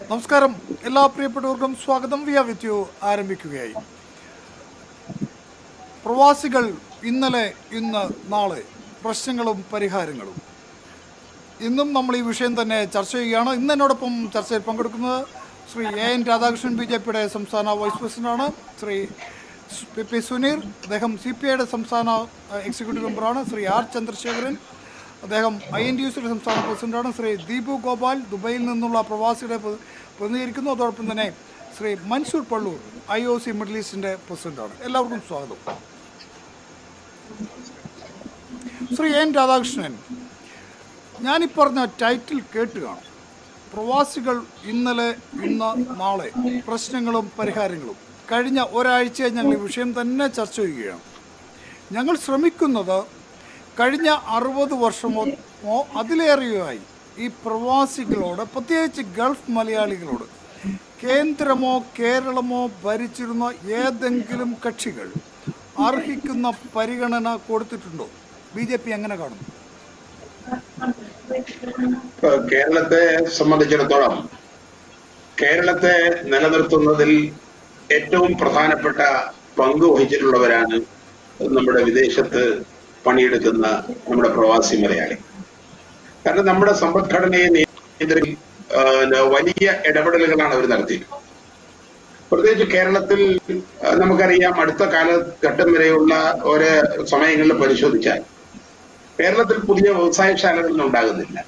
നമസ്കാരം എല്ലാ പ്രിയപ്പെട്ടവർക്കും സ്വാഗതം വിയ വിത്ത് യു ആരംഭിക്കുകയായി പ്രവാസികൾ ഇന്നലെ ഇന്ന് നാളെ പ്രശ്നങ്ങളും പരിഹാരങ്ങളും ഇന്നും നമ്മൾ ഈ വിഷയം തന്നെ ചർച്ച ചെയ്യുകയാണ് ഇന്ന് എന്നോടൊപ്പം ചർച്ചയിൽ പങ്കെടുക്കുന്നത് Shri A N Radhakrishnan B J പിയുടെ സംസ്ഥാന വൈസ് പ്രസിഡന്റാണ് ശ്രീ പി പി സുനീർ അദ്ദേഹം സി പി ഐയുടെ സംസ്ഥാന അഹ്, എക്സിക്യൂട്ടീവ് മെമ്പറാണ് ശ്രീ ആർ ചന്ദ്രശേഖരൻ അദ്ദേഹം ഐ എൻ ടി യു സിയുടെ സംസ്ഥാന പ്രസിഡന്റാണ് ശ്രീ ദീപു ഗോപാൽ ദുബൈയിൽ നിന്നുള്ള പ്രവാസികളെ പ്ര- പ്രതിനിധീകരിക്കുന്നു അതോടൊപ്പം തന്നെ Shri Mansoor Palloor I O C middle ഈസ്റ്റിൻ്റെ പ്രസിഡന്റാണ് എല്ലാവർക്കും സ്വാഗതം ശ്രീ എൻ രാധാകൃഷ്ണൻ ഞാനീ പറഞ്ഞ ടൈറ്റിൽ കേട്ട് കാണും പ്രവാസികൾ ഇന്നലെ ഇന്ന് നാളെ പ്രശ്നങ്ങളും പരിഹാരങ്ങളും കഴിഞ്ഞ ഒരാഴ്ചയായി ഞങ്ങൾ ഈ വിഷയം തന്നെ ചർച്ച ചെയ്യുകയാണ് ഞങ്ങൾ ശ്രമിക്കുന്നത് കഴിഞ്ഞ അറുപത് വർഷമോ മോ അതിലേറെയായി ഈ പ്രവാസികളോട് പ്രത്യേകിച്ച് ഗൾഫ് മലയാളികളോട് കേന്ദ്രമോ കേരളമോ ഭരിച്ചിരുന്ന ഏതെങ്കിലും കക്ഷികൾ അർഹിക്കുന്ന പരിഗണന കൊടുത്തിട്ടുണ്ടോ ബി ജെ പി എങ്ങനെ കാണുന്നു ഇപ്പൊ കേരളത്തെ സംബന്ധിച്ചിടത്തോളം കേരളത്തെ നിലനിർത്തുന്നതിൽ ഏറ്റവും പ്രധാനപ്പെട്ട പങ്ക് വഹിച്ചിട്ടുള്ളവരാണ് നമ്മുടെ വിദേശത്ത് പണിയെടുക്കുന്ന നമ്മുടെ പ്രവാസി മലയാളി കാരണം നമ്മുടെ സമ്പദ്ഘടനയെ നിയന്ത്രി ആ, വലിയ ഇടപെടലുകളാണ് അവർ നടത്തിയത് പ്രത്യേകിച്ച് കേരളത്തിൽ ആ, നമുക്കറിയാം അടുത്ത കാലഘട്ടം വരെയുള്ള ഓരോ സമയങ്ങളിൽ പരിശോധിച്ചാൽ കേരളത്തിൽ പുതിയ വ്യവസായശാലകളൊന്നും ഉണ്ടാകുന്നില്ല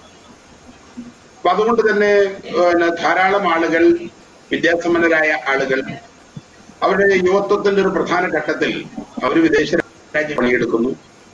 അപ്പൊ അതുകൊണ്ട് തന്നെ പിന്നെ ധാരാളം ആളുകൾ വിദ്യാസമ്പന്നരായ ആളുകൾ അവരുടെ യുവത്വത്തിന്റെ ഒരു പ്രധാന ഘട്ടത്തിൽ അവർ വിദേശ രാജ്യം പണിയെടുക്കുന്നു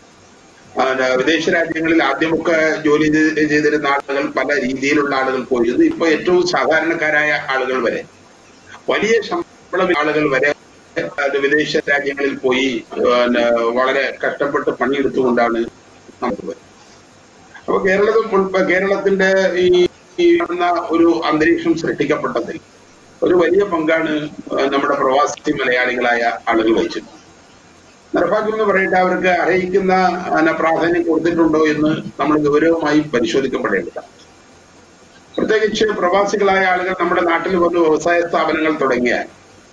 ആ, ന- വിദേശ രാജ്യങ്ങളിൽ ആദ്യമൊക്കെ ജോലി ചെയ്ത് ചെയ്തിരുന്ന ആളുകൾ പല രീതിയിലുള്ള ആളുകൾ പോയിരുന്നു ഇപ്പൊ ഏറ്റവും സാധാരണക്കാരായ ആളുകൾ വരെ വലിയ ശമ്പളം ആളുകൾ വരെ അത് വിദേശ രാജ്യങ്ങളിൽ പോയി പിന്നെ വളരെ കഷ്ടപ്പെട്ട് പണിയെടുത്തുകൊണ്ടാണ് നമുക്ക് വരുന്നത് അപ്പൊ കേരളത്തിൽ ഉൾപ്പെ- കേരളത്തിന്റെ ഈ ഈ കാണുന്ന ഒരു അന്തരീക്ഷം സൃഷ്ടിക്കപ്പെട്ടതിൽ ഒരു വലിയ പങ്കാണ് ആ, നമ്മുടെ പ്രവാസി മലയാളികളായ ആളുകൾ വഹിച്ചത് നിർഭാഗ്യം എന്ന് പറയട്ടെ അവർക്ക് അർഹിക്കുന്ന ആ, പ്രാധാന്യം കൊടുത്തിട്ടുണ്ടോ എന്ന് നമ്മൾ ഗൗരവമായി പരിശോധിക്കപ്പെടേണ്ടതാണ് പ്രത്യേകിച്ച് പ്രവാസികളായ ആളുകൾ നമ്മുടെ നാട്ടിൽ വന്ന് വ്യവസായ സ്ഥാപനങ്ങൾ തുടങ്ങിയാൽ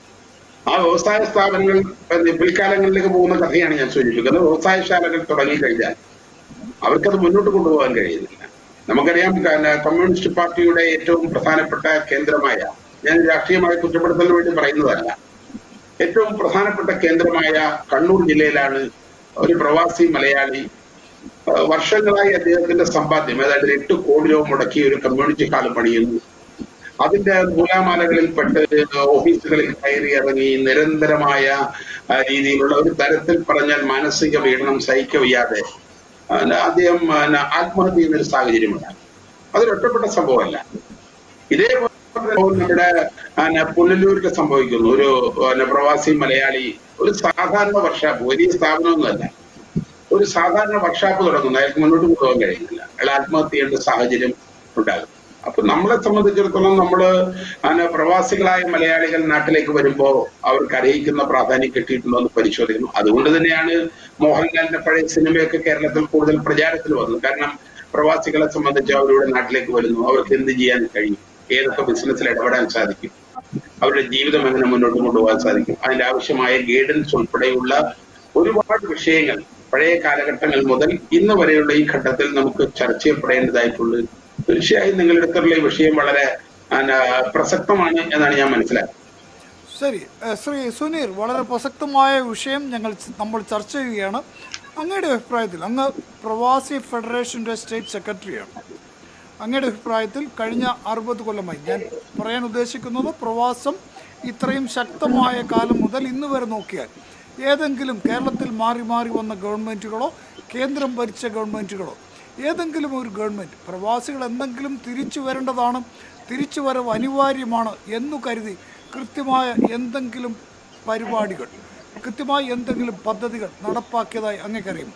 ആ വ്യവസായ സ്ഥാപനങ്ങൾ പിന്നെ പിൽക്കാലങ്ങളിലേക്ക് പോകുന്ന കഥയാണ് ഞാൻ സൂചിപ്പിക്കുന്നത് വ്യവസായശാലകൾ തുടങ്ങിക്കഴിഞ്ഞാൽ അവർക്കത് മുന്നോട്ട് കൊണ്ടുപോകാൻ കഴിയുന്നില്ല നമുക്കറിയാം ക- കമ്മ്യൂണിസ്റ്റ് പാർട്ടിയുടെ ഏറ്റവും പ്രധാനപ്പെട്ട കേന്ദ്രമായ ഞാൻ രാഷ്ട്രീയമായ കുറ്റപ്പെടുത്തലിന് വേണ്ടി പറയുന്നതല്ല ഏറ്റവും പ്രധാനപ്പെട്ട കേന്ദ്രമായ കണ്ണൂർ ജില്ലയിലാണ് ഒരു പ്രവാസി മലയാളി ആ, വർഷങ്ങളായി അദ്ദേഹത്തിന്റെ സമ്പാദ്യം ഏതാണ്ട് ഒരു എട്ട് കോടി രൂപ മുടക്കി ഒരു കമ്മ്യൂണിറ്റി ഹാൾ പണിയുന്നു അതിന്റെ നൂലാമാലകളിൽ പെട്ട് ഓഫീസുകളിൽ കയറി ഇറങ്ങി നിരന്തരമായ ആ, രീതിയിലുള്ള ഒരു തരത്തിൽ പറഞ്ഞാൽ മാനസിക പീഡനം സഹിക്കവയ്യാതെ ആ, അദ്ദേഹം ആ, ആത്മഹത്യ ചെയ്യുന്ന ഒരു സാഹചര്യമുണ്ടായി അതൊരു ഒറ്റപ്പെട്ട സംഭവമല്ല ഇതേപോലെ തന്നെ നമ്മുടെ ആ, പുനലൂരിൽ സംഭവിക്കുന്നു ഒരു ആ, പ്രവാസി മലയാളി ഒരു സാധാരണ വർഷാപ്പ് വലിയ സ്ഥാപനമൊന്നുമല്ല ഒരു സാധാരണ വർക്ക്ഷോപ്പ് തുടങ്ങുന്നു അയാൾക്ക് മുന്നോട്ട് കൊണ്ടുപോകാൻ കഴിയുന്നില്ല അയാൾ ആത്മഹത്യ ചെയ്യേണ്ട സാഹചര്യം ഉണ്ടാകും അപ്പൊ നമ്മളെ സംബന്ധിച്ചിടത്തോളം നമ്മള് അങ്ങനെ പ്രവാസികളായ മലയാളികൾ നാട്ടിലേക്ക് വരുമ്പോ അവർക്ക് അറിയിക്കുന്ന പ്രാധാന്യം കിട്ടിയിട്ടുണ്ടോ എന്ന് പരിശോധിക്കുന്നു അതുകൊണ്ട് തന്നെയാണ് മോഹൻലാലിന്റെ പഴയ സിനിമയൊക്കെ കേരളത്തിൽ കൂടുതൽ പ്രചാരത്തിൽ വന്നത് കാരണം പ്രവാസികളെ സംബന്ധിച്ച് അവരുടെ നാട്ടിലേക്ക് വരുന്നു അവർക്ക് എന്ത് ചെയ്യാൻ കഴിയും ഏതൊക്കെ ബിസിനസ്സിൽ ഇടപെടാൻ സാധിക്കും അവരുടെ ജീവിതം എങ്ങനെ മുന്നോട്ട് കൊണ്ടുപോകാൻ സാധിക്കും അതിന്റെ ആവശ്യമായ ഗൈഡൻസ് ഉൾപ്പെടെയുള്ള ഒരുപാട് വിഷയങ്ങൾ പഴയ കാലഘട്ടങ്ങൾ മുതൽ ഇന്ന് വരെയുള്ള ഈ ഘട്ടത്തിൽ നമുക്ക് ചർച്ച ചെയ്യപ്പെടേണ്ടതായിട്ടുള്ളത് തീർച്ചയായും നിങ്ങളുടെ അടുത്തുള്ള ഈ വിഷയം വളരെ ആ, പ്രസക്തമാണ് എന്നാണ് ഞാൻ മനസ്സിലാക്കുന്നത് ശരി ഏഹ് ശ്രീ സുനീർ വളരെ പ്രസക്തമായ വിഷയം ഞങ്ങൾ ച- നമ്മൾ ചർച്ച ചെയ്യുകയാണ് അങ്ങയുടെ അഭിപ്രായത്തിൽ അങ്ങ് പ്രവാസി ഫെഡറേഷൻ്റെ സ്റ്റേറ്റ് സെക്രട്ടറിയാണ് അങ്ങയുടെ അഭിപ്രായത്തിൽ കഴിഞ്ഞ അറുപത് കൊല്ലമായി ഞാൻ പറയാൻ ഉദ്ദേശിക്കുന്നത് പ്രവാസം ഇത്രയും ശക്തമായ കാലം മുതൽ ഇന്ന് വരെ നോക്കിയാൽ ഏതെങ്കിലും കേരളത്തിൽ മാറി മാറി വന്ന ഗവൺമെൻറ്റുകളോ കേന്ദ്രം ഭരിച്ച ഗവൺമെൻറ്റുകളോ ഏതെങ്കിലും ഒരു ഗവൺമെൻറ് പ്രവാസികൾ എന്തെങ്കിലും തിരിച്ചു വരേണ്ടതാണ് തിരിച്ചു വരവ് അനിവാര്യമാണ് എന്നു കരുതി കൃത്യമായ എന്തെങ്കിലും പരിപാടികൾ കൃത്യമായി എന്തെങ്കിലും പദ്ധതികൾ നടപ്പാക്കിയതായി അങ്ങേക്കറിയും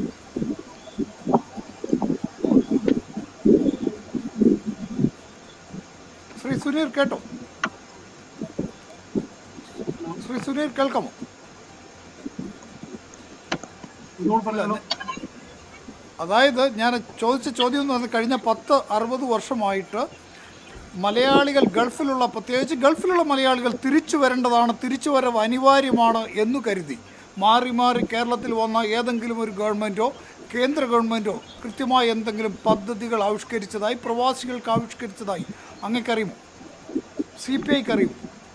ശ്രീ സുനീർ കേട്ടോ ശ്രീ സുനീർ കേൾക്കാമോ അല്ല, ന- അതായത് ഞാൻ ചോദിച്ച ചോദ്യം എന്ന് പറഞ്ഞാൽ കഴിഞ്ഞ പത്ത് അറുപത് വർഷമായിട്ട് മലയാളികൾ ഗൾഫിലുള്ള പ്രത്യേകിച്ച് ഗൾഫിലുള്ള മലയാളികൾ തിരിച്ചു വരേണ്ടതാണ് തിരിച്ചു വരവ് അനിവാര്യമാണ് എന്നു കരുതി മാറി മാറി കേരളത്തിൽ വന്ന ഏതെങ്കിലും ഒരു ഗവൺമെൻറ്റോ കേന്ദ്ര ഗവൺമെൻറ്റോ കൃത്യമായി എന്തെങ്കിലും പദ്ധതികൾ ആവിഷ്കരിച്ചതായി പ്രവാസികൾക്ക് ആവിഷ്കരിച്ചതായി അങ്ങേക്കറിയുമോ സി പി ഐക്ക് അറിയുമോ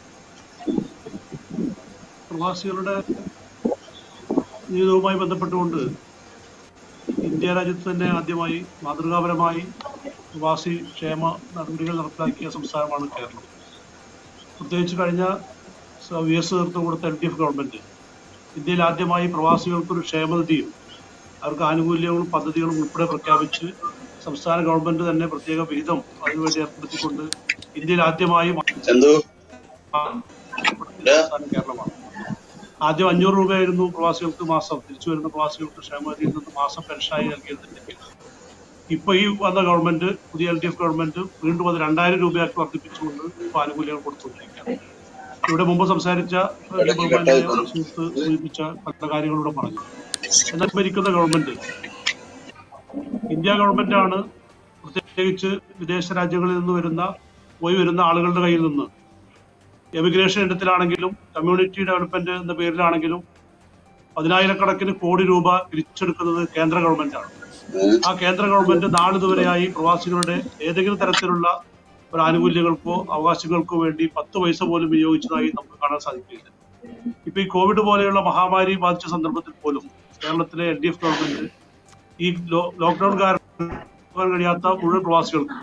പ്രവാസികളുടെ ജീവിതവുമായി ബന്ധപ്പെട്ടുകൊണ്ട് ഇന്ത്യ രാജ്യത്ത് തന്നെ ആദ്യമായി മാതൃകാപരമായി പ്രവാസി ക്ഷേമ നടപടികൾ നടപ്പിലാക്കിയ സംസ്ഥാനമാണ് കേരളം പ്രത്യേകിച്ച് കഴിഞ്ഞ സ- വി എസ് നേതൃത്വം കൊടുത്ത എൽ ഡി എഫ് ഗവൺമെന്റ് ഇന്ത്യയിൽ ആദ്യമായി പ്രവാസികൾക്കൊരു ക്ഷേമനിധിയും അവർക്ക് ആനുകൂല്യങ്ങളും പദ്ധതികളും ഉൾപ്പെടെ പ്രഖ്യാപിച്ച് സംസ്ഥാന ഗവൺമെന്റ് തന്നെ പ്രത്യേക വിഹിതം അതിനുവേണ്ടി ഏർപ്പെടുത്തിക്കൊണ്ട് ഇന്ത്യയിൽ ആദ്യമായി എന്തോ സംസ്ഥാനം കേരളമാണ് ആദ്യം അഞ്ഞൂറ് രൂപയായിരുന്നു പ്രവാസികൾക്ക് മാസം തിരിച്ചു വരുന്ന പ്രവാസികൾക്ക് ക്ഷേമനിധിയിൽ നിന്ന് മാസം പെൻഷനായി നൽകിയിരുന്നെങ്കിൽ ഇപ്പൊ ഈ വന്ന ഗവൺമെന്റ് പുതിയ എൽ ഡി എഫ് ഗവൺമെന്റ് വീണ്ടും അത് രണ്ടായിരം രൂപയാക്കി വർദ്ധിപ്പിച്ചുകൊണ്ട് ഇപ്പൊ ആനുകൂല്യങ്ങൾ കൊടുത്തുകൊണ്ടിരിക്കുകയാണ് ഇവിടെ മുമ്പ് സംസാരിച്ച ഒരു ബഹുമാന്യനായ സുഹൃത്ത് സൂചിപ്പിച്ച പല കാര്യങ്ങളിലൂടെ പറഞ്ഞു എന്നാൽ ഭരിക്കുന്ന ഗവൺമെന്റ് ഇന്ത്യ ഗവൺമെന്റ് ആണ് പ്രത്യേകിച്ച് വിദേശ രാജ്യങ്ങളിൽ നിന്ന് വരുന്ന പോയി വരുന്ന ആളുകളുടെ കയ്യിൽ നിന്ന് എമിഗ്രേഷൻ ഇനത്തിലാണെങ്കിലും കമ്മ്യൂണിറ്റി ഡെവലപ്മെന്റ് എന്ന പേരിലാണെങ്കിലും പതിനായിരക്കണക്കിന് കോടി രൂപ പിരിച്ചെടുക്കുന്നത് കേന്ദ്ര ഗവൺമെന്റാണ് ആ കേന്ദ്ര ഗവൺമെന്റ് നാളിതുവരെയായി പ്രവാസികളുടെ ഏതെങ്കിലും തരത്തിലുള്ള ഒരു ആനുകൂല്യങ്ങൾക്കോ അവകാശങ്ങൾക്കോ വേണ്ടി പത്ത് പൈസ പോലും വിനിയോഗിച്ചതായി നമുക്ക് കാണാൻ സാധിക്കില്ല ഇപ്പൊ ഈ കോവിഡ് പോലെയുള്ള മഹാമാരി ബാധിച്ച സന്ദർഭത്തിൽ പോലും കേരളത്തിലെ എൽ ഡി എഫ് ഗവൺമെന്റ് ഈ ലോ- ലോക്ക്ഡൌൺ കാരണം പോകാൻ കഴിയാത്ത മുഴുവൻ പ്രവാസികൾക്കും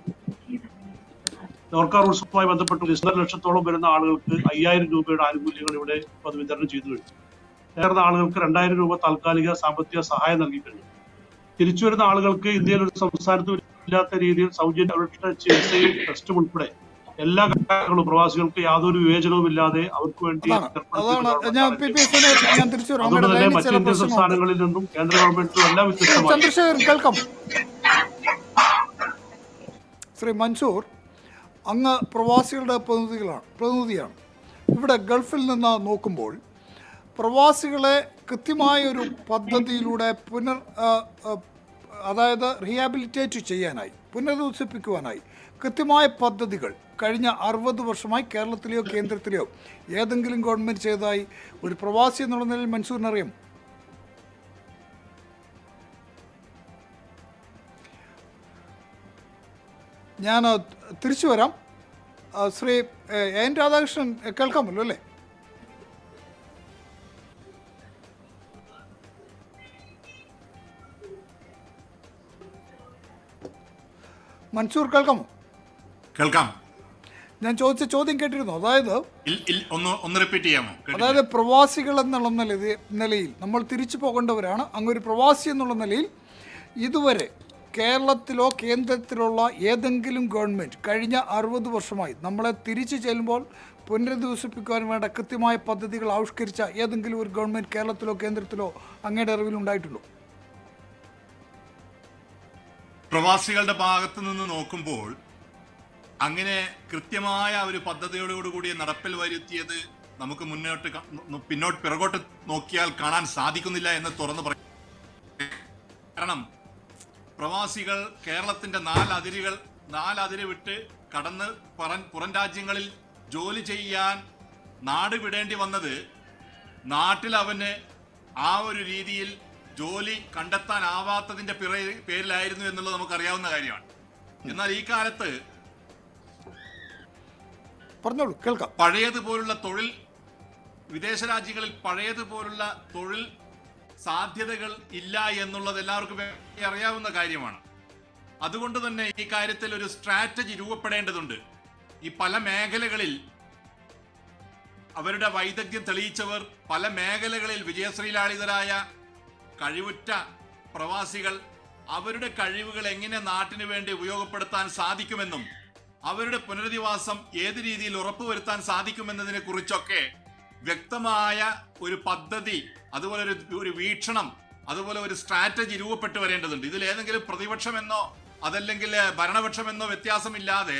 നോർക്ക റൂൾസുമായി ബന്ധപ്പെട്ട് ഒന്നര ലക്ഷത്തോളം വരുന്ന ആളുകൾക്ക് അയ്യായിരം രൂപയുടെ ആനുകൂല്യങ്ങൾ ഇവിടെ ഇപ്പോൾ അത് വിതരണം ചെയ്തു കഴിഞ്ഞു ചേർന്ന ആളുകൾക്ക് രണ്ടായിരം രൂപ താൽക്കാലിക സാമ്പത്തിക സഹായം നൽകി കഴിഞ്ഞു തിരിച്ചു വരുന്ന ആളുകൾക്ക് ഇന്ത്യയിൽ ഒരു സംസ്ഥാനത്തും ഇല്ലാത്ത രീതിയിൽ സൗജന്യ അവരുടെ ചികിത്സയും ടെസ്റ്റും ഉൾപ്പെടെ എല്ലാ കാര്യങ്ങളും പ്രവാസികൾക്ക് യാതൊരു വിവേചനവും ഇല്ലാതെ അവർക്ക് വേണ്ടി അതാണ് അതാണ് ഞാൻ പി പി സുനീർ ഞാൻ തിരിച്ചു വരാം അതുകൊണ്ട് അങ്ങയുടെ തന്നെ ലൈനിൽ മറ്റു ചില ഇന്ത്യൻ പ്രശ്നങ്ങളുണ്ട് സംസ്ഥാനങ്ങളിൽ നിന്നും കേന്ദ്ര ഗവൺമെന്റിനും എല്ലാം വ്യത്യസ്തമായി ചന്ദ്രശേഖരൻ കേൾക്കാം ശ്രീ മൻസൂർ അങ്ങ് പ്രവാസികളുടെ പ്രതിനിധികളാണ് പ്രതിനിധിയാണ് ഇവിടെ ഗൾഫിൽ നിന്ന് നോക്കുമ്പോൾ പ്രവാസികളെ കൃത്യമായ ഒരു പദ്ധതിയിലൂടെ പുനർ ആ, ആ, അതായത് റീഹാബിലിറ്റേറ്റ് ചെയ്യാനായി പുനരധിവസിപ്പിക്കുവാനായി കൃത്യമായ പദ്ധതികൾ കഴിഞ്ഞ അറുപത് വർഷമായി കേരളത്തിലെയോ കേന്ദ്രത്തിലെയോ ഏതെങ്കിലും ഗവൺമെൻറ് ചെയ്തതായി ഒരു പ്രവാസി എന്നുള്ള നിലയിൽ മൻസൂറിനറിയാം ഞാൻ ആ, തിരിച്ചു വരാം ആ, ശ്രീ എ, എൻ രാധാകൃഷ്ണൻ എ, കേൾക്കാമല്ലോ അല്ലേ മൻസൂർ കേൾക്കാമോ കേൾക്കാം ഞാൻ ചോദിച്ച ചോദ്യം കേട്ടിരുന്നു അതായത് ഇൽ- ഇൽ- ഒന്ന് ഒന്ന് റിപ്പീറ്റ് ചെയ്യാമോ കേട്ടില്ല. അതായത് പ്രവാസികൾ എന്നുള്ള നില- നിലയിൽ നമ്മൾ തിരിച്ചു പോകേണ്ടവരാണ് അങ്ങൊരു പ്രവാസി എന്നുള്ള നിലയിൽ ഇതുവരെ കേരളത്തിലോ കേന്ദ്രത്തിലുള്ള ഏതെങ്കിലും ഗവൺമെൻറ് കഴിഞ്ഞ അറുപത് വർഷമായി നമ്മളെ തിരിച്ചു ചെല്ലുമ്പോൾ പുനരധിവസിപ്പിക്കുവാൻ വേണ്ട കൃത്യമായ പദ്ധതികൾ ആവിഷ്കരിച്ച ഏതെങ്കിലും ഒരു ഗവൺമെൻറ് കേരളത്തിലോ കേന്ദ്രത്തിലോ അങ്ങയുടെ അറിവിലുണ്ടായിട്ടുണ്ടോ പ്രവാസികളുടെ ഭാഗത്ത് നിന്ന് നോക്കുമ്പോൾ അങ്ങനെ കൃത്യമായ ഒരു പദ്ധതിയോടുകൂടി നടപ്പിൽ വരുത്തിയത് നമുക്ക് മുന്നോട്ട് ക- ന- പിന്നോട്ട് പിറകോട്ട് നോക്കിയാൽ കാണാൻ സാധിക്കുന്നില്ല എന്ന് തുറന്നു പറയും കാരണം പ്രവാസികൾ കേരളത്തിന്റെ നാലതിരുകൾ നാലതിര് വിട്ട് കടന്ന് പറ- പുറം രാജ്യങ്ങളിൽ ജോലി ചെയ്യാൻ നാട് വിടേണ്ടി വന്നത് നാട്ടിൽ അവന് ആ ഒരു രീതിയിൽ ജോലി കണ്ടെത്താനാവാത്തതിന്റെ പിറ- പേരിലായിരുന്നു എന്നുള്ളത് നമുക്കറിയാവുന്ന കാര്യമാണ് എന്നാൽ ഈ കാലത്ത് പറഞ്ഞോളൂ കേൾക്കാം പഴയതുപോലുള്ള തൊഴിൽ വിദേശ രാജ്യങ്ങളിൽ പഴയതുപോലുള്ള തൊഴിൽ സാധ്യതകൾ ഇല്ല എന്നുള്ളത് എല്ലാവർക്കും വേ- അറിയാവുന്ന കാര്യമാണ് അതുകൊണ്ട് തന്നെ ഈ കാര്യത്തിൽ ഒരു സ്ട്രാറ്റജി രൂപപ്പെടേണ്ടതുണ്ട് ഈ പല മേഖലകളിൽ അവരുടെ വൈദഗ്ധ്യം തെളിയിച്ചവർ പല മേഖലകളിൽ വിജയശ്രീലാളിതരായ കഴിവുറ്റ പ്രവാസികൾ അവരുടെ കഴിവുകൾ എങ്ങനെ നാട്ടിന് വേണ്ടി ഉപയോഗപ്പെടുത്താൻ സാധിക്കുമെന്നും അവരുടെ പുനരധിവാസം ഏത് രീതിയിൽ ഉറപ്പുവരുത്താൻ സാധിക്കുമെന്നതിനെ കുറിച്ചൊക്കെ വ്യക്തമായ ഒരു പദ്ധതി അതുപോലെ ഒരു ഒരു വീക്ഷണം അതുപോലെ ഒരു സ്ട്രാറ്റജി രൂപപ്പെട്ടു വരേണ്ടതുണ്ട് ഇതിൽ ഏതെങ്കിലും പ്രതിപക്ഷമെന്നോ അതല്ലെങ്കിൽ ഭരണപക്ഷമെന്നോ വ്യത്യാസമില്ലാതെ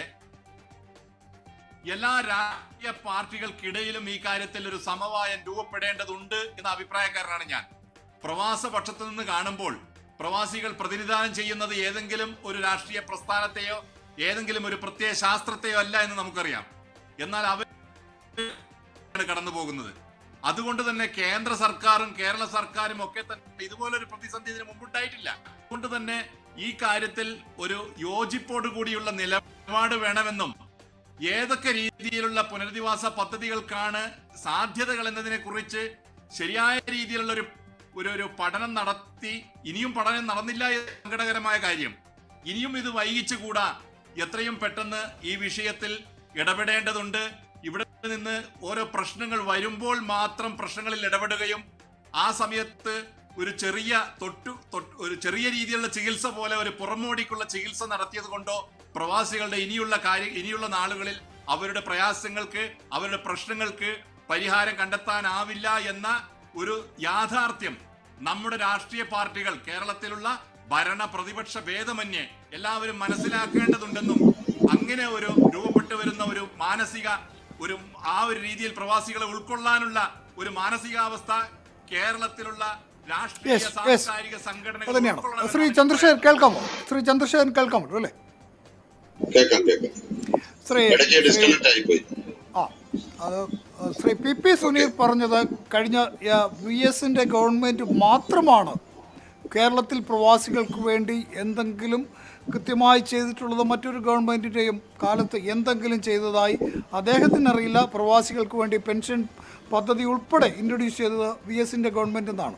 എല്ലാ രാഷ്ട്രീയ പാർട്ടികൾക്കിടയിലും ഈ കാര്യത്തിൽ ഒരു സമവായം രൂപപ്പെടേണ്ടതുണ്ട് എന്ന അഭിപ്രായക്കാരനാണ് ഞാൻ പ്രവാസ പക്ഷത്തു നിന്ന് കാണുമ്പോൾ പ്രവാസികൾ പ്രതിനിധാനം ചെയ്യുന്നത് ഏതെങ്കിലും ഒരു രാഷ്ട്രീയ പ്രസ്ഥാനത്തെയോ ഏതെങ്കിലും ഒരു പ്രത്യേക ശാസ്ത്രത്തെയോ അല്ല എന്ന് നമുക്കറിയാം എന്നാൽ അവർ കടന്നു പോകുന്നത് അതുകൊണ്ട് തന്നെ കേന്ദ്ര സർക്കാരും കേരള സർക്കാരും ഒക്കെ തന്നെ ഇതുപോലൊരു പ്രതിസന്ധി ഇതിനു മുമ്പുണ്ടായിട്ടില്ല അതുകൊണ്ട് തന്നെ ഈ കാര്യത്തിൽ ഒരു യോജിപ്പോടു കൂടിയുള്ള നിലപാട് വേണമെന്നും ഏതൊക്കെ രീതിയിലുള്ള പുനരധിവാസ പദ്ധതികൾക്കാണ് സാധ്യതകൾ എന്നതിനെ കുറിച്ച് ശരിയായ രീതിയിലുള്ള ഒരു ഒരു ഒരു പഠനം നടത്തി ഇനിയും പഠനം നടന്നില്ല എന്ന സങ്കടകരമായ കാര്യം ഇനിയും ഇത് വൈകിച്ചുകൂടാ എത്രയും പെട്ടെന്ന് ഈ വിഷയത്തിൽ ഇടപെടേണ്ടതുണ്ട് ഇവിടെ നിന്ന് ഓരോ പ്രശ്നങ്ങൾ വരുമ്പോൾ മാത്രം പ്രശ്നങ്ങളിൽ ഇടപെടുകയും ആ സമയത്ത് ഒരു ചെറിയ തൊട്ടു തൊട്ട് ഒരു ചെറിയ രീതിയിലുള്ള ചികിത്സ പോലെ ഒരു പുറമോടിക്കുള്ള ചികിത്സ നടത്തിയത് കൊണ്ടോ പ്രവാസികളുടെ ഇനിയുള്ള കാര്യം ഇനിയുള്ള നാളുകളിൽ അവരുടെ പ്രയാസങ്ങൾക്ക് അവരുടെ പ്രശ്നങ്ങൾക്ക് പരിഹാരം കണ്ടെത്താനാവില്ല എന്ന ഒരു യാഥാർത്ഥ്യം നമ്മുടെ രാഷ്ട്രീയ പാർട്ടികൾ കേരളത്തിലുള്ള ഭരണ പ്രതിപക്ഷ ഭേദമന്യേ എല്ലാവരും മനസ്സിലാക്കേണ്ടതുണ്ടെന്നും അങ്ങനെ ഒരു രൂപപ്പെട്ടു വരുന്ന ഒരു മാനസിക ഒരു ആ ഒരു രീതിയിൽ പ്രവാസികളെ ഉൾക്കൊള്ളാനുള്ള ഒരു മാനസികാവസ്ഥ കേരളത്തിലുള്ള രാഷ്ട്രീയ Yes, yes. സാംസ്കാരിക സംഘടനകൾ അത് തന്നെയാണ് ഉൾക്കൊള്ളണമെന്ന് ശ്രീ ചന്ദ്രശേഖർ കേൾക്കാമോ ശ്രീ ചന്ദ്രശേഖരൻ കേൾക്കാമല്ലോ അല്ലേ കേൾക്കാം കേൾക്കാം ശ്രീ ഇടയ്ക്ക് ശ്രീ ഡിസ്കണക്ട് ആയിപ്പോയി ആ അത് ശ്രീ പി പി സുനീർ പറഞ്ഞത് കഴിഞ്ഞ വി എസിൻ്റെ ഗവൺമെൻറ് മാത്രമാണ് കേരളത്തിൽ പ്രവാസികൾക്ക് വേണ്ടി എന്തെങ്കിലും കൃത്യമായി ചെയ്തിട്ടുള്ളത് മറ്റൊരു ഗവൺമെൻറ്റിൻ്റെയും കാലത്ത് എന്തെങ്കിലും ചെയ്തതായി അദ്ദേഹത്തിനറിയില്ല പ്രവാസികൾക്ക് വേണ്ടി പെൻഷൻ പദ്ധതി ഉൾപ്പെടെ ഇൻട്രൊഡ്യൂസ് ചെയ്തത് വി എസിൻ്റെ ഗവൺമെൻറ് എന്നാണ്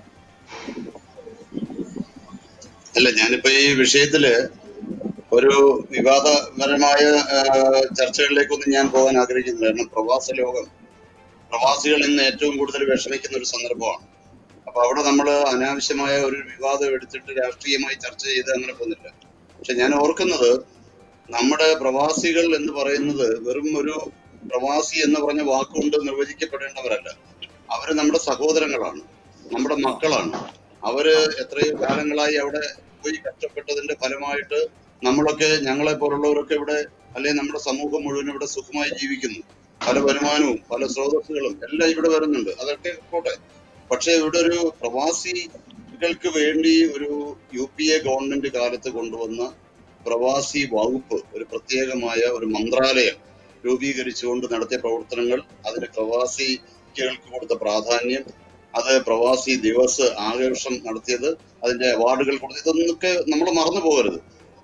അല്ല ഞാനിപ്പോ ഈ വിഷയത്തില് ഒരു വിവാദപരമായ ആ, ചർച്ചകളിലേക്കൊന്നും ഞാൻ പോകാൻ ആഗ്രഹിക്കുന്നില്ല കാരണം പ്രവാസ ലോകം പ്രവാസികൾ ഇന്ന് ഏറ്റവും കൂടുതൽ വിഷമിക്കുന്ന ഒരു സന്ദർഭമാണ് അപ്പൊ അവിടെ നമ്മൾ അനാവശ്യമായ ഒരു വിവാദം എടുത്തിട്ട് രാഷ്ട്രീയമായി ചർച്ച ചെയ്ത് അങ്ങനെ പോകുന്നില്ല പക്ഷെ ഞാൻ ഓർക്കുന്നത് നമ്മുടെ പ്രവാസികൾ എന്ന് പറയുന്നത് വെറും ഒരു പ്രവാസി എന്ന് പറഞ്ഞ വാക്കുകൊണ്ട് നിർവചിക്കപ്പെടേണ്ടവരല്ല അവര് നമ്മുടെ സഹോദരങ്ങളാണ് നമ്മുടെ മക്കളാണ് അവര് എത്രയോ കാലങ്ങളായി അവിടെ പോയി കഷ്ടപ്പെട്ടതിന്റെ ഫലമായിട്ട് നമ്മളൊക്കെ ഞങ്ങളെ പോലുള്ളവരൊക്കെ ഇവിടെ അല്ലെങ്കിൽ നമ്മുടെ സമൂഹം മുഴുവൻ ഇവിടെ സുഖമായി ജീവിക്കുന്നു പല വരുമാനവും പല സ്രോതസ്സുകളും എല്ലാം ഇവിടെ വരുന്നുണ്ട് അതൊക്കെ പോട്ടെ പക്ഷെ ഇവിടെ ഒരു പ്രവാസികൾക്ക് വേണ്ടി ഒരു യു പി എ ഗവൺമെന്റ് കാലത്ത് കൊണ്ടുവന്ന പ്രവാസി വകുപ്പ് ഒരു പ്രത്യേകമായ ഒരു മന്ത്രാലയം രൂപീകരിച്ചുകൊണ്ട് നടത്തിയ പ്രവർത്തനങ്ങൾ അതിന് പ്രവാസികൾക്ക് കൊടുത്ത പ്രാധാന്യം അത് പ്രവാസി ദിവസ് ആഘോഷം നടത്തിയത് അതിന്റെ അവാർഡുകൾ കൊടുത്തത് ഇതൊന്നൊക്കെ നമ്മൾ മറന്നു പോകരുത്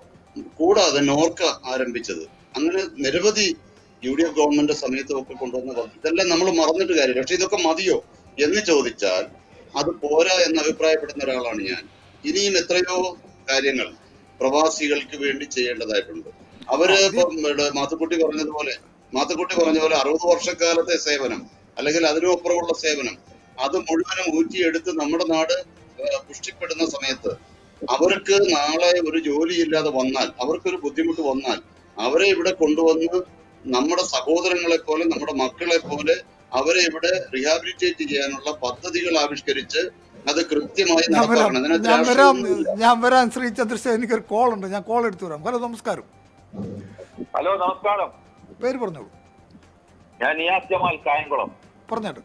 കൂടാതെ നോർക്ക ആരംഭിച്ചത് അങ്ങനെ നിരവധി യു ഡി എഫ് ഗവൺമെന്റ് സമയത്തൊക്കെ കൊണ്ടുവന്ന പദ്ധതി ഇതെല്ലാം നമ്മൾ മറന്നിട്ട് കാര്യമില്ല പക്ഷെ ഇതൊക്കെ മതിയോ എന്ന് ചോദിച്ചാൽ അത് പോരാ എന്ന് അഭിപ്രായപ്പെടുന്ന ഒരാളാണ് ഞാൻ ഇനിയും എത്രയോ കാര്യങ്ങൾ പ്രവാസികൾക്ക് വേണ്ടി ചെയ്യേണ്ടതായിട്ടുണ്ട് അവര് ഇപ്പം ഇവിടെ മാത്തുക്കുട്ടി പറഞ്ഞതുപോലെ മാത്തുക്കുട്ടി പറഞ്ഞ പോലെ അറുപത് വർഷക്കാലത്തെ സേവനം അല്ലെങ്കിൽ അതിനും അപ്പുറമുള്ള സേവനം അത് മുഴുവനും ഊറ്റിയെടുത്ത് നമ്മുടെ നാട് ഏഹ്, പുഷ്ടിപ്പെടുന്ന സമയത്ത് അവർക്ക് നാളെ ഒരു ജോലിയില്ലാതെ വന്നാൽ അവർക്കൊരു ബുദ്ധിമുട്ട് വന്നാൽ അവരെ ഇവിടെ കൊണ്ടുവന്ന് നമ്മുടെ സഹോദരങ്ങളെ പോലെ നമ്മുടെ മക്കളെ പോലെ അവരെ ഇവിടെ റിഹാബിലിറ്റേറ്റ് ചെയ്യാനുള്ള പദ്ധതികൾ ആവിഷ്കരിച്ച് അത് കൃത്യമായി ഞാൻ വരാം നടപ്പാക്കണം അതിനകത്ത് ഞാൻ വരാം രാഷ്ട്രീയമൊന്നുമില്ല. ഞാൻ വരാം ശ്രീ ചന്ദ്രശേഖരൻ എനിക്കൊരു കോൾ ഉണ്ട് ഞാൻ കോൾ എടുത്തു വരാം ഹലോ നമസ്കാരം ഹലോ നമസ്കാരം പേര് പറഞ്ഞോളൂ ഞാൻ നിയാസ് ജമാൽ കായംകുളം പറഞ്ഞോട്ട്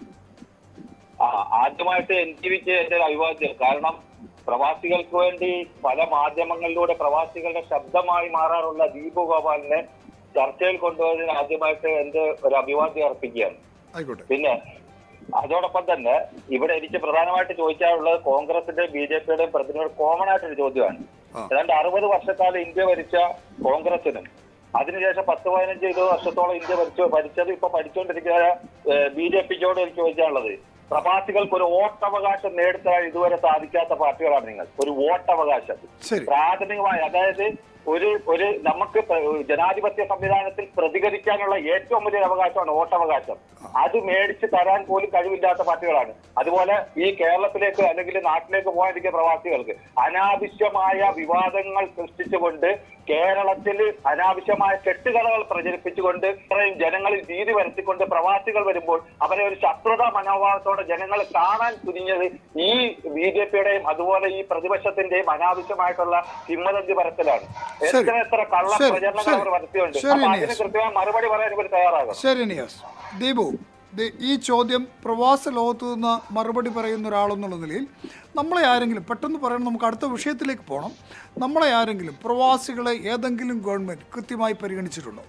ആ ആദ്യമായിട്ട് എൻ ടി വിക്ക് എന്റെ ഒരു അഭിവാദ്യം കാരണം പ്രവാസികൾക്ക് വേണ്ടി പല മാധ്യമങ്ങളിലൂടെ പ്രവാസികളുടെ ശബ്ദമായി മാറാറുള്ള ദീപു ഗോപാലിനെ ചർച്ചയിൽ കൊണ്ടുവന്നതിന് ആദ്യമായിട്ട് എന്റെ ഒരു അഭിവാദ്യം അർപ്പിക്കുകയാണ് ആയിക്കോട്ടെ പിന്നെ അതോടൊപ്പം തന്നെ ഇവിടെ എനിക്ക് പ്രധാനമായിട്ട് ചോദിക്കാനുള്ളത് കോൺഗ്രസിന്റെയും ബി ജെ പിയുടെയും പ്രതിനിധികൾ കോമൺ ആയിട്ടൊരു ചോദ്യമാണ് ആ. ഏതാണ്ട് അറുപത് വർഷക്കാലം ഇന്ത്യ ഭരിച്ച കോൺഗ്രസിനും അതിനുശേഷം പത്ത് പതിനഞ്ച് ഇരുപത് വർഷത്തോളം ഇന്ത്യ ഭരിച്ചു ഭരിച്ചത് ഇപ്പൊ പഠിച്ചുകൊണ്ടിരിക്കുന്ന ബി ജെ പിക്കോട് എനിക്ക് ചോദിക്കാനുള്ളത് പ്രവാസികൾക്ക് ഒരു വോട്ടവകാശം നേടിത്തരാൻ ഇതുവരെ സാധിക്കാത്ത പാർട്ടികളാണ് നിങ്ങൾ ഒരു വോട്ടവകാശം ശരി പ്രാഥമികമായി അതായത് ഒരു ഒരു നമുക്ക് പ്ര- ജനാധിപത്യ സംവിധാനത്തിൽ പ്രതികരിക്കാനുള്ള ഏറ്റവും വലിയ അവകാശമാണ് വോട്ടവകാശം അത് മേടിച്ച് തരാൻ പോലും കഴിവില്ലാത്ത പാർട്ടികളാണ് അതുപോലെ ഈ കേരളത്തിലേക്ക് അല്ലെങ്കിൽ നാട്ടിലേക്ക് പോകാനിരിക്കുന്ന പ്രവാസികൾക്ക് അനാവശ്യമായ വിവാദങ്ങൾ സൃഷ്ടിച്ചുകൊണ്ട് കേരളത്തിൽ അനാവശ്യമായ കെട്ടുകഥകൾ പ്രചരിപ്പിച്ചുകൊണ്ട് ഇത്രയും ജനങ്ങളിൽ ഭീതി വരുത്തിക്കൊണ്ട് പ്രവാസികൾ വരുമ്പോൾ അവരെ ഒരു ശത്രുതാ മനോഭാവത്തോടെ ജനങ്ങൾ കാണാൻ തുനിഞ്ഞത് ഈ ബി ജെ പിയുടെയും അതുപോലെ ഈ പ്രതിപക്ഷത്തിന്റെയും അനാവശ്യമായിട്ടുള്ള കിംവദന്തി പരത്തിലാണ് ശരി. എത്ര എത്ര കള്ള ശരി, പ്രചരണങ്ങൾ ശരി. അവർ വരുത്തിയുണ്ട് ശരി, അപ്പൊ അതിന് നിയാസ്. കൃത്യമായ മറുപടി പറയാൻ ഇവർ തയ്യാറാകണം ശരി നിയാസ് ദീപു ദേ ഈ ചോദ്യം പ്രവാസ ലോകത്ത് നിന്ന് മറുപടി പറയുന്ന ഒരാളെന്നുള്ള നിലയിൽ നമ്മളെ ആരെങ്കിലും പെട്ടെന്ന് പറയണം നമുക്ക് അടുത്ത വിഷയത്തിലേക്ക് പോകണം നമ്മളെ ആരെങ്കിലും പ്രവാസികളെ ഏതെങ്കിലും ഗവൺമെൻറ് കൃത്യമായി പരിഗണിച്ചിട്ടുണ്ടോ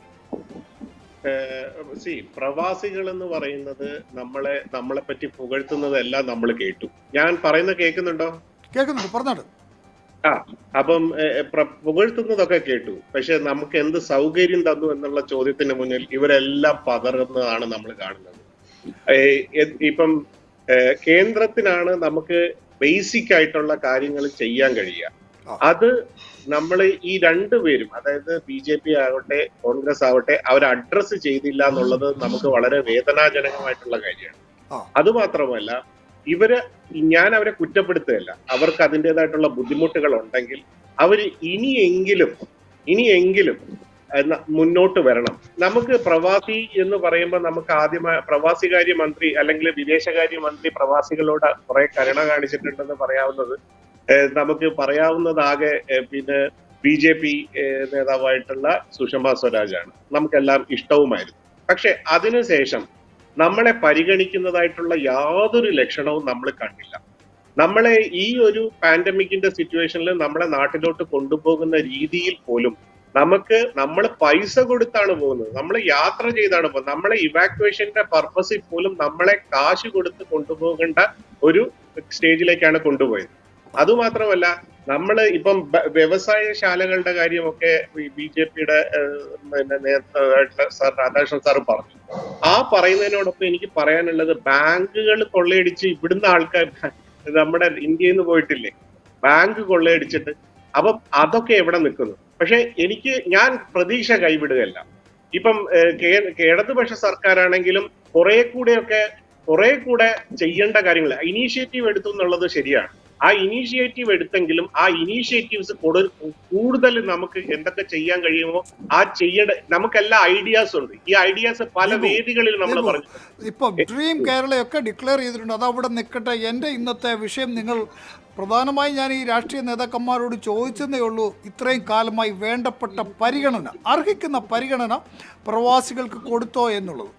സി പ്രവാസികൾ എന്ന് പറയുന്നത് നമ്മളെ നമ്മളെ പറ്റി പുകഴ്ത്തുന്നതെല്ലാം നമ്മൾ കേട്ടു ഞാൻ പറയുന്നത് കേൾക്കുന്നുണ്ടോ കേൾക്കുന്നുണ്ട് പറഞ്ഞോട്ട് ആ അപ്പം ഏഹ്, പ്ര- പുകഴ്ത്തുന്നതൊക്കെ കേട്ടു പക്ഷെ നമുക്ക് എന്ത് സൗകര്യം തന്നു എന്നുള്ള ചോദ്യത്തിന് മുന്നിൽ ഇവരെല്ലാം പതറുന്നതാണ് നമ്മൾ കാണുന്നത് ഏഹ്, എ- ഇപ്പം ഏഹ്, കേന്ദ്രത്തിനാണ് നമുക്ക് ബേസിക് ആയിട്ടുള്ള കാര്യങ്ങൾ ചെയ്യാൻ കഴിയുക ആ. അത് നമ്മൾ ഈ രണ്ടുപേരും അതായത് ബി ജെ പി ആവട്ടെ കോൺഗ്രസ് ആവട്ടെ അവർ അഡ്രസ്സ് ചെയ്തില്ല എന്നുള്ളത് നമുക്ക് വളരെ വേദനാജനകമായിട്ടുള്ള കാര്യമാണ് ആ. അത് മാത്രമല്ല ഇവര് ഞാൻ അവരെ കുറ്റപ്പെടുത്തുകയല്ല അവർക്ക് അതിൻ്റെതായിട്ടുള്ള ബുദ്ധിമുട്ടുകൾ ഉണ്ടെങ്കിൽ അവര് ഇനിയെങ്കിലും ഇനിയെങ്കിലും ഏഹ്, ന- മുന്നോട്ട് വരണം നമുക്ക് പ്രവാസി എന്ന് പറയുമ്പോൾ നമുക്ക് ആദ്യമായി പ്രവാസികാര്യ മന്ത്രി അല്ലെങ്കിൽ വിദേശകാര്യ മന്ത്രി പ്രവാസികളോട് കുറെ കരുണ കാണിച്ചിട്ടുണ്ടെന്ന് പറയാവുന്നത് ഏഹ്, നമുക്ക് പറയാവുന്നതാകെ ഏഹ്, പിന്നെ ബി ജെ പി നേതാവായിട്ടുള്ള സുഷമ സ്വരാജാണ് നമുക്കെല്ലാം ഇഷ്ടവുമായിരുന്നു പക്ഷെ അതിനുശേഷം നമ്മളെ പരിഗണിക്കുന്നതായിട്ടുള്ള യാതൊരു ലക്ഷണവും നമ്മൾ കണ്ടില്ല നമ്മളെ ഈ ഒരു പാൻഡമിക്കിന്റെ സിറ്റുവേഷനിൽ നമ്മളെ നാട്ടിലോട്ട് കൊണ്ടുപോകുന്ന രീതിയിൽ പോലും നമുക്ക് നമ്മൾ പൈസ കൊടുത്താണ് പോകുന്നത് നമ്മൾ യാത്ര ചെയ്താണ് പോകുന്നത് നമ്മളെ ഇവാക്യുവേഷന്റെ പർപ്പസിൽ പോലും നമ്മളെ കാശ് കൊടുത്ത് കൊണ്ടുപോകേണ്ട ഒരു സ്റ്റേജിലേക്കാണ് കൊണ്ടുപോയത് അതുമാത്രമല്ല നമ്മൾ ഇപ്പം ബ- വ്യവസായശാലകളുടെ കാര്യമൊക്കെ ബി ജെ പിയുടെ പിന്നെ നേതാവായിട്ടുള്ള സാർ രാധാകൃഷ്ണൻ സാർ പറഞ്ഞു ആ പറയുന്നതിനോടൊപ്പം എനിക്ക് പറയാനുള്ളത് ബാങ്കുകൾ കൊള്ളയടിച്ച് ഇവിടുന്ന് ആൾക്കാർ നമ്മുടെ ഇന്ത്യയിൽ നിന്ന് പോയിട്ടില്ലേ ബാങ്ക് കൊള്ളയടിച്ചിട്ട് അപ്പം അതൊക്കെ എവിടെ നിൽക്കുന്നു പക്ഷെ എനിക്ക് ഞാൻ പ്രതീക്ഷ കൈവിടുകയല്ല ഇപ്പം ഏഹ്, കേ- ഇടതുപക്ഷ സർക്കാരാണെങ്കിലും കുറെ കൂടെയൊക്കെ കുറെ കൂടെ ചെയ്യേണ്ട കാര്യങ്ങൾ ഇനീഷ്യേറ്റീവ് എടുത്തു എന്നുള്ളത് ശരിയാണ് ആ ഇനീഷ്യേറ്റീവ് എടുത്തെങ്കിലും ആ ഇനീഷ്യേറ്റീവ്സ് കൂടുതൽ നമുക്ക് എന്തൊക്കെ ചെയ്യാൻ കഴിയുമോ ആ ചെയ്യേണ്ട നമുക്കെല്ലാം ഐഡിയാസ് ഉണ്ട് ഈ ഐഡിയാസ് പല ദീപു, വേദികളിൽ നമ്മൾ ദീപു, പറഞ്ഞു ഇപ്പം ഡ്രീം കേരളയൊക്കെ ഡിക്ലെയർ ചെയ്തിട്ടുണ്ട് അത് അവിടെ നിൽക്കട്ടെ എൻ്റെ ഇന്നത്തെ വിഷയം നിങ്ങൾ പ്രധാനമായും ഞാൻ ഈ രാഷ്ട്രീയ നേതാക്കന്മാരോട് ചോദിച്ചതേ ഉള്ളൂ ഇത്രയും കാലമായി വേണ്ടപ്പെട്ട പരിഗണന അർഹിക്കുന്ന പരിഗണന പ്രവാസികൾക്ക് കൊടുത്തോ എന്നുള്ളത്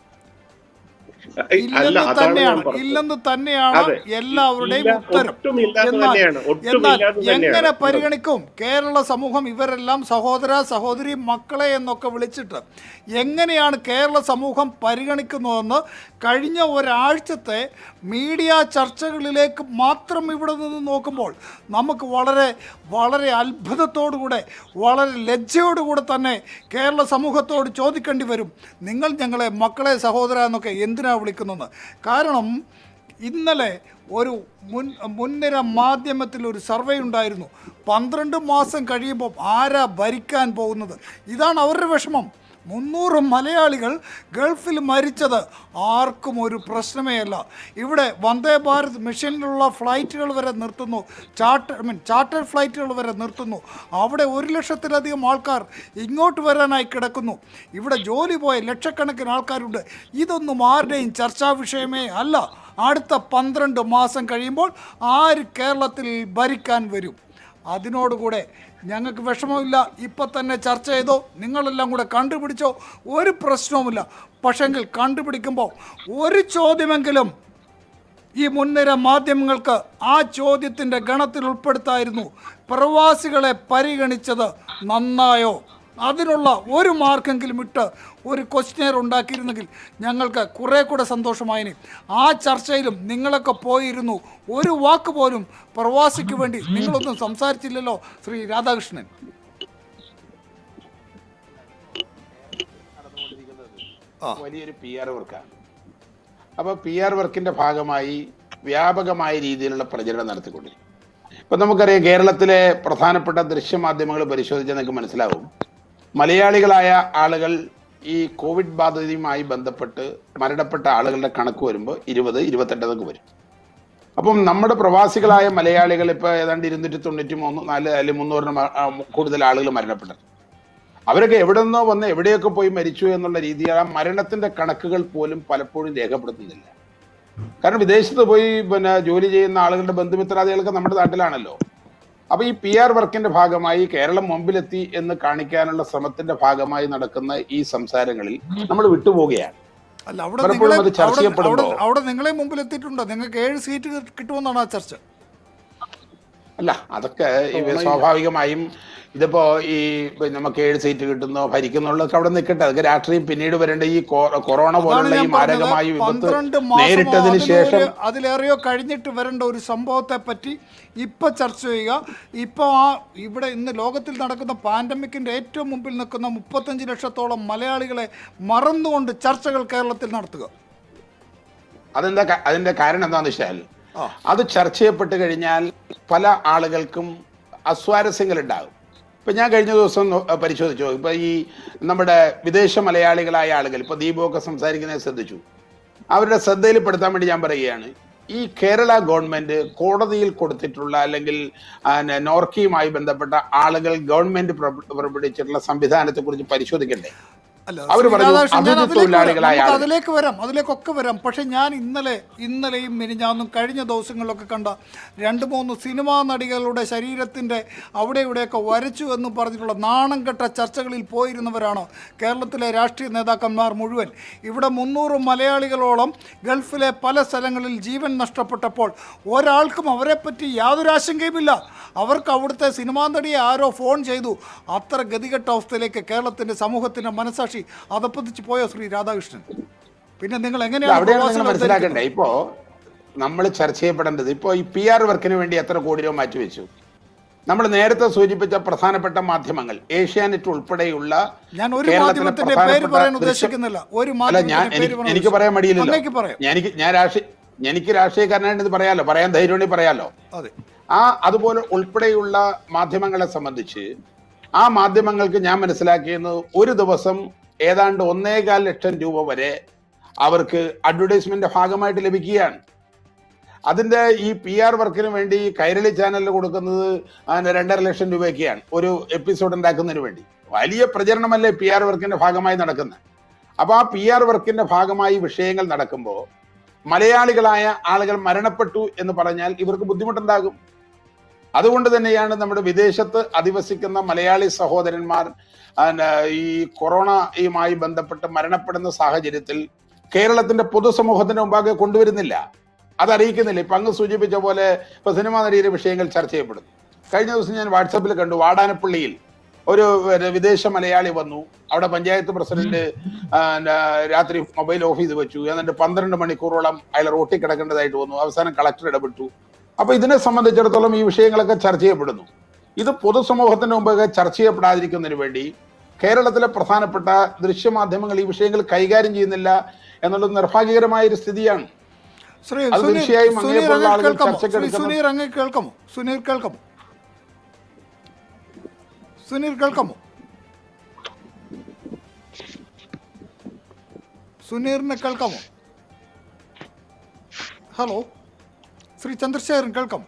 അല്ല ഇല്ലെന്ന് അതാണ് ഞാൻ തന്നെയാണ് പറഞ്ഞത് ഇല്ലെന്ന് തന്നെയാണ് അതെ. എല്ലാവരുടെയും ഇല്ല, ഉത്തരം ഒട്ടും ഇല്ലാതെ എന്നാൽ തന്നെയാണ് ഒട്ടും എന്നാൽ ഇല്ലാതെ എങ്ങനെ തന്നെയാണ് പരിഗണിക്കും കേരള സമൂഹം ഇവരെല്ലാം സഹോദര സഹോദരി മക്കളെ എന്നൊക്കെ വിളിച്ചിട്ട് എങ്ങനെയാണ് കേരള സമൂഹം പരിഗണിക്കുന്നതെന്ന് കഴിഞ്ഞ ഒരാഴ്ചത്തെ മീഡിയ ചർച്ചകളിലേക്ക് മാത്രം ഇവിടെ നിന്ന് നോക്കുമ്പോൾ നമുക്ക് വളരെ വളരെ അത്ഭുതത്തോടുകൂടെ വളരെ ലജ്ജയോടുകൂടെ തന്നെ കേരള സമൂഹത്തോട് ചോദിക്കേണ്ടി വരും നിങ്ങൾ ഞങ്ങളെ മക്കളെ സഹോദര എന്നൊക്കെ എന്തിനാ വിളിക്കുന്നത് കാരണം ഇന്നലെ ഒരു മുൻ മുൻനിര മാധ്യമത്തിൽ ഒരു സർവേ ഉണ്ടായിരുന്നു പന്ത്രണ്ട് മാസം കഴിയുമ്പോൾ ആരാ ഭരിക്കാൻ പോകുന്നത് ഇതാണ് അവരുടെ വിഷമം മുന്നൂറ് മലയാളികൾ ഗൾഫിൽ മരിച്ചത് ആർക്കും ഒരു പ്രശ്നമേ അല്ല ഇവിടെ വന്ദേ ഭാരത് മിഷനിലുള്ള ഫ്ലൈറ്റുകൾ വരെ നിർത്തുന്നു ചാർട്ടർ ഐ മീൻ ചാർട്ടർ ഫ്ലൈറ്റുകൾ വരെ നിർത്തുന്നു അവിടെ ഒരു ലക്ഷത്തിലധികം ആൾക്കാർ ഇങ്ങോട്ട് വരാനായി കിടക്കുന്നു ഇവിടെ ജോലി പോയ ലക്ഷക്കണക്കിന് ആൾക്കാരുണ്ട് ഇതൊന്നും ആരുടെയും ചർച്ചാ വിഷയമേ അല്ല അടുത്ത പന്ത്രണ്ട് മാസം കഴിയുമ്പോൾ ആര് കേരളത്തിൽ ഭരിക്കാൻ വരും അതിനോടുകൂടെ ഞങ്ങൾക്ക് വിഷമമില്ല ഇപ്പം തന്നെ ചർച്ച ചെയ്തോ നിങ്ങളെല്ലാം കൂടെ കണ്ടുപിടിച്ചോ ഒരു പ്രശ്നവുമില്ല പക്ഷെങ്കിൽ കണ്ടുപിടിക്കുമ്പോൾ ഒരു ചോദ്യമെങ്കിലും ഈ മുൻനിര മാധ്യമങ്ങൾക്ക് ആ ചോദ്യത്തിൻ്റെ ഗണത്തിൽ ഉൾപ്പെടുത്തായിരുന്നു പ്രവാസികളെ പരിഗണിച്ചത് നന്നായോ അതിനുള്ള ഒരു മാർക്കെങ്കിലും ഇട്ട് ഒരു ക്വസ്റ്റ്യർ ഉണ്ടാക്കിയിരുന്നെങ്കിൽ ഞങ്ങൾക്ക് കുറേ കൂടെ സന്തോഷമായിന് ആ ചർച്ചയിലും നിങ്ങളൊക്കെ പോയിരുന്നു ഒരു വാക്ക് പോലും പ്രവാസിക്ക് വേണ്ടി നിങ്ങളൊന്നും സംസാരിച്ചില്ലല്ലോ ശ്രീ രാധാകൃഷ്ണൻ ആ. വലിയൊരു പി ആർ വർക്കാണ് അപ്പൊ പി ആർ വർക്കിന്റെ ഭാഗമായി വ്യാപകമായ രീതിയിലുള്ള പ്രചരണം നടത്തിക്കൊണ്ടിരിക്കും ഇപ്പൊ നമുക്കറിയാം കേരളത്തിലെ പ്രധാനപ്പെട്ട ദൃശ്യമാധ്യമങ്ങൾ പരിശോധിച്ചാൽ നിങ്ങൾക്ക് മനസ്സിലാവും മലയാളികളായ ആളുകൾ ഈ കോവിഡ് ബാധിതയുമായി ബന്ധപ്പെട്ട് മരണപ്പെട്ട ആളുകളുടെ കണക്ക് വരുമ്പോൾ ഇരുപത് ഇരുപത്തെട്ട് എന്നൊക്കെ വരും അപ്പം നമ്മുടെ പ്രവാസികളായ മലയാളികൾ ഇപ്പൊ ഏതാണ്ട് ഇരുന്നൂറ്റി തൊണ്ണൂറ്റി മൂന്ന് നാല് അല്ലെങ്കിൽ മുന്നൂറിന് മ- ആ, കൂടുതൽ ആളുകൾ മരണപ്പെട്ടു അവരൊക്കെ എവിടെ നിന്നോ വന്ന് എവിടെയൊക്കെ പോയി മരിച്ചു എന്നുള്ള രീതിയിൽ ആ മരണത്തിന്റെ കണക്കുകൾ പോലും പലപ്പോഴും രേഖപ്പെടുത്തുന്നില്ല കാരണം വിദേശത്ത് പോയി പിന്നെ ജോലി ചെയ്യുന്ന ആളുകളുടെ ബന്ധുമിത്രാദികളൊക്കെ നമ്മുടെ നാട്ടിലാണല്ലോ അപ്പൊ ഈ പി ആർ വർക്കിന്റെ ഭാഗമായി കേരളം മുമ്പിലെത്തി എന്ന് കാണിക്കാനുള്ള ശ്രമത്തിന്റെ ഭാഗമായി നടക്കുന്ന ഈ സംസാരങ്ങളിൽ നമ്മൾ വിട്ടുപോവുകയാണ് അല്ല അവിടെ പലപ്പോഴും നിങ്ങളെ അത് ചർച്ച അവിടെ ചെയ്യപ്പെടുമ്പോ അവിടെ- അവിടെ നിങ്ങളെ മുമ്പിൽ എത്തിയിട്ടുണ്ടോ നിങ്ങൾക്ക് ഏഴ് സീറ്റ് കി- കിട്ടുമെന്നാണ് ആ ചർച്ച അല്ല അതൊക്കെ ഇവ സ്വാഭാവികമായും ഇതിപ്പോ ഈ ഇപ്പൊ നമുക്ക് ഏഴ് സീറ്റ് കിട്ടുന്നോ ഭരിക്കുന്നുള്ളതൊക്കെ അവിടെ നിൽക്കട്ടെ അതൊക്കെ രാഷ്ട്രീയം പിന്നീട് വരേണ്ട ഈ കൊ- കൊറോണ അതാണ് പോലുള്ള ഈ ഞാൻ മാരകമായ പറഞ്ഞത് വിപത്ത് പന്ത്രണ്ട് മാസമോ നേരിട്ടതിന് ശേഷം അതിലൊരു- അതിലേറെയോ കഴിഞ്ഞിട്ട് വരേണ്ട ഒരു സംഭവത്തെ പറ്റി ഇപ്പൊ ചർച്ച ചെയ്യുക ഇപ്പൊ ആ ഇവിടെ ഇന്ന് ലോകത്തിൽ നടക്കുന്ന പാൻഡമിക്കിന്റെ ഏറ്റവും മുമ്പിൽ നിൽക്കുന്ന മുപ്പത്തഞ്ച് ലക്ഷത്തോളം മലയാളികളെ മറന്നുകൊണ്ട് ചർച്ചകൾ കേരളത്തിൽ നടത്തുക അതെന്താ ക- അതിന്റെ കാരണം എന്താണെന്ന് വെച്ചാൽ ആ. അത് ചർച്ച ചെയ്യപ്പെട്ട് കഴിഞ്ഞാൽ പല ആളുകൾക്കും അസ്വാരസ്യങ്ങൾ ഉണ്ടാകും ഇപ്പൊ ഞാൻ കഴിഞ്ഞ ദിവസം നോ- പരിശോധിച്ചു ഇപ്പൊ ഈ നമ്മുടെ വിദേശ മലയാളികളായ ആളുകൾ ഇപ്പൊ ദീപമൊക്കെ സംസാരിക്കുന്നത് ശ്രദ്ധിച്ചു അവരുടെ ശ്രദ്ധയിൽപ്പെടുത്താൻ വേണ്ടി ഞാൻ പറയുകയാണ് ഈ കേരള ഗവൺമെന്റ് കോടതിയിൽ കൊടുത്തിട്ടുള്ള അല്ലെങ്കിൽ ആ, ന- നോർക്കിയുമായി ബന്ധപ്പെട്ട ആളുകൾ ഗവൺമെന്റ് പുറപ്പെ- പുറപ്പെടുവിച്ചിട്ടുള്ള സംവിധാനത്തെ കുറിച്ച് പരിശോധിക്കണ്ടേ അല്ല അവര് ശ്രീ പറഞ്ഞു, രാധാകൃഷ്ണൻ, ഞാൻ അതിഥി അതിലേക്ക് വരാം. തൊഴിലാളികളായ നമുക്ക് ആളുകൾ. അതിലേക്ക് വരാം അതിലേക്കൊക്കെ വരാം പക്ഷെ ഞാൻ ഇന്നലെ ഇന്നലെയും മിനിഞ്ഞാന്നും കഴിഞ്ഞ ദിവസങ്ങളിലൊക്കെ കണ്ട രണ്ട് മൂന്ന് സിനിമാ നടികളുടെ ശരീരത്തിൻ്റെ അവിടെ ഇവിടെയൊക്കെ വരച്ചു എന്ന് പറഞ്ഞിട്ടുള്ള നാണം കെട്ട ചർച്ചകളിൽ പോയിരുന്നവരാണ് കേരളത്തിലെ രാഷ്ട്രീയ നേതാക്കന്മാർ മുഴുവൻ ഇവിടെ മുന്നൂറ് മലയാളികളോളം ഗൾഫിലെ പല സ്ഥലങ്ങളിൽ ജീവൻ നഷ്ടപ്പെട്ടപ്പോൾ ഒരാൾക്കും അവരെപ്പറ്റി യാതൊരു ആശങ്കയുമില്ല അവർക്ക് അവിടുത്തെ സിനിമാ നടിയെ ആരോ ഫോൺ ചെയ്തു അത്ര ഗതികെട്ട അവസ്ഥയിലേക്ക് കേരളത്തിന്റെ സമൂഹത്തിന്റെ മനസാക്ഷി അതപ്പതിച്ച് പോയോ ശ്രീ രാധാകൃഷ്ണൻ പിന്നെ നിങ്ങൾ ഇല്ല, എങ്ങനെയാണ് അവിടെയാണ് നിങ്ങൾ പ്രവാസികളെ മനസ്സിലാക്കണ്ടേ ഇപ്പോ നമ്മൾ ചർച്ച ചെയ്യപ്പെടേണ്ടത് ഇപ്പോ ഈ പി ആർ വർക്കിന് വേണ്ടി എത്ര കോടി രൂപ മാറ്റിവെച്ചു നമ്മൾ നേരത്തെ സൂചിപ്പിച്ച പ്രധാനപ്പെട്ട മാധ്യമങ്ങൾ ഏഷ്യാനെറ്റ് ഉൾപ്പെടെയുള്ള ഞാൻ ഒരു കേരളത്തിലെ മാധ്യമത്തിന്റെ പേര് പ്രധാനപ്പെട്ട പറയാൻ ദൃശ്യ- ഉദ്ദേശിക്കുന്നില്ല ഒരു അല്ല മാധ്യമത്തിന്റെ ഞാൻ പേര് എനിക്ക് പറയാൻ എനിക്ക് പറയാൻ മടിയില്ലല്ലോ അങ്ങേക്ക് പറയാം ഞാൻ- എനിക്ക് ഞാൻ രാഷ്ട്രീയ എനിക്ക് രാഷ്ട്രീയക്കാരനായിട്ട് ഇത് പറയാലോ പറയാൻ ധൈര്യമുണ്ടെങ്കിൽ പറയാലോ അതെ ആ അതുപോലെ ഉൾപ്പെടെയുള്ള മാധ്യമങ്ങളെ സംബന്ധിച്ച് ആ മാധ്യമങ്ങൾക്ക് ഞാൻ മനസ്സിലാക്കിയത് ഒരു ദിവസം ഏതാണ്ട് ഒന്നേകാൽ ലക്ഷം രൂപ വരെ അവർക്ക് അഡ്വർടൈസ്മെന്റ് ഭാഗമായിട്ട് ലഭിക്കുകയാണ് അതിന്റെ ഈ പി ആർ വർക്കിന് വേണ്ടി കൈരളി ചാനലിൽ കൊടുക്കുന്നത് അതിന് രണ്ടര ലക്ഷം രൂപയൊക്കെയാണ് ഒരു എപ്പിസോഡ് ഉണ്ടാക്കുന്നതിന് വേണ്ടി വലിയ പ്രചരണമല്ലേ പി ആർ വർക്കിന്റെ ഭാഗമായി നടക്കുന്നത് അപ്പൊ ആ പി ആർ വർക്കിന്റെ ഭാഗമായി വിഷയങ്ങൾ നടക്കുമ്പോൾ മലയാളികളായ ആളുകൾ മരണപ്പെട്ടു എന്ന് പറഞ്ഞാൽ ഇവർക്ക് ബുദ്ധിമുട്ടുണ്ടാകും അതുകൊണ്ട് തന്നെയാണ് നമ്മുടെ വിദേശത്ത് അധിവസിക്കുന്ന മലയാളി സഹോദരന്മാർ ആൻഡ് ഈ കൊറോണയുമായി ബന്ധപ്പെട്ട് മരണപ്പെടുന്ന സാഹചര്യത്തിൽ കേരളത്തിന്റെ പൊതുസമൂഹത്തിന്റെ മുമ്പാകെ കൊണ്ടുവരുന്നില്ല അതറിയിക്കുന്നില്ല ഇപ്പൊ അങ്ങ് സൂചിപ്പിച്ച പോലെ ഇപ്പൊ സിനിമാ നടിയുടെ വിഷയങ്ങൾ ചർച്ച ചെയ്യപ്പെടുന്നു കഴിഞ്ഞ ദിവസം ഞാൻ വാട്സാപ്പിൽ കണ്ടു വാടാനപ്പള്ളിയിൽ ഒരു ഒരു വിദേശ മലയാളി വന്നു അവിടെ പഞ്ചായത്ത് പ്രസിഡന്റ് ആ, ന- രാത്രി മൊബൈൽ ഓഫ് ചെയ്ത് വെച്ചു എന്നിട്ട് പന്ത്രണ്ട് മണിക്കൂറോളം അയാൾ റോട്ടിൽ കിടക്കേണ്ടതായിട്ട് വന്നു അവസാനം കളക്ടർ ഇടപെട്ടു അപ്പൊ ഇതിനെ സംബന്ധിച്ചിടത്തോളം ഈ വിഷയങ്ങളൊക്കെ ചർച്ച ചെയ്യപ്പെടുന്നു ഇത് പൊതുസമൂഹത്തിന്റെ മുമ്പൊക്കെ ചർച്ച ചെയ്യപ്പെടാതിരിക്കുന്നതിന് വേണ്ടി കേരളത്തിലെ പ്രധാനപ്പെട്ട ദൃശ്യമാധ്യമങ്ങൾ ഈ വിഷയങ്ങൾ കൈകാര്യം ചെയ്യുന്നില്ല എന്നുള്ളത് നിർഭാഗ്യകരമായ ഒരു സ്ഥിതിയാണ് ശ്രീ അത് സുനീർ തീർച്ചയായും സുനീർ അങ്ങേപ്പോലുള്ള അങ്ങ് ആളുകൾ കേൾക്കാമോ ചർച്ചയ്ക്ക് ശ്രീ എടുക്കുന്ന- സുനീർ അങ്ങ് കേൾക്കാമോ സുനീർ കേൾക്കാമോ സുനീർ കേൾക്കാമോ സുനീറിനെ കേൾക്കാമോ ഹലോ ശ്രീ ചന്ദ്രശേഖരൻ കേൾക്കാമോ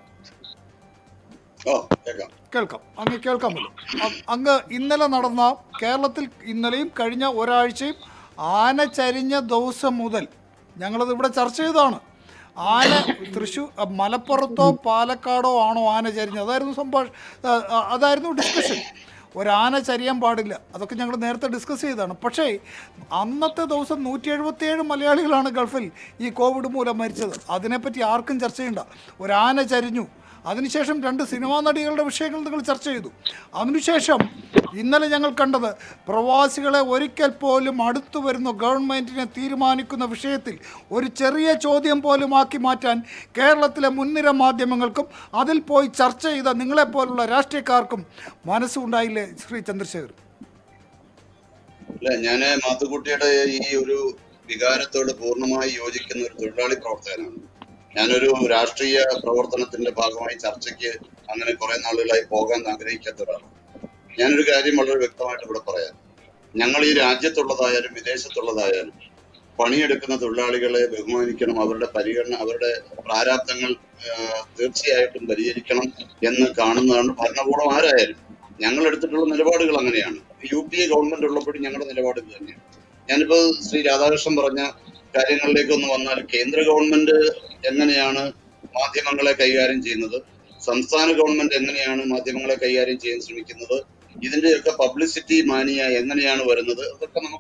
കേൾക്കാം അങ്ങ് കേൾക്കാമല്ലോ അ- അങ്ങ് ഇന്നലെ നടന്ന കേരളത്തിൽ ഇന്നലെയും കഴിഞ്ഞ ഒരാഴ്ചയും ആന ചരിഞ്ഞ ദിവസം മുതൽ ഞങ്ങളത് ഇവിടെ ചർച്ച ചെയ്തതാണ് ആന തൃശ്ശൂർ അ, മലപ്പുറത്തോ പാലക്കാടോ ആണോ ആന ചരിഞ്ഞത് അതായിരുന്നു സംഭാഷ അ, അ, അതായിരുന്നു ഡിസ്കഷൻ ഒരാന ചരിയാൻ പാടില്ല അതൊക്കെ ഞങ്ങൾ നേരത്തെ ഡിസ്കസ് ചെയ്തതാണ് പക്ഷേ അന്നത്തെ ദിവസം നൂറ്റി എഴുപത്തിയേഴ് മലയാളികളാണ് ഗൾഫിൽ ഈ കോവിഡ് മൂലം മരിച്ചത് അതിനെപ്പറ്റി ആർക്കും ചർച്ച ചെയ്യണ്ട ഒരാന ചരിഞ്ഞു അതിനുശേഷം രണ്ട് സിനിമാ നടികളുടെ വിഷയങ്ങൾ നിങ്ങൾ ചർച്ച ചെയ്തു അതിനുശേഷം ഇന്നലെ ഞങ്ങൾ കണ്ടത് പ്രവാസികളെ ഒരിക്കൽ പോലും അടുത്തു വരുന്ന ഗവൺമെൻറ്റിനെ തീരുമാനിക്കുന്ന വിഷയത്തിൽ ഒരു ചെറിയ ചോദ്യം പോലും ആക്കി മാറ്റാൻ കേരളത്തിലെ മുൻനിര മാധ്യമങ്ങൾക്കും അതിൽ പോയി ചർച്ച ചെയ്ത നിങ്ങളെപ്പോലുള്ള രാഷ്ട്രീയക്കാർക്കും മനസ്സുണ്ടായില്ലേ ശ്രീ ചന്ദ്രശേഖർ അല്ല ഞാന് മാത്തുക്കുട്ടിയുടെ ഈ ഒരു വികാരത്തോട് പൂർണ്ണമായി യോജിക്കുന്ന ഒരു തൊഴിലാളി പ്രവർത്തകനാണ് ഞാനൊരു രാഷ്ട്രീയ പ്രവർത്തനത്തിന്റെ ഭാഗമായി ചർച്ചയ്ക്ക് അങ്ങനെ കുറെ നാളുകളായി പോകാൻ ആഗ്രഹിക്കാത്ത ഒരാളാണ് ഞാനൊരു കാര്യം വളരെ വ്യക്തമായിട്ട് ഇവിടെ പറയാം ഞങ്ങൾ ഈ രാജ്യത്തുള്ളതായാലും വിദേശത്തുള്ളതായാലും പണിയെടുക്കുന്ന തൊഴിലാളികളെ ബഹുമാനിക്കണം അവരുടെ പരിഗണന അവരുടെ പ്രാരാബ്ദങ്ങൾ ആ, തീർച്ചയായിട്ടും പരിഹരിക്കണം എന്ന് കാണുന്നതാണ് ഭരണകൂടം ആരായാലും ഞങ്ങൾ എടുത്തിട്ടുള്ള നിലപാടുകൾ അങ്ങനെയാണ് യു പി എ ഗവൺമെന്റ് ഉള്ളപ്പോഴും ഞങ്ങളുടെ നിലപാട് ഇത് തന്നെയാണ് ഞാനിപ്പോ ശ്രീ രാധാകൃഷ്ണൻ പറഞ്ഞ കാര്യങ്ങളിലേക്ക് ഒന്ന് വന്നാൽ കേന്ദ്ര ഗവൺമെന്റ് എങ്ങനെയാണ് മാധ്യമങ്ങളെ കൈകാര്യം ചെയ്യുന്നത് സംസ്ഥാന ഗവൺമെന്റ് എങ്ങനെയാണ് മാധ്യമങ്ങളെ കൈകാര്യം ചെയ്യാൻ ശ്രമിക്കുന്നത് ഇതിന്റെയൊക്കെ പബ്ലിസിറ്റി മാനിയ എങ്ങനെയാണ് വരുന്നത് അതൊക്കെ നമുക്ക്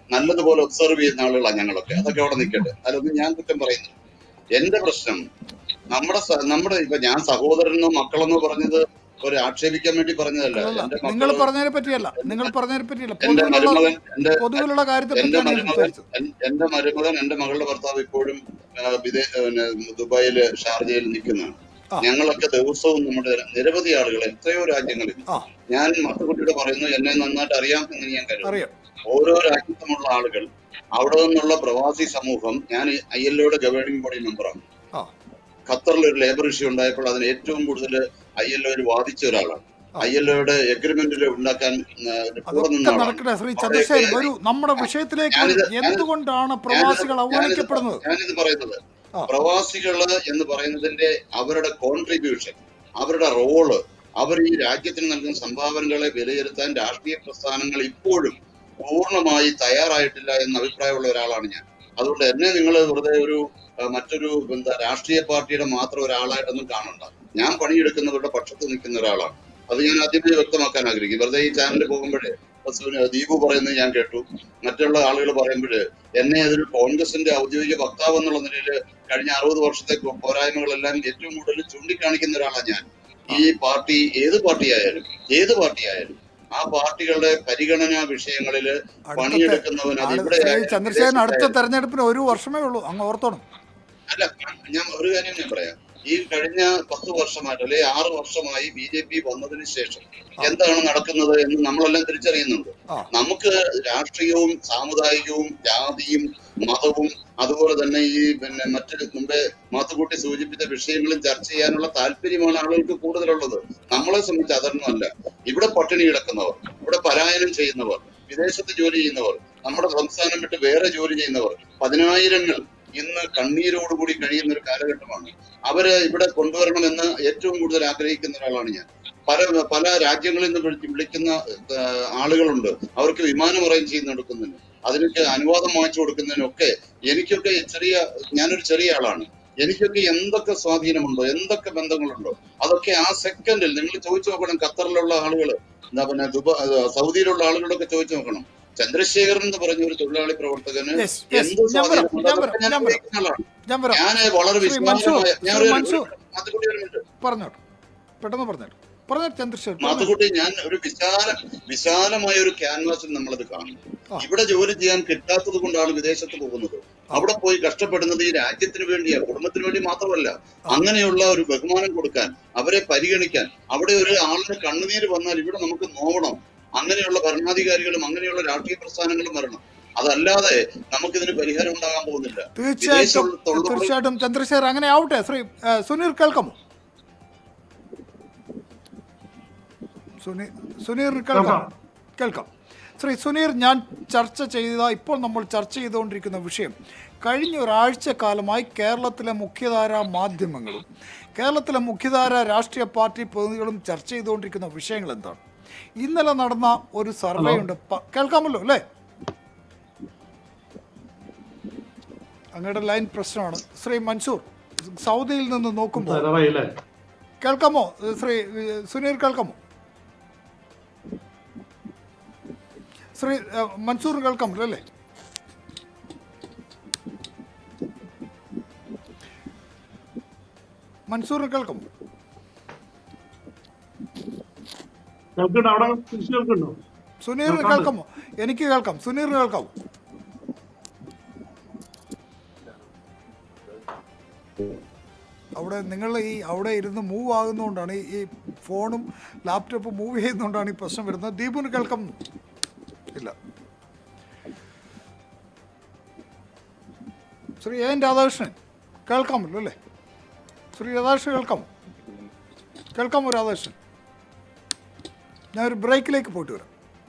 നല്ലതുപോലെ ഒബ്സർവ് ചെയ്യുന്ന ആളുകളാണ് ഞങ്ങളൊക്കെ അതൊക്കെ അവിടെ നിൽക്കട്ടെ അതിലൊന്നും ഞാൻ കുറ്റം പറയുന്നു എന്റെ പ്രശ്നം നമ്മുടെ സ- നമ്മുടെ ഇപ്പൊ ഞാൻ സഹോദരനോ മക്കളെന്നോ പറഞ്ഞത് ഒരു ആക്ഷേപിക്കാൻ വേണ്ടി പറഞ്ഞതല്ല അല്ലല്ല എന്റെ നിങ്ങൾ മക്കള് പറഞ്ഞതിനെ പറ്റിയല്ല നിങ്ങൾ പറഞ്ഞതിനെ പറ്റിയല്ല എന്റെ പൊതുവിലുള്ള മരുമകൻ എന്റെ പൊതുവിലുള്ള കാര്യത്തെ എന്റെ പറ്റിയാണ് ഞാൻ മരുമകൻ സംസാരിച്ചത് എൻ- എന്റെ മരുമകൻ എന്റെ മകളുടെ ഭർത്താവ് ഇപ്പോഴും ആ, വിദേ- പിന്നെ ദുബായില് ഷാർജയിൽ നിൽക്കുന്നതാണ് ആ. ഞങ്ങളൊക്കെ ദിവസവും നമ്മുടെ നിരവധി ആളുകൾ എത്രയോ രാജ്യങ്ങളിൽ ആ ഞാൻ മത്തുകുട്ടിയോട് പറയുന്നു എന്നെ നന്നായിട്ട് അറിയാം എന്ന് ഞാൻ കരുതുന്നു അറിയാം ഓരോ രാജ്യത്തുമുള്ള ആളുകൾ അവിടെ നിന്നുള്ള പ്രവാസി സമൂഹം ഞാൻ ഐ എൽ ഒയുടെ ഗവേണിംഗ് ബോഡി മെമ്പറാണ് ആ ഖത്തറിൽ ഒരു ലേബർ ഇഷ്യൂ ഉണ്ടായപ്പോൾ അതിന് ഏറ്റവും കൂടുതൽ ഐ എൽ ഒയിൽ വാദിച്ച ഒരാളാണ് ആ. ഐ എൽ ഒയുടെ എഗ്രിമെന്റിൽ ഉണ്ടാക്കാൻ ആ, കൂടെ അതൊക്കെ നിന്ന ആളാണ് നടക്കട്ടെ ശ്രീ അവിടെയൊക്കെ ചന്ദ്രശേഖരൻ വരൂ നമ്മുടെ വിഷയത്തിലേക്ക് വരൂ. ഞാനിത് ഞാനിത് എന്തുകൊണ്ടാണ് ഞാനിത് പ്രവാസികൾ ഞാനിത് അവഗണിക്കപ്പെടുന്നത് ഞാനിത് പറയുന്നത് ആ. പ്രവാസികള് എന്ന് പറയുന്നതിന്റെ അവരുടെ കോൺട്രിബ്യൂഷൻ അവരുടെ റോള് അവർ ഈ രാജ്യത്തിന് നൽകുന്ന സംഭാവനകളെ വിലയിരുത്താൻ രാഷ്ട്രീയ പ്രസ്ഥാനങ്ങൾ ഇപ്പോഴും പൂർണ്ണമായി തയ്യാറായിട്ടില്ല എന്ന അഭിപ്രായമുള്ള ഒരാളാണ് ഞാൻ അതുകൊണ്ട് എന്നെ നിങ്ങൾ വെറുതെ ഒരു ആ, മറ്റൊരു എന്താ രാഷ്ട്രീയ പാർട്ടിയുടെ മാത്രം ഒരാളായിട്ടൊന്നും കാണണ്ട ഞാൻ പണിയെടുക്കുന്നവരുടെ പക്ഷത്ത് നിൽക്കുന്ന ഒരാളാണ് അത് ഞാൻ ആദ്യമേ വ്യക്തമാക്കാൻ ആഗ്രഹിക്കും വെറുതെ ഈ ചാനലിൽ പോകുമ്പോഴേ ഇപ്പൊ സുന- ദീപു പറയുന്നത് ഞാൻ കേട്ടു മറ്റുള്ള ആളുകൾ പറയുമ്പോഴ് എന്നെ അതിൽ കോൺഗ്രസിന്റെ ഔദ്യോഗിക വക്താവ് എന്നുള്ള നിലയിൽ കഴിഞ്ഞ അറുപത് വർഷത്തെ കൊ- പോരായ്മകളെല്ലാം ഏറ്റവും കൂടുതൽ ചൂണ്ടിക്കാണിക്കുന്ന ഒരാളാണ് ഞാൻ ഈ പാർട്ടി ഏത് പാർട്ടി ആയാലും ഏത് പാർട്ടി ആയാലും ആ പാർട്ടികളുടെ പരിഗണനാ വിഷയങ്ങളിൽ അടുത്ത പണിയെടുക്കുന്നവൻ അത് അടുത്ത- ഇവിടെ ശ്രീ ആയാലും ചന്ദ്രശേഖരൻ അടുത്ത വിദേശത്തായാലും തെരഞ്ഞെടുപ്പിന് ഒരു വർഷമേ ഉള്ളൂ അങ്ങ് ഓർത്തോണം അല്ല ഞാൻ ഒരു കാര്യം ഞാൻ പറയാം ഈ കഴിഞ്ഞ പത്ത് വർഷമായിട്ട് അല്ലെ ആറ് വർഷമായി ബി ജെ പി വന്നതിന് ശേഷം എന്താണ് നടക്കുന്നത് എന്ന് നമ്മളെല്ലാം തിരിച്ചറിയുന്നുണ്ട് ആ. നമുക്ക് രാഷ്ട്രീയവും സാമുദായികവും ജാതിയും മതവും അതുപോലെ തന്നെ ഈ പിന്നെ മറ്റു മുമ്പേ മാത്തുക്കുട്ടി സൂചിപ്പിച്ച വിഷയങ്ങളും ചർച്ച ചെയ്യാനുള്ള താല്പര്യമാണ് ആളുകൾക്ക് കൂടുതലുള്ളത് നമ്മളെ സംബന്ധിച്ച് അതൊന്നുമല്ല ഇവിടെ പട്ടിണി കിടക്കുന്നവർ ഇവിടെ പലായനം ചെയ്യുന്നവർ വിദേശത്ത് ജോലി ചെയ്യുന്നവർ നമ്മുടെ സംസ്ഥാനം വിട്ട് വേറെ ജോലി ചെയ്യുന്നവർ പതിനായിരങ്ങൾ ഇന്ന് കണ്ണീരോടുകൂടി കഴിയുന്ന ഒരു കാലഘട്ടമാണ് അവര് ഇവിടെ കൊണ്ടുവരണമെന്ന് ഏറ്റവും കൂടുതൽ ആഗ്രഹിക്കുന്ന ഒരാളാണ് ഞാൻ പല പല രാജ്യങ്ങളിൽ നിന്ന് വിളിച്ച് വിളിക്കുന്ന ആ, ആളുകളുണ്ട് അവർക്ക് വിമാനം അറേഞ്ച് ചെയ്ത് കൊടുക്കുന്നതിന് അതിനൊക്കെ അനുവാദം വാങ്ങിച്ചു കൊടുക്കുന്നതിനൊക്കെ എനിക്കൊക്കെ ചെറിയ ഞാനൊരു ചെറിയ ആളാണ് എനിക്കൊക്കെ എന്തൊക്കെ സ്വാധീനമുണ്ടോ എന്തൊക്കെ ബന്ധങ്ങളുണ്ടോ അതൊക്കെ ആ സെക്കൻഡിൽ നിങ്ങൾ ചോദിച്ചു നോക്കണം ഖത്തറിലുള്ള ആളുകൾ എന്താ പിന്നെ ദുബാ സൗദിയിലുള്ള ആളുകളൊക്കെ ചോദിച്ചു നോക്കണം ചന്ദ്രശേഖരൻ എന്ന് പറഞ്ഞ ഒരു തൊഴിലാളി പ്രവർത്തകന് Yes, yes. എന്ത് ഞാൻ വരാം, സ്വാധീനമുണ്ടോ ഞാൻ അതൊക്കെ വരാം, ഞാൻ ഞാൻ വരാം. ഉപയോഗിക്കുന്ന ആളാണ് ഞാൻ വരാം ഞാൻ വളരെ ശ്രീ മൻസൂർ വിശാലമായ ഞാൻ ശ്രീ ഒരു മൻസൂർ മാത്തുക്കുട്ടി ഒരു മിനിറ്റ് പറഞ്ഞോട്ടെ പെട്ടെന്ന് പറഞ്ഞോട്ടെ പറഞ്ഞോട്ടെ ചന്ദ്രശേഖരൻ പറഞ്ഞോട്ടെ. മാത്തുക്കുട്ടി ഞാൻ ഒരു വിശാല വിശാലമായ ഒരു ക്യാൻവാസിൽ നമ്മളത് കാണും ആ. ഇവിടെ ജോലി ചെയ്യാൻ കിട്ടാത്തത് കൊണ്ടാണ് വിദേശത്ത് പോകുന്നത് അവിടെ പോയി കഷ്ടപ്പെടുന്നത് ഈ രാജ്യത്തിന് വേണ്ടിയാ കുടുംബത്തിന് വേണ്ടി മാത്രമല്ല അങ്ങനെയുള്ള ഒരു ബഹുമാനം കൊടുക്കാൻ അവരെ പരിഗണിക്കാൻ അവിടെ ഒരു ആളിന് കണ്ണുനീര് വന്നാൽ ഇവിടെ നമുക്ക് നോവണം അങ്ങനെയുള്ള ഭരണാധികാരികളും അങ്ങനെയുള്ള രാഷ്ട്രീയ പ്രസ്ഥാനങ്ങളും വരണം അതല്ലാതെ നമുക്കിതിന് പരിഹാരം ഉണ്ടാകാൻ പോകുന്നില്ല തീർച്ചയായിട്ടും വിദേശത്തുള്ളവർ തീർച്ചയായിട്ടും ചന്ദ്രശേഖർ അങ്ങനെ ആവട്ടെ ശ്രീ ഏ, സുനീർ കേൾക്കാമോ സുനീർ സുനീർ കേൾക്കാം കേൾക്കാം ശ്രീ സുനീർ ഞാൻ ചർച്ച ചെയ്ത ഇപ്പോൾ നമ്മൾ ചർച്ച ചെയ്തുകൊണ്ടിരിക്കുന്ന വിഷയം കഴിഞ്ഞ ഒരാഴ്ച കാലമായി കേരളത്തിലെ മുഖ്യധാര മാധ്യമങ്ങളും കേരളത്തിലെ മുഖ്യധാര രാഷ്ട്രീയ പാർട്ടി പ്രതിനിധികളും ചർച്ച ചെയ്തുകൊണ്ടിരിക്കുന്ന വിഷയങ്ങൾ എന്താണ് ഇന്നലെ നടന്ന ഒരു സർവേ ഉണ്ട് പ- കേൾക്കാമല്ലോ അല്ലേ അങ്ങയുടെ ലൈൻ പ്രശ്നമാണ് ശ്രീ മൻസൂർ സൗദിയിൽ നിന്ന് നോക്കുമ്പോൾ തരാറായില്ലേ കേൾക്കാമോ ശ്രീ ഏഹ്, സുനീർ കേൾക്കാമോ ശ്രീ ഏഹ്, മൻസൂർ കേൾക്കാമല്ലോ അല്ലേ മൻസൂറിന് കേൾക്കാമോ കേൾക്കണ്ടോ അവിടെ തിരിച്ചു കേൾക്കണ്ടോ സുനീറിന് കേൾക്കാണ്ട്. കേൾക്കാമോ എനിക്ക് കേൾക്കാം സുനീറിന് കേൾക്കാമോ അവിടെ നിങ്ങൾ ഈ അവിടെ ഇരുന്ന് മൂവ് ആകുന്നതുകൊണ്ടാണ് ഈ- ഈ ഫോണും ലാപ്ടോപ്പും മൂവ് ചെയ്യുന്നതുകൊണ്ടാണ് ഈ പ്രശ്നം വരുന്നത് ദീപുന് കേൾക്കാം ഇല്ല ശ്രീ എൻ രാധാകൃഷ്ണൻ കേൾക്കാമല്ലോ അല്ലേ ശ്രീ രാധാകൃഷ്ണൻ കേൾക്കാമോ കേൾക്കാമോ രാധാകൃഷ്ണൻ ഞാൻ ഒരു ബ്രേക്കിലേക്ക് പോയിട്ട് വരാം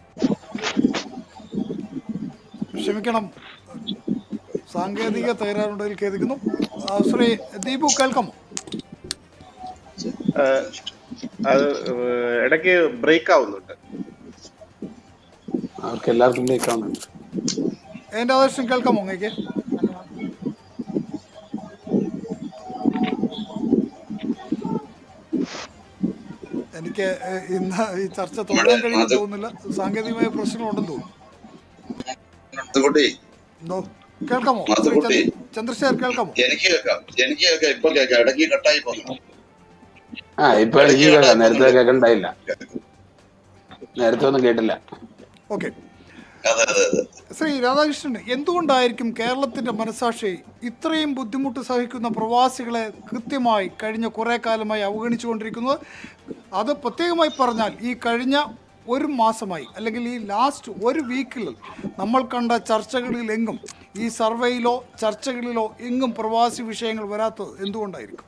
ക്ഷമിക്കണം സാങ്കേതിക തകരാറുണ്ടെങ്കിൽ ഖേദിക്കുന്നു ആ, ശ്രീ ദീപു കേൾക്കാമോ ഏഹ് അത് ഏഹ് ഇടയ്ക്ക് ബ്രേക്ക് ആവുന്നുണ്ട് അവർക്ക് എല്ലാവർക്കും ബ്രേക്കാവുന്നുണ്ട് എൻ്റെ ആദർശം കേൾക്കാമോ അങ്ങേക്ക് എനിക്ക് ഏഹ്, ഇന്ന് ഈ ചർച്ച തുടരാൻ കഴിയുമെന്ന് തോന്നുന്നില്ല സാങ്കേതികമായ പ്രശ്നങ്ങളുണ്ടെന്ന് തോന്നുന്നു മാത്തുക്കുട്ടി എന്തോ കേൾക്കാമോ ശ്രീ മാത്തുക്കുട്ടി ചന്ദ്ര- ചന്ദ്രശേഖർ കേൾക്കാമോ എനിക്ക് കേൾക്കാം എനിക്ക് കേൾക്കാം ഇപ്പൊ കേൾക്കാം ഇടയ്ക്ക് കട്ടായി പോന്നു ആ ഇപ്പൊ എനിക്ക് കേൾക്കാം നേരത്തെ കേൾക്കണ്ടായില്ല നേരത്തെ ഒന്നും കേട്ടില്ല ഓക്കെ അതെ അതെ അതെ ശ്രീ രാധാകൃഷ്ണൻ എന്തുകൊണ്ടായിരിക്കും കേരളത്തിന്റെ മനസാക്ഷി ഇത്രയും ബുദ്ധിമുട്ട് സഹിക്കുന്ന പ്രവാസികളെ കൃത്യമായി കഴിഞ്ഞ കുറേ കാലമായി അവഗണിച്ചുകൊണ്ടിരിക്കുന്നത് അത് പ്രത്യേകമായി പറഞ്ഞാൽ ഈ കഴിഞ്ഞ ഒരു മാസമായി അല്ലെങ്കിൽ ഈ ലാസ്റ്റ് ഒരു വീക്കിൽ നമ്മൾ കണ്ട ചർച്ചകളിലെങ്ങും ഈ സർവേയിലോ ചർച്ചകളിലോ എങ്ങും പ്രവാസി വിഷയങ്ങൾ വരാത്തത് എന്തുകൊണ്ടായിരിക്കും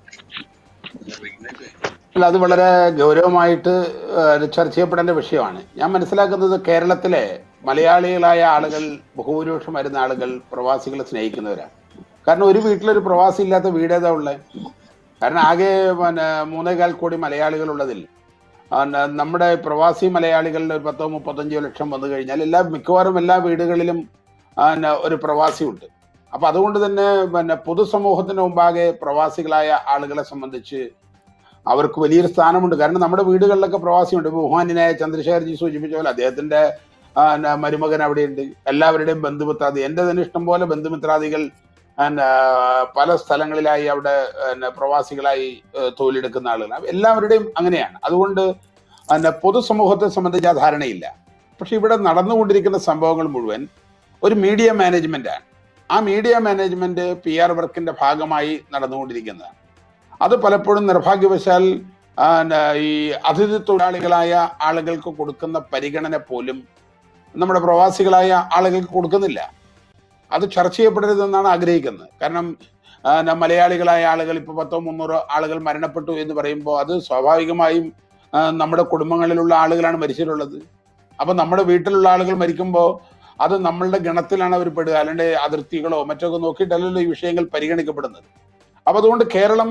അല്ല അത് വളരെ ഗൗരവമായിട്ട് ഏഹ്, ചർച്ച ചെയ്യപ്പെടേണ്ട വിഷയമാണ് ഞാൻ മനസ്സിലാക്കുന്നത് കേരളത്തിലെ മലയാളികളായ ആളുകൾ ബഹുഭൂരിപക്ഷം വരുന്ന ആളുകൾ പ്രവാസികളെ സ്നേഹിക്കുന്നവരാണ് കാരണം ഒരു വീട്ടിലൊരു പ്രവാസി ഇല്ലാത്ത വീട് ഏതാ ഉള്ളത് കാരണം ആകെ പിന്നെ മൂന്നേകാൽ കോടി മലയാളികൾ ഉള്ളതിൽ ആ, ന- നമ്മുടെ പ്രവാസി മലയാളികളുടെ ഒരു പത്തോ മുപ്പത്തഞ്ചോ ലക്ഷം വന്നു കഴിഞ്ഞാൽ എല്ലാ മിക്കവാറും എല്ലാ വീടുകളിലും ആ, ന- ഒരു പ്രവാസി ഉണ്ട് അപ്പൊ അതുകൊണ്ട് തന്നെ പിന്നെ പൊതുസമൂഹത്തിന് മുമ്പാകെ പ്രവാസികളായ ആളുകളെ സംബന്ധിച്ച് അവർക്ക് വലിയൊരു സ്ഥാനമുണ്ട് കാരണം നമ്മുടെ വീടുകളിലൊക്കെ പ്രവാസിയുണ്ട് ഇപ്പൊ ബഹുമാന്യനായ ചന്ദ്രശേഖർജി സൂചിപ്പിച്ച പോലെ അദ്ദേഹത്തിന്റെ ആ, ന- മരുമകൻ അവിടെയുണ്ട് എല്ലാവരുടെയും ബന്ധുമിത്രാദി എൻ്റെ തന്നെ ഇഷ്ടംപോലെ ബന്ധുമിത്രാദികൾ പിന്നെ, പല സ്ഥലങ്ങളിലായി അവിടെ പിന്നെ, പ്രവാസികളായി ഏഹ്, തൊഴിലെടുക്കുന്ന ആളുകളാണ് എല്ലാവരുടെയും അങ്ങനെയാണ് അതുകൊണ്ട് പിന്നെ, പൊതുസമൂഹത്തെ സംബന്ധിച്ച് ആ ധാരണയില്ല പക്ഷെ ഇവിടെ നടന്നുകൊണ്ടിരിക്കുന്ന സംഭവങ്ങൾ മുഴുവൻ ഒരു മീഡിയ മാനേജ്മെന്റ് ആണ് ആ മീഡിയ മാനേജ്മെന്റ് പി ആർ വർക്കിന്റെ ഭാഗമായി നടന്നുകൊണ്ടിരിക്കുന്നതാണ് അത് പലപ്പോഴും നിർഭാഗ്യവശാൽ ആ, ന- ഈ അതിഥി തൊഴിലാളികളായ ആളുകൾക്ക് കൊടുക്കുന്ന പരിഗണന പോലും നമ്മുടെ പ്രവാസികളായ ആളുകൾക്ക് കൊടുക്കുന്നില്ല അത് ചർച്ച ചെയ്യപ്പെടരുതെന്നാണ് ആഗ്രഹിക്കുന്നത് കാരണം ആ, ന- മലയാളികളായ ആളുകൾ ഇപ്പോൾ പത്തോ മുന്നൂറോ ആളുകൾ മരണപ്പെട്ടു എന്ന് പറയുമ്പോൾ അത് സ്വാഭാവികമായും ആ, നമ്മുടെ കുടുംബങ്ങളിലുള്ള ആളുകളാണ് മരിച്ചിട്ടുള്ളത് അപ്പൊ നമ്മുടെ വീട്ടിലുള്ള ആളുകൾ മരിക്കുമ്പോൾ അത് നമ്മളുടെ ഗണത്തിലാണ് അവർ പെടുക അല്ലാണ്ട് അതിർത്തികളോ മറ്റൊക്കെ നോക്കിയിട്ടല്ലല്ലോ ഈ വിഷയങ്ങൾ പരിഗണിക്കപ്പെടുന്നത് അപ്പൊ അതുകൊണ്ട് കേരളം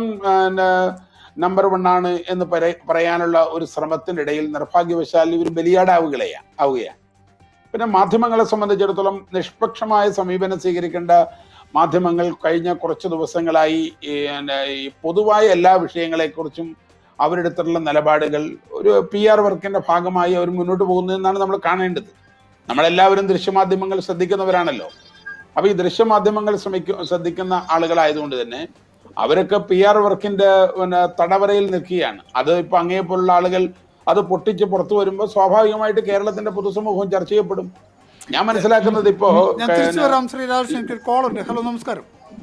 നമ്പർ വൺ ആണ് എന്ന് പറയ- പറയാനുള്ള ഒരു ശ്രമത്തിനിടയിൽ നിർഭാഗ്യവശാൽ ഇവർ ബലിയാടാവുകയാണ് ആവുകയാണ് പിന്നെ മാധ്യമങ്ങളെ സംബന്ധിച്ചിടത്തോളം നിഷ്പക്ഷമായ സമീപനം സ്വീകരിക്കേണ്ട മാധ്യമങ്ങൾ കഴിഞ്ഞ കുറച്ച് ദിവസങ്ങളായി ഈ, പിന്നെ, ഈ പൊതുവായ എല്ലാ വിഷയങ്ങളെക്കുറിച്ചും അവരെടുത്തിട്ടുള്ള നിലപാടുകൾ ഒരു പി ആർ വർക്കിന്റെ ഭാഗമായി അവർ മുന്നോട്ട് പോകുന്നതെന്നാണ് നമ്മൾ കാണേണ്ടത് നമ്മളെല്ലാവരും ദൃശ്യമാധ്യമങ്ങൾ ശ്രദ്ധിക്കുന്നവരാണല്ലോ അപ്പൊ ഈ ദൃശ്യമാധ്യമങ്ങൾ ശ്രമിക്ക ശ്രദ്ധിക്കുന്ന ആളുകളായതുകൊണ്ട് തന്നെ അവരൊക്കെ പി ആർ വർക്കിന്റെ പിന്നെ തടവരയിൽ നിൽക്കുകയാണ് അത് ഇപ്പൊ അങ്ങേപ്പോലുള്ള ആളുകൾ അത് പൊട്ടിച്ച് പുറത്തു വരുമ്പോൾ സ്വാഭാവികമായിട്ട് കേരളത്തിന്റെ പൊതുസമൂഹം ചർച്ച ചെയ്യപ്പെടും ഞാൻ മനസ്സിലാക്കുന്നത് ഇപ്പോ ഞാൻ തിരിച്ചു പിന്നെ, വരാം ശ്രീ രാധാകൃഷ്ണൻ എനിക്ക് കോൾ ഉണ്ട് ഹലോ നമസ്കാരം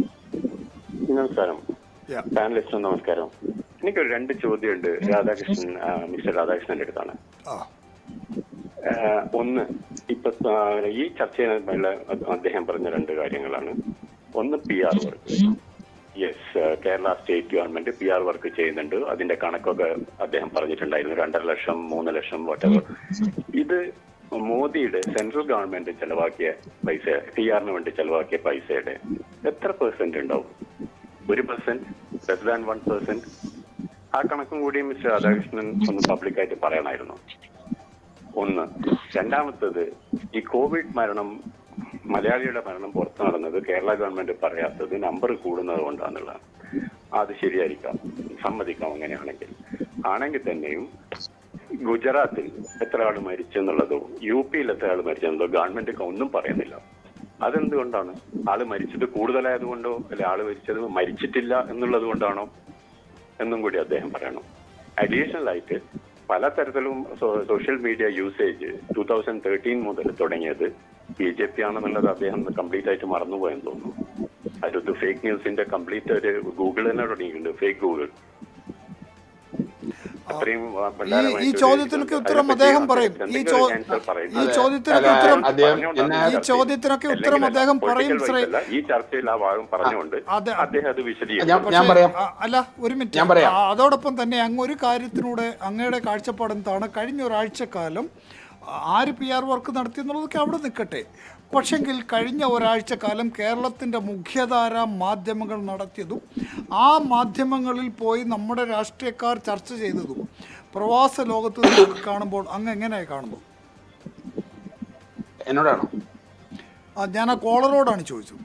നമസ്കാരം Yeah. പാനലിസ്റ്റ് നമസ്കാരം എനിക്കൊരു രണ്ട് ചോദ്യമുണ്ട് രാധാകൃഷ്ണൻ ആ, മിസ്റ്റർ രാധാകൃഷ്ണന്റെ അടുത്താണ് ആ ആ, ഒന്ന് ഇപ്പൊ ആ, ഈ ചർച്ചയിലുള്ള അദ്ദേഹം പറഞ്ഞ രണ്ട് കാര്യങ്ങളാണ് ഒന്ന് P R work yes Kerala state government P R work ചെയ്യുന്നുണ്ട് അതിന്റെ കണക്കൊക്കെ അദ്ദേഹം പറഞ്ഞിട്ടുണ്ടായിരുന്നു രണ്ടര ലക്ഷം മൂന്ന് ലക്ഷം വോട്ടവർ ഇത് മോദിയുടെ സെൻട്രൽ ഗവൺമെന്റ് ചെലവാക്കിയ പൈസ പി ആറിന് വേണ്ടി ചെലവാക്കിയ പൈസയുടെ എത്ര പെർസെന്റ് ഉണ്ടാവും ഒരു percent less than one percent ആ കണക്കും കൂടി മിസ്റ്റർ രാധാകൃഷ്ണൻ ഒന്ന് പബ്ലിക്കായിട്ട് പറയണമായിരുന്നു ഒന്ന് രണ്ടാമത്തത് ഈ കോവിഡ് മരണം മലയാളിയുടെ മരണം പുറത്തു നടന്നത് കേരള ഗവൺമെന്റ് പറയാത്തത് നമ്പർ കൂടുന്നത് കൊണ്ടാന്നുള്ളതാണ് അത് ശരിയായിരിക്കാം സമ്മതിക്കാം അങ്ങനെയാണെങ്കിൽ ആണെങ്കിൽ തന്നെയും ഗുജറാത്തിൽ എത്ര ആൾ മരിച്ചെന്നുള്ളതോ യു പിയിൽ എത്ര ആൾ മരിച്ചെന്നുള്ളതോ ഗവൺമെന്റ് ഒന്നും പറയുന്നില്ല അതെന്തുകൊണ്ടാണ് ആള് മരിച്ചത് കൂടുതലായതുകൊണ്ടോ അല്ലെ ആള് മരിച്ചത് മരിച്ചിട്ടില്ല എന്നുള്ളത് കൊണ്ടാണോ എന്നും കൂടി അദ്ദേഹം പറയണം അഡീഷണൽ ആയിട്ട് പലതരത്തിലും social media usage two thousand thirteen മുതൽ തുടങ്ങിയത് ബി ജെ പി ആണെന്നുള്ളത് അദ്ദേഹം കംപ്ലീറ്റ് ആയിട്ട് മറന്നുപോയെന്ന് തോന്നുന്നു അതിലൊരു ഫേക്ക് ന്യൂസിന്റെ കംപ്ലീറ്റ് ഒരു ഗൂഗിൾ തന്നെ തുടങ്ങിയിട്ടുണ്ട് ഫേക്ക് ഗൂഗിൾ അത്രയും ആ, ഈ ഈ പിള്ളേരുമായിട്ട് ചോദ്യത്തിനൊക്കെ ഒരു- ഉത്തരം അതിനെപ്പറ്റി അദ്ദേഹം പറയും ഈ എന്തെങ്കിലും ചോ ഒരു answer പറയും. ഈ അതെ. ചോദ്യത്തിനൊക്കെ അല്ല, ഉത്തരം അദ്ദേഹം പറഞ്ഞുകൊണ്ടാണ് എന്നെ- ഈ ചർച്ച ചോദ്യത്തിനൊക്കെ ചെയ്യുന്നത്. ഉത്തരം അല്ലെങ്കിൽ അദ്ദേഹം political പറയും ശ്രീ wise അല്ല, ഈ ചർച്ചയിൽ ആ ഭാഗം പറഞ്ഞുകൊണ്ട് അതെ. അദ്ദേഹം അത് ഞാൻ വിശദീകരിക്കും ഞാൻ പക്ഷേ, പറയാം ആ, അല്ല ഒരു മിനിറ്റ് ഞാൻ പറയാം. ആ, അതോടൊപ്പം തന്നെ അങ്ങ് ഒരു കാര്യത്തിലൂടെ അങ്ങയുടെ കാഴ്ചപ്പാട് എന്താണ് കഴിഞ്ഞ ഒരാഴ്ചക്കാലം ആര് പി ആർ വർക്ക് നടത്തി എന്നുള്ളതൊക്കെ അവിടെ നിൽക്കട്ടെ പക്ഷെങ്കിൽ കഴിഞ്ഞ ഒരാഴ്ചക്കാലം കേരളത്തിൻ്റെ മുഖ്യധാര മാധ്യമങ്ങൾ നടത്തിയതും ആ മാധ്യമങ്ങളിൽ പോയി നമ്മുടെ രാഷ്ട്രീയക്കാർ ചർച്ച ചെയ്തതും പ്രവാസ ലോകത്ത് നിന്ന് കാണുമ്പോൾ അങ്ങ് എങ്ങനെയായി കാണുന്നു എന്നോടാണോ ആ, ഞാൻ ആ കോളറോടാണ് ചോദിച്ചത്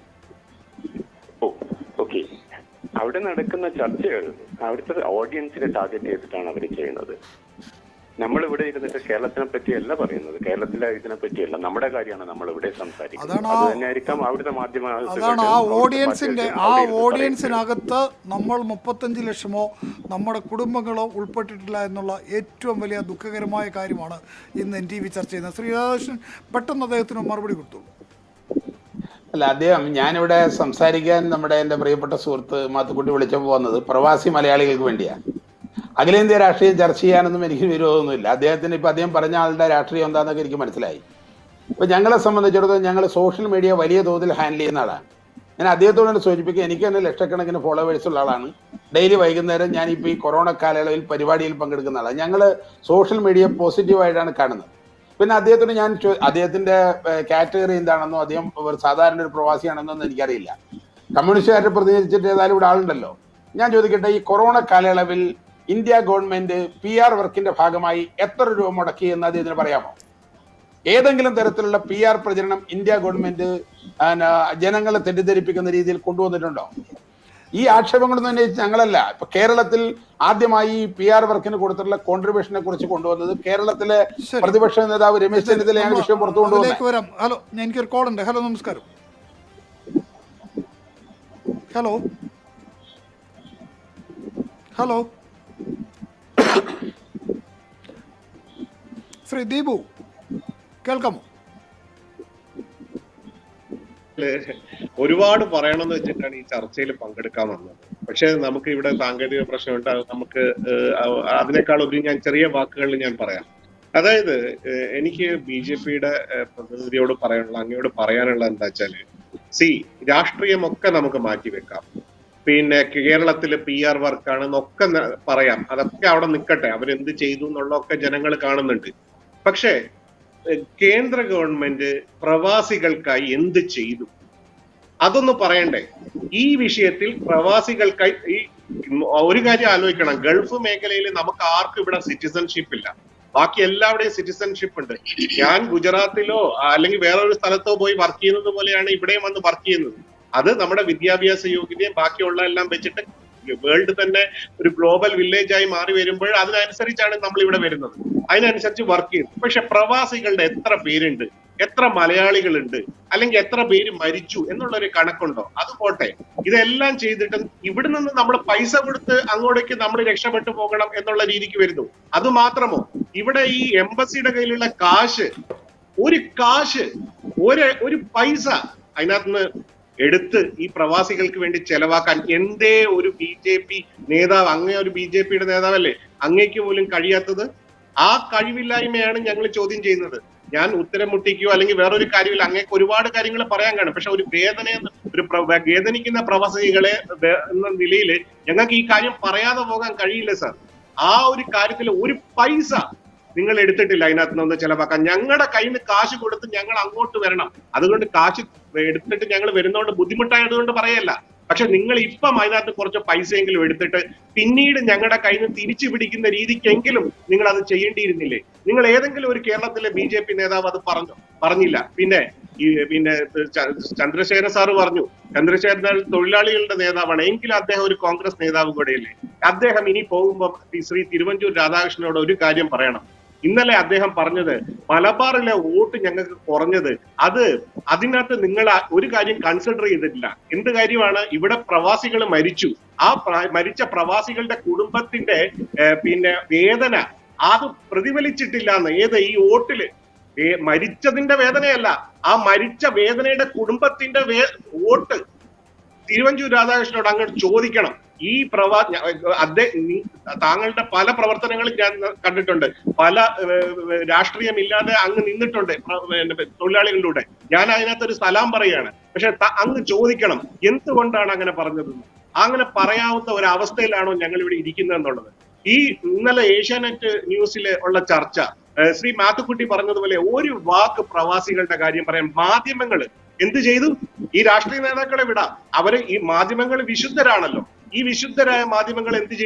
ഓ ഓക്കെ അവിടെ നടക്കുന്ന ചർച്ചകൾ അവിടുത്തെ ഓഡിയൻസിനെ ടാർഗറ്റ് ചെയ്തിട്ടാണ് അവർ ചെയ്യുന്നത് നമ്മൾ ഇവിടെ ഇരുന്നിട്ട് കേരളത്തിനെ പറ്റിയല്ല പറയുന്നത് കേരളത്തിലെ ഇതിനെ പറ്റിയല്ല നമ്മുടെ കാര്യമാണ് നമ്മൾ ഇവിടെ സംസാരിക്കുന്നത് അതാണ് അത് ആ- തന്നെയായിരിക്കാം അവിടുത്തെ മാധ്യമ അതാണ് ആ ഓഡിയൻസിന്റെ ആ ഓഡിയൻസിനകത്ത് നമ്മൾ മുപ്പത്തഞ്ച് ലക്ഷമോ നമ്മുടെ കുടുംബങ്ങളോ ഉൾപ്പെട്ടിട്ടില്ല എന്നുള്ള ഏറ്റവും വലിയ ദുഃഖകരമായ കാര്യമാണ് ഇന്ന് എൻ ടി വി ചർച്ച ചെയ്യുന്നത് ശ്രീ രാധാകൃഷ്ണൻ പെട്ടെന്ന് അദ്ദേഹത്തിന് മറുപടി കൊടുത്തു അല്ല അദ്ദേഹം ഞാനിവിടെ സംസാരിക്കാൻ നമ്മുടെ എൻ്റെ പ്രിയപ്പെട്ട സുഹൃത്ത് മാത്തുക്കുട്ടി വിളിച്ചപ്പോൾ വന്നത് പ്രവാസി മലയാളികൾക്ക് വേണ്ടിയാണ് അഖിലേന്ത്യാ രാഷ്ട്രീയം ചർച്ച ചെയ്യാനൊന്നും എനിക്ക് വിരോധമൊന്നുമില്ല അദ്ദേഹത്തിന് ഇപ്പം അദ്ദേഹം പറഞ്ഞ ആളുടെ രാഷ്ട്രീയം എന്താണെന്നൊക്കെ എനിക്ക് മനസ്സിലായി ഇപ്പം ഞങ്ങളെ സംബന്ധിച്ചിടത്തോളം ഞങ്ങൾ സോഷ്യൽ മീഡിയ വലിയ തോതിൽ ഹാൻഡിൽ ചെയ്യുന്ന ആളാണ് ഞാൻ അദ്ദേഹത്തോട് തന്നെ സൂചിപ്പിക്കുക എനിക്ക് തന്നെ ലക്ഷക്കണക്കിന് ഫോളോവേഴ്സ് ഉള്ള ആളാണ് ഡെയിലി വൈകുന്നേരം ഞാനിപ്പോൾ ഈ കൊറോണ കാലയളവിൽ പരിപാടിയിൽ പങ്കെടുക്കുന്ന ആളാണ് ഞങ്ങൾ സോഷ്യൽ മീഡിയ പോസിറ്റീവായിട്ടാണ് കാണുന്നത് പിന്നെ അദ്ദേഹത്തിന് ഞാൻ ചോ- അദ്ദേഹത്തിന്റെ കാറ്റഗറി എന്താണെന്നോ അദ്ദേഹം ഒരു സാധാരണ ഒരു പ്രവാസിയാണെന്നോ ഒന്നും എനിക്കറിയില്ല കമ്മ്യൂണിസ്റ്റുകാരെ പ്രതിനിധിച്ചിട്ട് ഏതായാലും ഇവിടെ ആളുണ്ടല്ലോ ഞാൻ ചോദിക്കട്ടെ ഈ കൊറോണ കാലയളവിൽ ഇന്ത്യ ഗവൺമെന്റ് പി ആർ വർക്കിന്റെ ഭാഗമായി എത്ര രൂപ മുടക്കി എന്ന് അദ്ദേഹത്തിന് പറയാമോ ഏതെങ്കിലും തരത്തിലുള്ള പി ആർ പ്രചരണം ഇന്ത്യ ഗവൺമെന്റ് ആന, ജനങ്ങളെ തെറ്റിദ്ധരിപ്പിക്കുന്ന രീതിയിൽ കൊണ്ടുവന്നിട്ടുണ്ടോ ഈ ആക്ഷേപങ്ങളൊന്നും ഉന്നയിച്ച് ഞങ്ങളല്ല ഇപ്പൊ കേരളത്തിൽ ആദ്യമായി പി ആർ വർക്കിന് കൊടുത്തിട്ടുള്ള കോൺട്രിബ്യൂഷനെ കുറിച്ച് കൊണ്ടുവന്നത് കേരളത്തിലെ ശരി. പ്രതിപക്ഷ നേതാവ് രമേശ് ചെന്നിത്തലയാണ് നമ്മ- വിഷയം പുറത്തു കൊണ്ടുവന്നത് അതിലേക്ക് വരാം ഹലോ ഞാൻ എനിക്കൊരു കോൾ ഉണ്ട് ഹലോ നമസ്കാരം ഹലോ ഹലോ ശ്രീ ദീപു കേൾക്കാമോ ഒരുപാട് പറയണമെന്ന് വെച്ചിട്ടാണ് ഈ ചർച്ചയിൽ പങ്കെടുക്കാൻ വന്നത് പക്ഷെ നമുക്ക് ഇവിടെ സാങ്കേതിക പ്രശ്നമുണ്ട് അത് നമുക്ക് ഏഹ്, അ- അതിനേക്കാൾ ഒരു ഞാൻ ചെറിയ വാക്കുകളിൽ ഞാൻ പറയാം അതായത് ഏഹ്, എനിക്ക് ബി ജെ പിയുടെ പ്രതിനിധിയോട് പറയാനുള്ള അങ്ങയോട് പറയാനുള്ള എന്താ വെച്ചാല് സി രാഷ്ട്രീയമൊക്കെ നമുക്ക് മാറ്റിവെക്കാം പിന്നെ കേരളത്തില് പി ആർ വർക്കാണെന്നൊക്കെ ന- പറയാം അതൊക്കെ അവിടെ നിൽക്കട്ടെ അവരെന്ത് ചെയ്തു എന്നുള്ളതൊക്കെ ജനങ്ങൾ കാണുന്നുണ്ട് പക്ഷേ ഏഹ്, കേന്ദ്ര ഗവൺമെന്റ് പ്രവാസികൾക്കായി എന്ത് ചെയ്തു അതൊന്ന് പറയണ്ടേ ഈ വിഷയത്തിൽ പ്രവാസികൾക്കായി ഈ ഒരു കാര്യം ആലോചിക്കണം ഗൾഫ് മേഖലയിൽ നമുക്ക് ആർക്കും ഇവിടെ സിറ്റിസൺഷിപ്പ് ഇല്ല ബാക്കി എല്ലാവിടെയും സിറ്റിസൺഷിപ്പ് ഉണ്ട് ഞാൻ ഗുജറാത്തിലോ അല്ലെങ്കിൽ വേറൊരു സ്ഥലത്തോ പോയി വർക്ക് ചെയ്യുന്നത് പോലെയാണ് ഇവിടെയും വന്ന് വർക്ക് ചെയ്യുന്നത് അത് നമ്മുടെ വിദ്യാഭ്യാസ യോഗ്യതയും ബാക്കിയുള്ള എല്ലാം വെച്ചിട്ട് വേൾഡ് തന്നെ ഒരു ഗ്ലോബൽ വില്ലേജ് ആയി മാറി വരുമ്പോൾ അതിനനുസരിച്ചാണ് നമ്മൾ ഇവിടെ വരുന്നത് അതിനനുസരിച്ച് വർക്ക് ചെയ്യുന്നത് പക്ഷെ പ്രവാസികളുടെ എത്ര പേരുണ്ട് എത്ര മലയാളികളുണ്ട് അല്ലെങ്കിൽ എത്ര പേര് മരിച്ചു എന്നുള്ള ഒരു കണക്കുണ്ടോ അത് പോട്ടെ ഇതെല്ലാം ചെയ്തിട്ട് ഇവിടെ നിന്ന് നമ്മൾ പൈസ കൊടുത്ത് അങ്ങോട്ടേക്ക് നമ്മൾ രക്ഷപ്പെട്ടു പോകണം എന്നുള്ള രീതിക്ക് വരുന്നു അത് മാത്രമോ ഇവിടെ ഈ എംബസിയുടെ കയ്യിലുള്ള കാശ് ഒരു കാശ് ഒരു ഒരു പൈസ അതിനകത്തുനിന്ന് എടുത്ത് ഈ പ്രവാസികൾക്ക് വേണ്ടി ചെലവാക്കാൻ എന്തേ ഒരു ബി ജെ പി നേതാവ് അങ്ങേ ഒരു ബി ജെ പിയുടെ നേതാവല്ലേ അങ്ങേക്ക് പോലും കഴിയാത്തത് ആ കഴിവില്ലായ്മയാണ് ഞങ്ങൾ ചോദ്യം ചെയ്യുന്നത് ഞാൻ ഉത്തരം മുട്ടിക്കുകയോ അല്ലെങ്കിൽ വേറൊരു കാര്യമില്ല അങ്ങേക്ക് ഒരുപാട് കാര്യങ്ങൾ പറയാൻ കാണും പക്ഷെ ഒരു വേദന ഒരു പ്ര- വേദനിക്കുന്ന പ്രവാസികളെ വേ- എന്ന നിലയിൽ ഞങ്ങൾക്ക് ഈ കാര്യം പറയാതെ പോകാൻ കഴിയില്ല സാർ ആ ഒരു കാര്യത്തിൽ ഒരു പൈസ നിങ്ങൾ എടുത്തിട്ടില്ല അതിനകത്ത് നിന്ന് ചെലവാക്കാൻ ഞങ്ങളുടെ കയ്യിൽ നിന്ന് കാശ് കൊടുത്ത് ഞങ്ങൾ അങ്ങോട്ട് വരണം അതുകൊണ്ട് കാശ് എടുത്തിട്ട് ഞങ്ങൾ വരുന്നതുകൊണ്ട് ബുദ്ധിമുട്ടായതുകൊണ്ട് പറയല്ല പക്ഷെ നിങ്ങൾ ഇപ്പം അതിനകത്ത് കുറച്ച് പൈസയെങ്കിലും എടുത്തിട്ട് പിന്നീട് ഞങ്ങളുടെ കയ്യിൽ നിന്ന് തിരിച്ചു പിടിക്കുന്ന രീതിക്കെങ്കിലും നിങ്ങൾ അത് ചെയ്യേണ്ടിയിരുന്നില്ലേ നിങ്ങൾ ഏതെങ്കിലും ഒരു കേരളത്തിലെ ബി ജെ പി നേതാവ് അത് പറഞ്ഞു പറഞ്ഞില്ല പിന്നെ ഈ പിന്നെ ച- ചന്ദ്രശേഖര സാറ് പറഞ്ഞു ചന്ദ്രശേഖരൻ തൊഴിലാളികളുടെ നേതാവാണ് എങ്കിലും അദ്ദേഹം ഒരു കോൺഗ്രസ് നേതാവ് കൂടെയല്ലേ അദ്ദേഹം ഇനി പോകുമ്പോൾ ഈ ശ്രീ തിരുവഞ്ചൂർ രാധാകൃഷ്ണനോട് ഒരു കാര്യം പറയണം ഇന്നലെ അദ്ദേഹം പറഞ്ഞത് മലബാറിലെ വോട്ട് ഞങ്ങൾക്ക് കുറഞ്ഞത് അത് അതിനകത്ത് നിങ്ങൾ ആ ഒരു കാര്യം കൺസിഡർ ചെയ്തിട്ടില്ല എന്ത് കാര്യമാണ് ഇവിടെ പ്രവാസികൾ മരിച്ചു ആ പ്ര- മരിച്ച പ്രവാസികളുടെ കുടുംബത്തിന്റെ ഏഹ്, പിന്നെ വേദന അത് പ്രതിഫലിച്ചിട്ടില്ല എന്ന് ഏത് ഈ വോട്ടില് ഏ- മരിച്ചതിന്റെ വേദനയല്ല ആ മരിച്ച വേദനയുടെ കുടുംബത്തിന്റെ വേ വോട്ട് തിരുവഞ്ചൂർ രാധാകൃഷ്ണനോട് അങ്ങോട്ട് ചോദിക്കണം ഈ പ്രവാ ഞ- അദ്ദേഹം നീ- താങ്കളുടെ പല പ്രവർത്തനങ്ങളും ഞാൻ കണ്ടിട്ടുണ്ട് പല ഏഹ്, രാഷ്ട്രീയമില്ലാതെ അങ്ങ് നിന്നിട്ടുണ്ട് പ്ര- പിന്നെ തൊഴിലാളികളുടെ കൂടെ ഞാൻ അതിനകത്ത് ഒരു സലാം പറയുകയാണ് പക്ഷെ ത- അങ്ങ് ചോദിക്കണം എന്തുകൊണ്ടാണ് അങ്ങനെ പറഞ്ഞത് അങ്ങനെ പറയാവുന്ന ഒരു അവസ്ഥയിലാണോ ഞങ്ങൾ ഇവിടെ ഇരിക്കുന്നത് എന്നുള്ളത് ഈ ഇന്നലെ ഏഷ്യാനെറ്റ് ന്യൂസിൽ ഉള്ള ചർച്ച ഏഹ്, ശ്രീ മാത്തുക്കുട്ടി പറഞ്ഞതുപോലെ ഒരു വാക്ക് പ്രവാസികളുടെ കാര്യം പറയാൻ മാധ്യമങ്ങൾ എന്ത് ചെയ്തു ഈ രാഷ്ട്രീയ നേതാക്കളെ വിടാം അവര് ഈ മാധ്യമങ്ങൾ വിശുദ്ധരാണല്ലോ ഈ വിശുദ്ധരായ മാധ്യമങ്ങൾ എന്ത് ചെയ്തു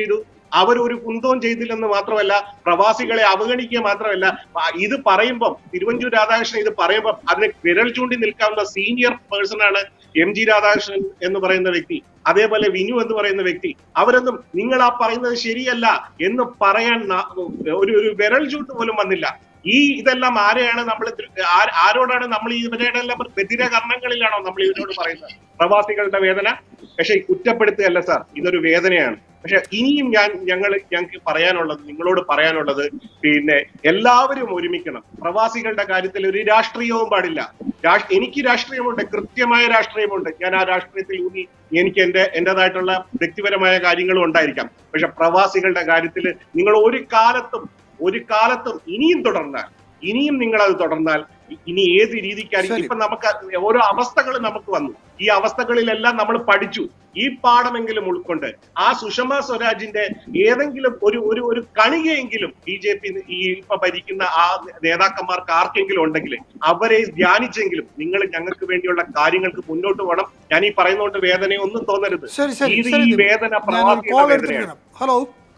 അവർ ഒരു കുന്തവും ചെയ്തില്ലെന്ന് മാത്രമല്ല പ്രവാസികളെ അവഗണിക്കുക മാത്രമല്ല ആ, ഇത് പറയുമ്പം തിരുവഞ്ചൂർ രാധാകൃഷ്ണൻ ഇത് പറയുമ്പം അതിന് വിരൽ ചൂണ്ടി നിൽക്കാവുന്ന സീനിയർ പേഴ്സൺ ആണ് എം ജി രാധാകൃഷ്ണൻ എന്ന് പറയുന്ന വ്യക്തി അതേപോലെ വിനു എന്ന് പറയുന്ന വ്യക്തി അവരൊന്നും നിങ്ങൾ ആ പറയുന്നത് ശരിയല്ല എന്ന് പറയാൻ ന- ഒരു ഒരു വിരൽ ചൂട്ട് പോലും വന്നില്ല ഈ ഇതെല്ലാം ആരെയാണ് നമ്മൾ ആരോടാണ് നമ്മൾ ഇവരുടെ എല്ലാം ബധിര കർണങ്ങളിലാണോ നമ്മൾ ഇതിനോട് പറയുന്നത് പ്രവാസികളുടെ വേദന പക്ഷെ കുറ്റപ്പെടുത്തുകയല്ല സാർ ഇതൊരു വേദനയാണ് പക്ഷെ ഇനിയും ഞാൻ ഞങ്ങൾ ഞങ്ങൾക്ക് പറയാനുള്ളത് നിങ്ങളോട് പറയാനുള്ളത് പിന്നെ എല്ലാവരും ഒരുമിക്കണം പ്രവാസികളുടെ കാര്യത്തിൽ ഒരു രാഷ്ട്രീയവും പാടില്ല രാ- എനിക്ക് രാഷ്ട്രീയമുണ്ട് കൃത്യമായ രാഷ്ട്രീയമുണ്ട് ഞാൻ ആ രാഷ്ട്രീയത്തിൽ ഊന്നി എനിക്ക് എന്റെ എന്റേതായിട്ടുള്ള വ്യക്തിപരമായ കാര്യങ്ങളും ഉണ്ടായിരിക്കാം പക്ഷെ പ്രവാസികളുടെ കാര്യത്തിൽ നിങ്ങൾ ഒരു കാലത്തും ഒരു കാലത്തും ഇനിയും തുടർന്നാൽ ഇനിയും നിങ്ങൾ അത് തുടർന്നാൽ ഇ- ഇനി ഏത് രീതിക്കായിരിക്കും ശരി. ഇപ്പൊ നമുക്ക് ഓരോ അവസ്ഥകൾ നമുക്ക് വന്നു ഈ അവസ്ഥകളിലെല്ലാം നമ്മൾ പഠിച്ചു ഈ പാഠമെങ്കിലും ഉൾക്കൊണ്ട് ആ സുഷമ സ്വരാജിന്റെ ഏതെങ്കിലും ഒരു ഒരു ഒരു കണികയെങ്കിലും ബി ജെ പി ഈ ഇപ്പൊ ഭരിക്കുന്ന ആ നേതാക്കന്മാർക്ക് ആർക്കെങ്കിലും ഉണ്ടെങ്കിൽ അവരെ ധ്യാനിച്ചെങ്കിലും നിങ്ങൾ ഞങ്ങൾക്ക് വേണ്ടിയുള്ള കാര്യങ്ങൾക്ക് മുന്നോട്ട് പോകണം ഞാൻ ഈ പറയുന്നതുകൊണ്ട് വേദന ഒന്നും തോന്നരുത് ശരി ശരി ഇത് ശരി ഈ ദീപു. വേദന ഞാനൊരു പ്രവാസികളുടെ കോൾ വേദനയാണ് എടുത്തിരിക്കണം ഹലോ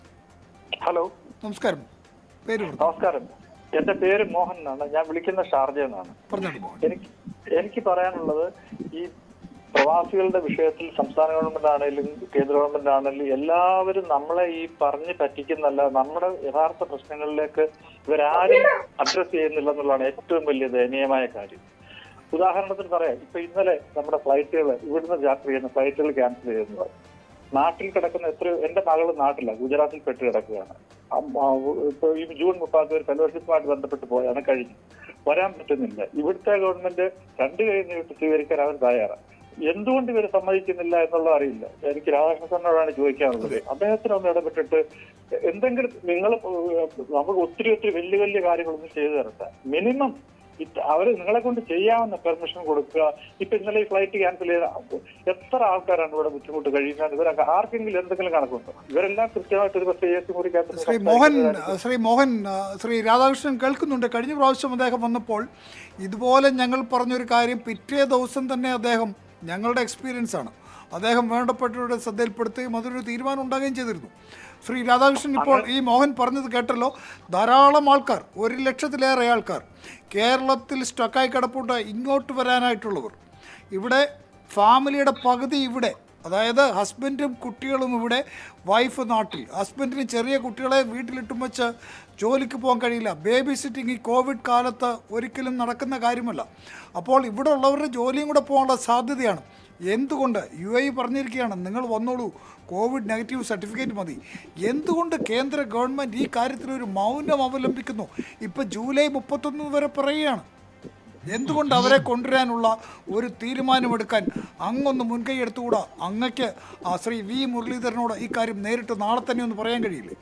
ഹലോ നമസ്കാരം പേര് പറഞ്ഞു നമസ്കാരം എന്റെ പേര് മോഹൻ എന്നാണ് ഞാൻ വിളിക്കുന്ന ഷാർജ എന്നാണ് പറഞ്ഞോളൂ മോഹൻ. എനിക്ക് എനിക്ക് പറയാനുള്ളത് ഈ പ്രവാസികളുടെ വിഷയത്തിൽ സംസ്ഥാന ഗവൺമെന്റ് ആണെങ്കിലും കേന്ദ്ര ഗവൺമെന്റ് ആണെങ്കിലും എല്ലാവരും നമ്മളെ ഈ പറഞ്ഞ് പറ്റിക്കുന്നല്ല നമ്മുടെ യഥാർത്ഥ പ്രശ്നങ്ങളിലേക്ക് ഇവരാരും അഡ്രസ് ചെയ്യുന്നില്ല എന്നുള്ളതാണ് ഏറ്റവും വലിയ ദയനീയമായ കാര്യം ഉദാഹരണത്തിന് പറയാം ഇപ്പൊ ഇന്നലെ നമ്മുടെ ഫ്ലൈറ്റുകൾ ഇവിടുന്ന് യാത്ര ചെയ്യുന്ന ഫ്ലൈറ്റുകൾ ക്യാൻസൽ ചെയ്യുന്നത് നാട്ടിൽ കിടക്കുന്ന എത്രയോ എന്റെ മകള് നാട്ടിലാണ് ഗുജറാത്തിൽ പെട്ട് കിടക്കുകയാണ് അം- ആ, ഇപ്പൊ ഈ ജൂൺ മുപ്പത്തി ഒരു ഫെലോഷിപ്പുമായിട്ട് ബന്ധപ്പെട്ട് പോയാണ് കഴിഞ്ഞു വരാൻ പറ്റുന്നില്ല ഇവിടുത്തെ ഗവൺമെന്റ് രണ്ടു കൈ നീട്ടി സ്വീകരിക്കാൻ അവർ തയ്യാറാണ് എന്തുകൊണ്ട് ഇവർ സമ്മതിക്കുന്നില്ല എന്നുള്ളത് അറിയില്ല എനിക്ക് രാധാകൃഷ്ണനോടാണ് ചോദിക്കാനുള്ളത് അദ്ദേഹത്തിന് ഒന്ന് ഇടപെട്ടിട്ട് എന്തെങ്കിലും നിങ്ങൾ നമുക്ക് ഒത്തിരി ഒത്തിരി വലിയ വലിയ കാര്യങ്ങളൊന്നും ചെയ്തു തരട്ടെ മിനിമം അവര് നിങ്ങളെ കൊണ്ട് ചെയ്യാവുന്ന പെർമിഷൻ കൊടുക്കുക ഇപ്പൊ ഇന്നലെ ഈ ഫ്ലൈറ്റ് ക്യാൻസൽ ചെയ്ത എത്ര ആൾക്കാരാണ് ഇവിടെ ബുദ്ധിമുട്ട് കഴിയുന്നത് ഇവരൊക്കെ ആർക്കെങ്കിലും എന്തെങ്കിലും കണക്കുണ്ടോ ഇവരെല്ലാം കൃത്യമായിട്ട് ഒരു പക്ഷേ എ സി മുറിക്കകത്ത് ശ്രീ മോഹൻ ശ്രീ മോഹൻ ആ, ശ്രീ രാധാകൃഷ്ണൻ കേൾക്കുന്നുണ്ട് കഴിഞ്ഞ പ്രാവശ്യം അദ്ദേഹം വന്നപ്പോൾ ഇതുപോലെ ഞങ്ങൾ പറഞ്ഞൊരു കാര്യം പിറ്റേ ദിവസം തന്നെ അദ്ദേഹം ഞങ്ങളുടെ എക്സ്പീരിയൻസ് ആണ് അദ്ദേഹം വേണ്ടപ്പെട്ടവരുടെ ശ്രദ്ധയിൽപ്പെടുത്തുകയും അതൊരു തീരുമാനം ഉണ്ടാകുകയും ചെയ്തിരുന്നു ശ്രീ രാധാകൃഷ്ണൻ ഇപ്പോൾ ഈ മോഹൻ പറഞ്ഞത് കേട്ടല്ലോ ധാരാളം ആൾക്കാർ ഒരു ലക്ഷത്തിലേറെ ആൾക്കാർ കേരളത്തിൽ സ്റ്റക്കായി കിടപ്പുണ്ട് ഇങ്ങോട്ട് വരാനായിട്ടുള്ളവർ ഇവിടെ ഫാമിലിയുടെ പകുതി ഇവിടെ അതായത് ഹസ്ബൻഡും കുട്ടികളും ഇവിടെ വൈഫ് നാട്ടിൽ ഹസ്ബൻഡിന് ചെറിയ കുട്ടികളെ വീട്ടിലിട്ടും വെച്ച് ജോലിക്ക് പോകാൻ കഴിയില്ല ബേബി സിറ്റിംഗ് ഈ കോവിഡ് കാലത്ത് ഒരിക്കലും നടക്കുന്ന കാര്യമല്ല അപ്പോൾ ഇവിടെ ഉള്ളവരുടെ ജോലിയും കൂടെ പോകാനുള്ള സാധ്യതയാണ് എന്തുകൊണ്ട് യു എ പറഞ്ഞിരിക്കുകയാണ് നിങ്ങൾ വന്നോളൂ കോവിഡ് നെഗറ്റീവ് സർട്ടിഫിക്കറ്റ് മതി എന്തുകൊണ്ട് കേന്ദ്ര ഗവൺമെൻറ് ഈ കാര്യത്തിൽ ഒരു മൗനം അവലംബിക്കുന്നു ഇപ്പോൾ ജൂലൈ മുപ്പത്തൊന്ന് വരെ പറയുകയാണ് എന്തുകൊണ്ട് അവരെ കൊണ്ടുവരാനുള്ള ഒരു തീരുമാനമെടുക്കാൻ അങ്ങൊന്ന് മുൻകൈ എടുത്തുകൂടാ അങ്ങക്ക് ആ ശ്രീ വി മുരളീധരനോട് ഈ കാര്യം നേരിട്ട് നാളെ തന്നെ ഒന്ന് പറയാൻ കഴിയില്ലേ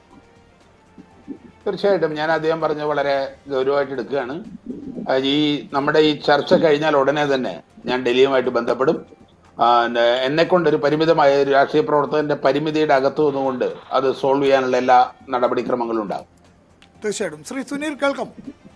തീർച്ചയായിട്ടും ഞാൻ അദ്ദേഹം പറഞ്ഞത് വളരെ ഗൗരവമായിട്ട് എടുക്കുകയാണ് ആ, ഈ നമ്മുടെ ഈ ചർച്ച കഴിഞ്ഞാൽ ഉടനെ തന്നെ ഞാൻ ഡൽഹിയുമായിട്ട് ബന്ധപ്പെടും എന്നെ കൊണ്ട് ഒരു പരിമിതമായ ഒരു രാഷ്ട്രീയ പ്രവർത്തകന്റെ പരിമിതിയുടെ അകത്തു നിന്നുകൊണ്ട് അത് സോൾവ് ചെയ്യാനുള്ള എല്ലാ നടപടിക്രമങ്ങളും ഉണ്ടാകും തീർച്ചയായിട്ടും ശ്രീ സുനീർ കേൾക്കാം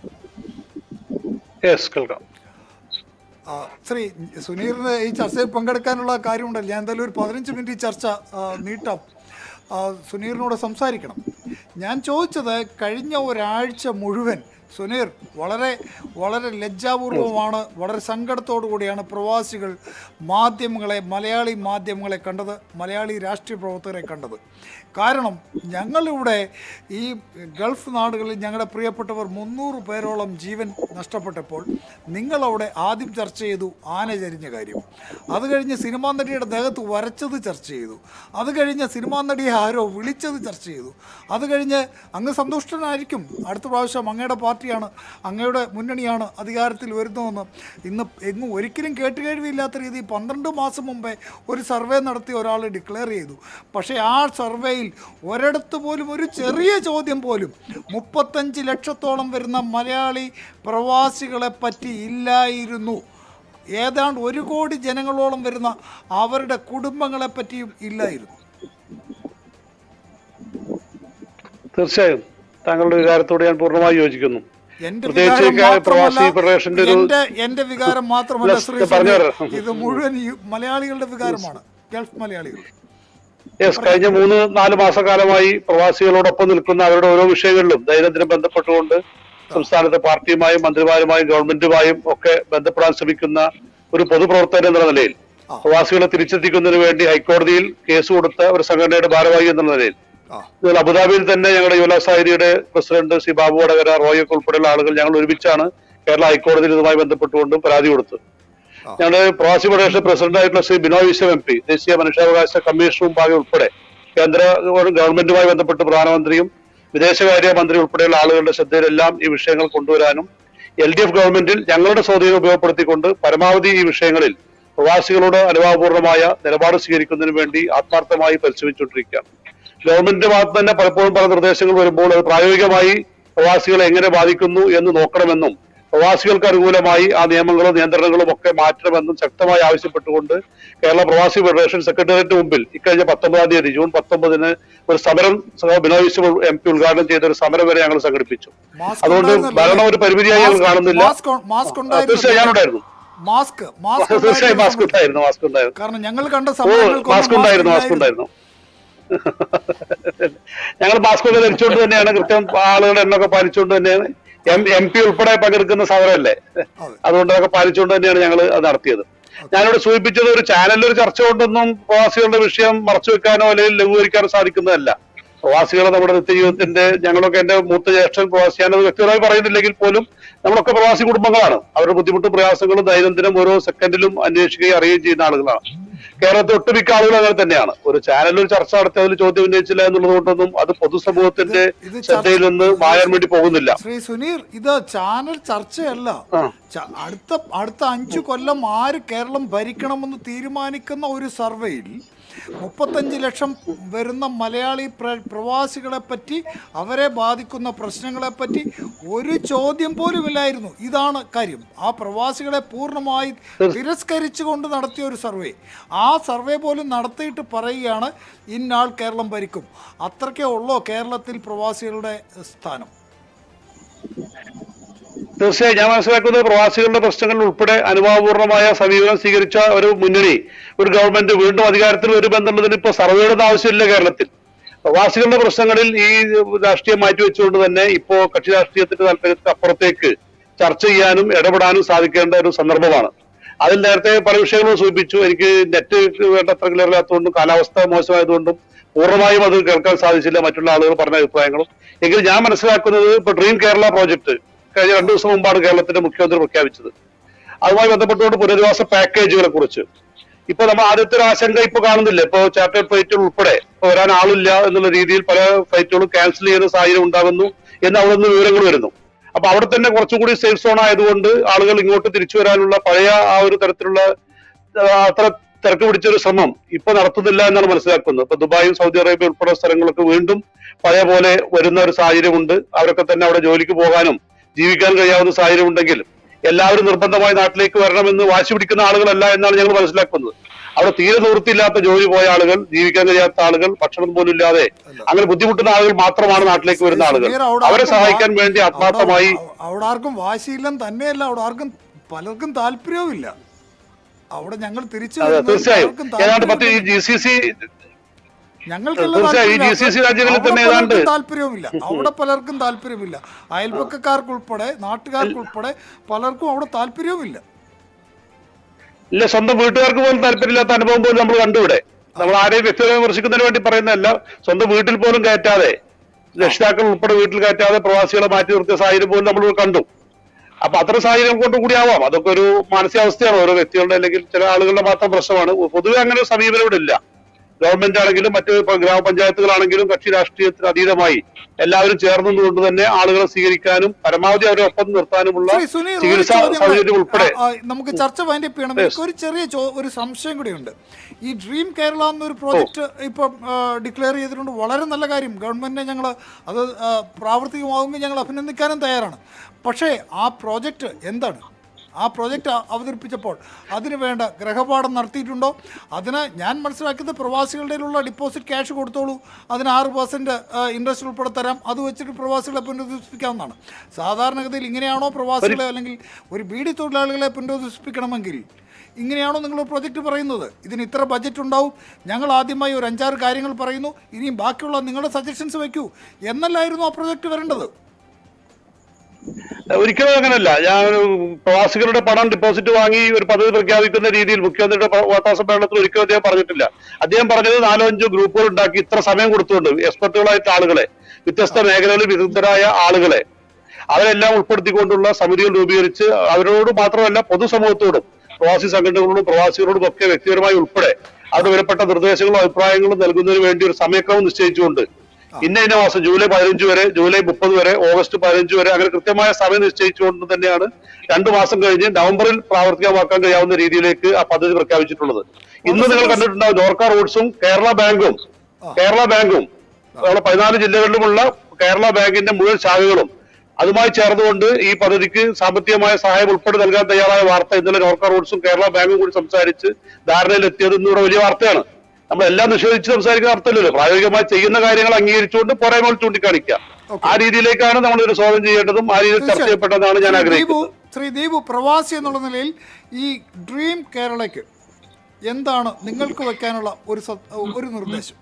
യെസ് കേൾക്കാം ആ, ശ്രീ സുനീറിന് ഈ ചർച്ചയിൽ പങ്കെടുക്കാനുള്ള കാര്യമുണ്ടല്ലോ ഞാൻ എന്തായാലും ഒരു പതിനഞ്ച് മിനിറ്റ് ഈ ചർച്ച ആ, നീട്ടാം ആ, സുനീറിനോട് സംസാരിക്കണം ഞാൻ ചോദിച്ചത് കഴിഞ്ഞ ഒരാഴ്ച മുഴുവൻ സുനീർ വളരെ വളരെ ലജ്ജാപൂർവമാണ് വളരെ സങ്കടത്തോടു കൂടിയാണ് പ്രവാസികൾ മാധ്യമങ്ങളെ മലയാളി മാധ്യമങ്ങളെ കണ്ടത് മലയാളി രാഷ്ട്രീയ പ്രവർത്തകരെ കണ്ടത് കാരണം ഞങ്ങളിവിടെ ഈ ഗൾഫ് നാടുകളിൽ ഞങ്ങളുടെ പ്രിയപ്പെട്ടവർ മുന്നൂറ് പേരോളം ജീവൻ നഷ്ടപ്പെട്ടപ്പോൾ നിങ്ങളവിടെ ആദ്യം ചർച്ച ചെയ്തു ആന ചരിഞ്ഞ കാര്യം അത് കഴിഞ്ഞ് സിനിമാ നടിയുടെ ദേഹത്ത് വരച്ചത് ചർച്ച ചെയ്തു അത് കഴിഞ്ഞ് സിനിമാ നടിയെ ആരോ വിളിച്ചത് ചർച്ച ചെയ്തു അത് കഴിഞ്ഞ് അങ്ങ് സന്തുഷ്ടനായിരിക്കും അടുത്ത പ്രാവശ്യം അങ്ങയുടെ പാർട്ടിയാണ് അങ്ങയുടെ മുന്നണിയാണ് അധികാരത്തിൽ വരുന്നതെന്ന് ഇന്ന് എങ്ങും ഒരിക്കലും കേട്ടുകേഴ്വിയില്ലാത്ത രീതിയിൽ പന്ത്രണ്ട് മാസം മുമ്പേ ഒരു സർവേ നടത്തി ഒരാൾ ഡിക്ലെയർ ചെയ്തു പക്ഷേ ആ സർവേയിൽ ഒരിടത്ത് പോലും ഒരു ചെറിയ ചോദ്യം പോലും മുപ്പത്തഞ്ച് ലക്ഷത്തോളം വരുന്ന മലയാളി പ്രവാസികളെ പറ്റി ഇല്ലായിരുന്നു ഏതാണ്ട് ഒരു കോടി ജനങ്ങളോളം വരുന്ന അവരുടെ കുടുംബങ്ങളെ പറ്റിയും ഇല്ലായിരുന്നു തീർച്ചയായും താങ്കളുടെ വികാരത്തോട് ഞാൻ പൂർണ്ണമായി യോജിക്കുന്നു എന്റെ പ്രത്യേകിച്ച് വികാരം ഈ പ്രവാസി മാത്രമല്ല ഫെഡറേഷന്റെ ഒരു എന്റെ എന്റെ വികാരം മാത്രമല്ല Plus, ശ്രീ പറഞ്ഞു സുനിൽ. തരാം. ഇത് മുഴുവൻ ഈ മലയാളികളുടെ വികാരമാണ് ഗൾഫ് മലയാളികൾ യെസ് കഴിഞ്ഞ മൂന്ന് നാല് മാസക്കാലമായി പ്രവാസികളോടൊപ്പം നിൽക്കുന്ന അവരുടെ ഓരോ വിഷയങ്ങളിലും ദൈനംദിനം ബന്ധപ്പെട്ടുകൊണ്ട് സംസ്ഥാനത്തെ പാർട്ടിയുമായും മന്ത്രിമാരുമായും ഗവൺമെന്റുമായും ഒക്കെ ബന്ധപ്പെടാൻ ശ്രമിക്കുന്ന ഒരു പൊതുപ്രവർത്തകൻ എന്നുള്ള നിലയിൽ പ്രവാസികളെ തിരിച്ചെത്തിക്കുന്നതിന് വേണ്ടി ഹൈക്കോടതിയിൽ കേസ് കൊടുത്ത ഒരു സംഘടനയുടെ ഭാരവാഹി എന്ന നിലയിൽ ആ ഇതിൽ അബുദാബിയിൽ തന്നെ ഞങ്ങളുടെ യുവല സാഹിതിയുടെ പ്രസിഡന്റ് ശ്രീ ബാബു വടകര റോയൊക്കെ ഉൾപ്പെടെയുള്ള ആളുകൾ ഞങ്ങൾ ഒരുമിച്ചാണ് കേരള ഹൈക്കോടതിയിൽ ഇതുമായി ബന്ധപ്പെട്ടുകൊണ്ട് പരാതി കൊടുത്തത് ഞങ്ങളുടെ പ്രവാസി ഫെഡറേഷൻ പ്രസിഡന്റ് ആയിട്ടുള്ള ശ്രീ ബിനോയ് വിശ്വം എം പി ദേശീയ മനുഷ്യാവകാശ കമ്മീഷനും ഭാഗം ഉൾപ്പെടെ കേന്ദ്ര ഗവൺമെന്റുമായി ബന്ധപ്പെട്ട് പ്രധാനമന്ത്രിയും വിദേശകാര്യ മന്ത്രി ഉൾപ്പെടെയുള്ള ആളുകളുടെ ശ്രദ്ധയിലെല്ലാം ഈ വിഷയങ്ങൾ കൊണ്ടുവരാനും എൽ ഡി എഫ് ഗവൺമെന്റിൽ ഞങ്ങളുടെ സ്വാധീനം ഉപയോഗപ്പെടുത്തിക്കൊണ്ട് പരമാവധി ഈ വിഷയങ്ങളിൽ പ്രവാസികളോട് അനുഭാവപൂർണമായ നിലപാട് സ്വീകരിക്കുന്നതിന് വേണ്ടി ആത്മാർത്ഥമായി പരിശ്രമിച്ചുകൊണ്ടിരിക്കുകയാണ് ഗവൺമെന്റിന്റെ ഭാഗത്ത് തന്നെ പലപ്പോഴും പല നിർദ്ദേശങ്ങൾ വരുമ്പോൾ അത് പ്രായോഗികമായി പ്രവാസികളെ എങ്ങനെ ബാധിക്കുന്നു എന്ന് നോക്കണമെന്നും പ്രവാസികൾക്ക് അനുകൂലമായി ആ നിയമങ്ങളും നിയന്ത്രണങ്ങളും ഒക്കെ മാറ്റണമെന്നും ശക്തമായി ആവശ്യപ്പെട്ടുകൊണ്ട് കേരള പ്രവാസി ഫെഡറേഷൻ സെക്രട്ടേറിയറ്റ് മുമ്പിൽ ഇക്കഴിഞ്ഞ പത്തൊമ്പതാം തീയതി ജൂൺ പത്തൊമ്പതിന് ഒരു സമരം സഹ ബിനോയ് വിശ്വം എം പി ഉദ്ഘാടനം ചെയ്ത ഒരു സമരം വരെ ഞങ്ങൾ സംഘടിപ്പിച്ചു മാസ്ക് അതുകൊണ്ട് ഉണ്ടായിരുന്നല്ലോ ഭരണം അല്ലേ? ഒരു പരിമിതിയായി ഞങ്ങൾ മാസ്ക് കാണുന്നില്ല മാസ്ക് ഉ- മാസ്ക് ആ, തീർച്ചയായും ഞാനുണ്ടായിരുന്നു മാസ്ക് മാസ്ക് തീർച്ചയായും മാസ്ക് ഉണ്ടായിരുന്നു. ഉണ്ടായിരുന്നു മാസ്ക് ഉണ്ടായിരുന്നു കാരണം ഞങ്ങൾ കണ്ട ഓ സമയങ്ങൾക്കൊന്നും മാസ്ക് ഉണ്ടായിരുന്നു മാസ്ക് ഉണ്ടായിരുന്നു ഞങ്ങൾ മാസ്ക് ഒക്കെ ധരിച്ചുകൊണ്ട് തന്നെയാണ് കൃത്യം ആളുകളുടെ എണ്ണൊക്കെ പാലിച്ചുകൊണ്ട് തന്നെയാണ് എം എം പി ഉൾപ്പെടെ പങ്കെടുക്കുന്ന സമരമല്ലേ അതുകൊണ്ട് അതൊക്കെ പാലിച്ചുകൊണ്ട് തന്നെയാണ് ഞങ്ങൾ അത് നടത്തിയത് ഞാനിവിടെ സൂചിപ്പിച്ചത് ഒരു ചാനലിൽ ഒരു ചർച്ച കൊണ്ടൊന്നും പ്രവാസികളുടെ വിഷയം മറച്ചു വെക്കാനോ അല്ലെങ്കിൽ ലഘൂകരിക്കാനോ സാധിക്കുന്നതല്ല പ്രവാസികളെ നമ്മുടെ നിത്യജീവിതത്തിന്റെ ഞങ്ങളൊക്കെ എന്റെ മൂത്ത ജ്യേഷ്ഠൻ പ്രവാസിയാനത് വ്യക്തിപരമായി പറയുന്നില്ലെങ്കിൽ പോലും നമ്മളൊക്കെ പ്രവാസി കുടുംബങ്ങളാണ് അവരുടെ ബുദ്ധിമുട്ടും പ്രയാസങ്ങളും ദൈനംദിനം ഓരോ സെക്കൻഡിലും അന്വേഷിക്കുകയും അറിയുകയും ചെയ്യുന്ന ആളുകളാണ് കേരളത്തിൽ ഒട്ടുമിക്ക ആളുകൾ അങ്ങനെ തന്നെയാണ് ഒരു ചാനലിൽ ഒരു ചർച്ച നടത്തി അതിൽ ചോദ്യം ഉന്നയിച്ചില്ല എന്നുള്ളത് കൊണ്ടൊന്നും അത് പൊതുസമൂഹത്തിന്റെ ഇത് ചർച്ച- ശ്രദ്ധയിൽ നിന്ന് മായാൻ വേണ്ടി പോകുന്നില്ല ശ്രീ സുനീർ ഇത് ചാനൽ ചർച്ചയല്ല ച- അടുത്ത അടുത്ത അഞ്ചു കൊല്ലം ആര് കേരളം ഭരിക്കണമെന്ന് തീരുമാനിക്കുന്ന ഒരു സർവേയിൽ മുപ്പത്തഞ്ച് ലക്ഷം വരുന്ന മലയാളി പ്ര- പ്രവാസികളെ പറ്റി അവരെ ബാധിക്കുന്ന പ്രശ്നങ്ങളെ പറ്റി ഒരു ചോദ്യം പോലും ഇല്ലായിരുന്നു ഇതാണ് കാര്യം ആ പ്രവാസികളെ പൂർണ്ണമായി തിരസ്കരിച്ചുകൊണ്ട് നടത്തിയ ഒരു സർവേ ആ സർവേ പോലും നടത്തിയിട്ട് പറയുകയാണ് ഇന്നാൾ കേരളം ഭരിക്കും അത്രയ്ക്കേ ഉള്ളോ കേരളത്തിൽ പ്രവാസികളുടെ സ്ഥാനം തീർച്ചയായും ഞാൻ മനസ്സിലാക്കുന്നത് പ്രവാസികളുടെ പ്രശ്നങ്ങളിൽ ഉൾപ്പെടെ അനുഭാവപൂർണമായ സമീപനം സ്വീകരിച്ച ഒരു മുന്നണി ഒരു ഗവൺമെന്റ് വീണ്ടും അധികാരത്തിൽ വരുമെന്നുള്ളതിന് ഇപ്പൊ സർവേയുടെ ആവശ്യമില്ല കേരളത്തിൽ പ്രവാസികളുടെ പ്രശ്നങ്ങളിൽ ഈ രാഷ്ട്രീയം മാറ്റിവെച്ചുകൊണ്ട് തന്നെ ഇപ്പോ കക്ഷി രാഷ്ട്രീയത്തിന്റെ താല്പര്യത്തിന് അപ്പുറത്തേക്ക് ചർച്ച ചെയ്യാനും ഇടപെടാനും സാധിക്കേണ്ട ഒരു സന്ദർഭമാണ് അതിൽ നേരത്തെ പല വിഷയങ്ങളും സൂചിപ്പിച്ചു എനിക്ക് നെറ്റ് വേണ്ടത്ര ക്ലിയർ ഇല്ലാത്തതുകൊണ്ടും കാലാവസ്ഥ മോശമായതുകൊണ്ടും പൂർണ്ണമായും അത് കേൾക്കാൻ സാധിച്ചില്ല മറ്റുള്ള ആളുകൾ പറഞ്ഞ അഭിപ്രായങ്ങളും എങ്കിലും ഞാൻ മനസ്സിലാക്കുന്നത് ഇപ്പൊ ഡ്രീം കേരള പ്രോജക്ട് കഴിഞ്ഞ രണ്ടു ദിവസം മുമ്പാണ് കേരളത്തിന്റെ മുഖ്യമന്ത്രി പ്രഖ്യാപിച്ചത് അതുമായി ബന്ധപ്പെട്ടുകൊണ്ട് പുനരധിവാസ പാക്കേജുകളെ കുറിച്ച് ഇപ്പൊ നമ്മൾ ആദ്യത്തെ ഒരു ആശങ്ക ഇപ്പൊ കാണുന്നില്ല ഇപ്പൊ ചാർട്ടേഡ് ഫ്ലൈറ്റുകൾ ഉൾപ്പെടെ ഇപ്പൊ വരാൻ ആളില്ല എന്നുള്ള രീതിയിൽ പല ഫ്ലൈറ്റുകളും ക്യാൻസൽ ചെയ്യുന്ന സാഹചര്യം ഉണ്ടാകുന്നു എന്ന് അവിടെ നിന്ന് വിവരങ്ങൾ വരുന്നു അപ്പൊ അവിടെ തന്നെ കുറച്ചും കൂടി സേഫ് സോൺ ആയതുകൊണ്ട് ആളുകൾ ഇങ്ങോട്ട് തിരിച്ചു വരാനുള്ള പഴയ ആ ഒരു തരത്തിലുള്ള ആ, അത്ര തിരക്ക് പിടിച്ചൊരു ശ്രമം ഇപ്പൊ നടത്തുന്നില്ല എന്നാണ് മനസ്സിലാക്കുന്നത് ഇപ്പൊ ദുബായും സൗദി അറേബ്യ ഉൾപ്പെടെ സ്ഥലങ്ങളൊക്കെ വീണ്ടും പഴയ പോലെ വരുന്ന ഒരു സാഹചര്യമുണ്ട് അവരൊക്കെ തന്നെ അവിടെ ജോലിക്ക് പോകാനും ജീവിക്കാൻ കഴിയാവുന്ന സാഹചര്യം ഉണ്ടെങ്കിൽ എല്ലാവരും നിർബന്ധമായി നാട്ടിലേക്ക് വരണമെന്ന് വാശി പിടിക്കുന്ന ആളുകളല്ല എന്നാണ് ഞങ്ങൾ മനസ്സിലാക്കുന്നത് അവിടെ തീരെ നിവൃത്തിയില്ലാത്ത ജോലി പോയ ആളുകൾ ജീവിക്കാൻ കഴിയാത്ത ആളുകൾ ഭക്ഷണം പോലും ഇല്ലാതെ അങ്ങനെ ബുദ്ധിമുട്ടുന്ന ആളുകൾ മാത്രമാണ് നാട്ടിലേക്ക് വരുന്ന ആളുകൾ സുനീർ, അവിടെ അവരെ ആർക്കും സഹായിക്കാൻ വാ- വേണ്ടി ആത്മാർത്ഥമായി അവിടെ- അവിടെ ആർക്കും വാശിയില്ലെന്ന് തന്നെയല്ല അവിടെ ആർക്കും പലർക്കും താല്പര്യവുമില്ല അവിടെ ഞങ്ങൾ തിരിച്ചു അതെ വരുന്നവർക്ക് തീർച്ചയായും ആർക്കും ഏതാണ്ട് പത്ത് ഈ താല്പര്യമില്ല. ജി സി സി ഞങ്ങൾക്കുള്ള തീർച്ചയായും ഈ താല്പര്യമില്ല. GCC രാജ്യങ്ങളിൽ അവിടെ തന്നെ പലർക്കും ഏതാണ്ട് താല്പര്യവുമില്ല അവിടെ പലർക്കും താല്പര്യമില്ല അയൽപക്കക്കാർക്കുൾപ്പെടെ നാട്ടുകാർക്കുൾപ്പെടെ പലർക്കും അവിടെ താല്പര്യവുമില്ല ഇല്ല സ്വന്തം വീട്ടുകാർക്ക് പോലും താല്പര്യമില്ലാത്ത അനുഭവം പോലും നമ്മൾ കണ്ടുവിടെ നമ്മൾ ആരെയും വ്യക്തിപരമായി വിമർശിക്കുന്നതിന് വേണ്ടി പറയുന്നതല്ല സ്വന്തം വീട്ടിൽ പോലും കയറ്റാതെ രക്ഷിതാക്കൾ ഉൾപ്പെടെ വീട്ടിൽ കയറ്റാതെ പ്രവാസികളെ മാറ്റി നിർത്തിയ സാഹചര്യം പോലും നമ്മൾ കണ്ടു അപ്പൊ അത്തരം സാഹചര്യം കൊണ്ട് കൂടി ആവാം അതൊക്കെ ഒരു മാനസികാവസ്ഥയാണ് ഓരോ വ്യക്തികളുടെ അല്ലെങ്കിൽ ചില ആളുകളുടെ മാത്രം പ്രശ്നമാണ് പൊതുവെ അങ്ങനെ ഒരു സമീപനം ഇവിടെ ഇല്ല ഗവൺമെന്റ് ആണെങ്കിലും മറ്റ് ഇപ്പൊ ഗ്രാമപഞ്ചായത്തുകളാണെങ്കിലും കക്ഷി രാഷ്ട്രീയത്തിന് അതീതമായി എല്ലാവരും ചേർന്നുകൊണ്ട് തന്നെ ആളുകളെ സ്വീകരിക്കാനും പരമാവധി അവരെ ഒപ്പം നിർത്താനുമുള്ള ശ്രീ സുനീർ, ഒരു ചികിത്സാ ചോദ്യം സൗകര്യം കൂടെ. ഉൾപ്പെടെ ആ, ആ, നമുക്ക് ചർച്ച വൈൻഡപ്പ് ചെയ്യണം എനിക്ക് ഒരു ചെറിയ ചോ- ഒരു സംശയം കൂടിയുണ്ട് ഈ ഡ്രീം കേരള എന്നൊരു പ്രോജക്റ്റ് ഇപ്പം ഡിക്ലെയർ ചെയ്തിട്ടുണ്ട് വളരെ നല്ല കാര്യം ഗവൺമെന്റിനെ ഞങ്ങൾ അത് ആ, പ്രാവർത്തികമാകുമെങ്കിൽ ഞങ്ങൾ അഭിനന്ദിക്കാനും തയ്യാറാണ് പക്ഷേ ആ പ്രോജക്റ്റ് എന്താണ് ആ പ്രോജക്റ്റ് അവതരിപ്പിച്ചപ്പോൾ അതിന് വേണ്ട ഗ്രഹപാഠം നടത്തിയിട്ടുണ്ടോ അതിന് ഞാൻ മനസ്സിലാക്കിയത് പ്രവാസികളുടെ ഡിപ്പോസിറ്റ് ക്യാഷ് കൊടുത്തോളൂ അതിന് ആറ് പെർസെൻറ്റ് ഇൻട്രസ്റ്റ് ഉൾപ്പെടെ തരാം അത് വെച്ചിട്ട് പ്രവാസികളെ പുനരധിവസിപ്പിക്കാവുന്നതാണ് സാധാരണഗതിയിൽ ഇങ്ങനെയാണോ പ്രവാസികളെ അല്ലെങ്കിൽ ഒരു ബീഡി തൊഴിലാളികളെ പുനരധിവസിപ്പിക്കണമെങ്കിൽ ഇങ്ങനെയാണോ നിങ്ങൾ പ്രൊജക്റ്റ് പറയുന്നത് ഇതിന് ഇത്ര ബജറ്റ് ഉണ്ടാവും ഞങ്ങൾ ആദ്യമായി ഒരു അഞ്ചാറ് കാര്യങ്ങൾ പറയുന്നു ഇനിയും ബാക്കിയുള്ള നിങ്ങളുടെ സജഷൻസ് വയ്ക്കൂ എന്നല്ലായിരുന്നു ആ പ്രൊജക്റ്റ് വരേണ്ടത് ഒരിക്കലും അങ്ങനല്ല ഞാൻ ഒരു പ്രവാസികളുടെ പണം ഡിപ്പോസിറ്റ് വാങ്ങി ഒരു പദ്ധതി പ്രഖ്യാപിക്കുന്ന രീതിയിൽ മുഖ്യമന്ത്രിയുടെ പ- വാർത്താ സമ്മേളനത്തിൽ ഒരിക്കലും അദ്ദേഹം പറഞ്ഞിട്ടില്ല അദ്ദേഹം പറഞ്ഞത് നാലോ അഞ്ചോ ഗ്രൂപ്പുകൾ ഉണ്ടാക്കി ഇത്ര സമയം കൊടുത്തുകൊണ്ട് എക്സ്പെർട്ടുകളായിട്ട് ആളുകളെ വ്യത്യസ്ത മേഖലകളിൽ വിദഗ്ധരായ ആളുകളെ അവരെല്ലാം ഉൾപ്പെടുത്തിക്കൊണ്ടുള്ള സമിതികൾ രൂപീകരിച്ച് അവരോട് മാത്രമല്ല പൊതുസമൂഹത്തോടും പ്രവാസി സംഘടനകളോടും പ്രവാസികളോടും ഒക്കെ വ്യക്തിപരമായി ഉൾപ്പെടെ അവരുടെ വിലപ്പെട്ട നിർദ്ദേശങ്ങളും അഭിപ്രായങ്ങളും നൽകുന്നതിന് വേണ്ടി ഒരു സമയക്രമം നിശ്ചയിച്ചുകൊണ്ട് ഇന്ന ഇന്ന മാസം ജൂലൈ പതിനഞ്ച് വരെ ജൂലൈ മുപ്പത് വരെ ഓഗസ്റ്റ് പതിനഞ്ച് വരെ അങ്ങനെ കൃത്യമായ സമയം നിശ്ചയിച്ചുകൊണ്ട് തന്നെയാണ് രണ്ടു മാസം കഴിഞ്ഞ് നവംബറിൽ പ്രാവർത്തികമാക്കാൻ കഴിയാവുന്ന രീതിയിലേക്ക് ആ പദ്ധതി പ്രഖ്യാപിച്ചിട്ടുള്ളത് ഇന്ന് നിങ്ങൾ കണ്ടിട്ടുണ്ടാവും നോർക്ക റൂട്ട്സും കേരള ബാങ്കും കേരള ബാങ്കും നമ്മുടെ പതിനാല് ജില്ലകളിലുമുള്ള കേരള ബാങ്കിന്റെ മുഴുവൻ ശാഖകളും അതുമായി ചേർന്നുകൊണ്ട് ഈ പദ്ധതിക്ക് സാമ്പത്തികമായ സഹായം ഉൾപ്പെടെ നൽകാൻ തയ്യാറായ വാർത്ത ഇന്നലെ നോർക്ക റൂട്ട്സും കേരള ബാങ്കും കൂടി സംസാരിച്ച് ധാരണയിലെത്തിയത് ഇന്നിവിടെ വലിയ വാർത്തയാണ് നമ്മളെല്ലാം നിഷേധിച്ച് സംസാരിക്കുന്ന അർത്ഥമില്ലല്ലോ പ്രായോഗികമായി ചെയ്യുന്ന കാര്യങ്ങൾ അംഗീകരിച്ചുകൊണ്ട് പോരായ്മകൾ ചൂണ്ടിക്കാണിക്കുക ആ രീതിയിലേക്കാണ് നമ്മൾ ഒരു സ്വാഗതം ചെയ്യേണ്ടതാണ് ആ രീതിയിൽ ചർച്ച ചെയ്യപ്പെട്ടതാണ് ഞാൻ ശ്രീ ആഗ്രഹിക്കുന്നത് ദീപു ശ്രീ ദീപു പ്രവാസി എന്നുള്ള നിലയിൽ ഈ ഡ്രീം കേരളയ്ക്ക് എന്താണ് നിങ്ങൾക്ക് വെക്കാനുള്ള ഒരു സ- ഒരു നിർദ്ദേശം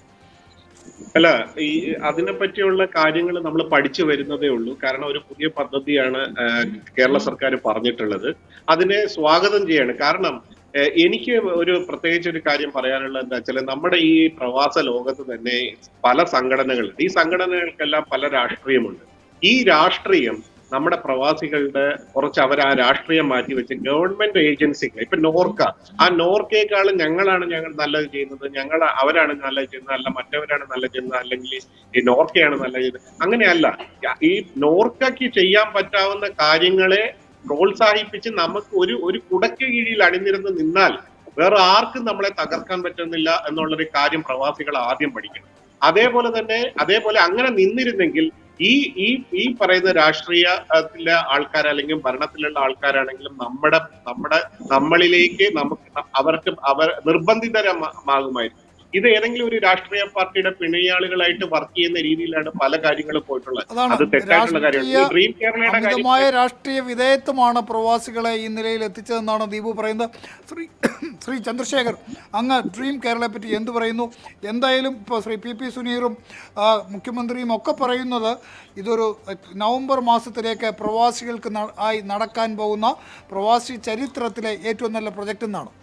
അല്ല ഈ അതിനെ പറ്റിയുള്ള കാര്യങ്ങൾ നമ്മൾ പഠിച്ചു വരുന്നതേ ഉള്ളൂ കാരണം ഒരു പുതിയ പദ്ധതിയാണ് ആ, കേരള സർക്കാർ പറഞ്ഞിട്ടുള്ളത് അതിനെ സ്വാഗതം ചെയ്യാണ് കാരണം ഏ, എനിക്ക് ഒരു പ്രത്യേകിച്ച് ഒരു കാര്യം പറയാനുള്ളത് എന്താ വെച്ചാൽ നമ്മുടെ ഈ പ്രവാസ ലോകത്ത് തന്നെ പല സംഘടനകളുണ്ട് ഈ സംഘടനകൾക്കെല്ലാം പല രാഷ്ട്രീയമുണ്ട് ഈ രാഷ്ട്രീയം നമ്മുടെ പ്രവാസികളുടെ കുറച്ച് അവർ ആ രാഷ്ട്രീയം മാറ്റി വെച്ച് ഗവൺമെന്റ് ഏജൻസികൾ ഇപ്പൊ നോർക്ക ആ നോർക്കയെക്കാളും ഞങ്ങളാണ് ഞങ്ങൾ നല്ലത് ചെയ്യുന്നത് ഞങ്ങൾ അവരാണ് നല്ലത് ചെയ്യുന്നത് അല്ല മറ്റവരാണ് നല്ലത് ചെയ്യുന്നത് അല്ലെങ്കിൽ ഈ നോർക്കയാണ് നല്ലത് ചെയ്യുന്നത് അങ്ങനെയല്ല ഈ നോർക്കയ്ക്ക് ചെയ്യാൻ പറ്റാവുന്ന കാര്യങ്ങളെ പ്രോത്സാഹിപ്പിച്ച് നമുക്ക് ഒരു ഒരു കുടയ്ക്ക് കീഴിൽ അണിനിരന്ന് നിന്നാൽ വേറെ ആർക്കും നമ്മളെ തകർക്കാൻ പറ്റുന്നില്ല എന്നുള്ളൊരു കാര്യം പ്രവാസികൾ ആദ്യം പഠിക്കണം അതേപോലെ തന്നെ അതേപോലെ അങ്ങനെ നിന്നിരുന്നെങ്കിൽ ഈ ഈ ഈ പറയുന്ന രാഷ്ട്രീയത്തിലെ ആൾക്കാർ അല്ലെങ്കിൽ ഭരണത്തിലുള്ള ആൾക്കാരാണെങ്കിലും നമ്മുടെ നമ്മുടെ നമ്മളിലേക്ക് നമുക്ക് അവർക്ക് അവർ നിർബന്ധിതരമാകുമായിരുന്നു ഇത് ഏതെങ്കിലും ഒരു രാഷ്ട്രീയ പാർട്ടിയുടെ പിണയാളുകളായിട്ട് വർക്ക് ചെയ്യുന്ന രീതിയിലാണ് പല കാര്യങ്ങളും പോയിട്ടുള്ളത് അതാണ് അത് തെറ്റായിട്ടുള്ള കാര്യമാണ് രാഷ്ട്രീയ ഈ ഡ്രീം കേരളയുടെ കാര്യം അമിതമായ രാഷ്ട്രീയ വിധേയത്വമാണ് പ്രവാസികളെ ഈ നിലയിൽ എത്തിച്ചതെന്നാണ് ദീപു പറയുന്നത് ശ്രീ ശ്രീ ചന്ദ്രശേഖർ അങ്ങ് ഡ്രീം കേരളയെ പറ്റി എന്ത് പറയുന്നു എന്തായാലും ഇപ്പോൾ ശ്രീ പി പി സുനീറും ആ, മുഖ്യമന്ത്രിയും ഒക്കെ പറയുന്നത് ഇതൊരു അഹ്, നവംബർ മാസത്തിലേക്ക് പ്രവാസികൾക്ക് ന- ആയി നടക്കാൻ പോകുന്ന പ്രവാസി ചരിത്രത്തിലെ ഏറ്റവും നല്ല പ്രൊജക്റ്റ് എന്നാണ്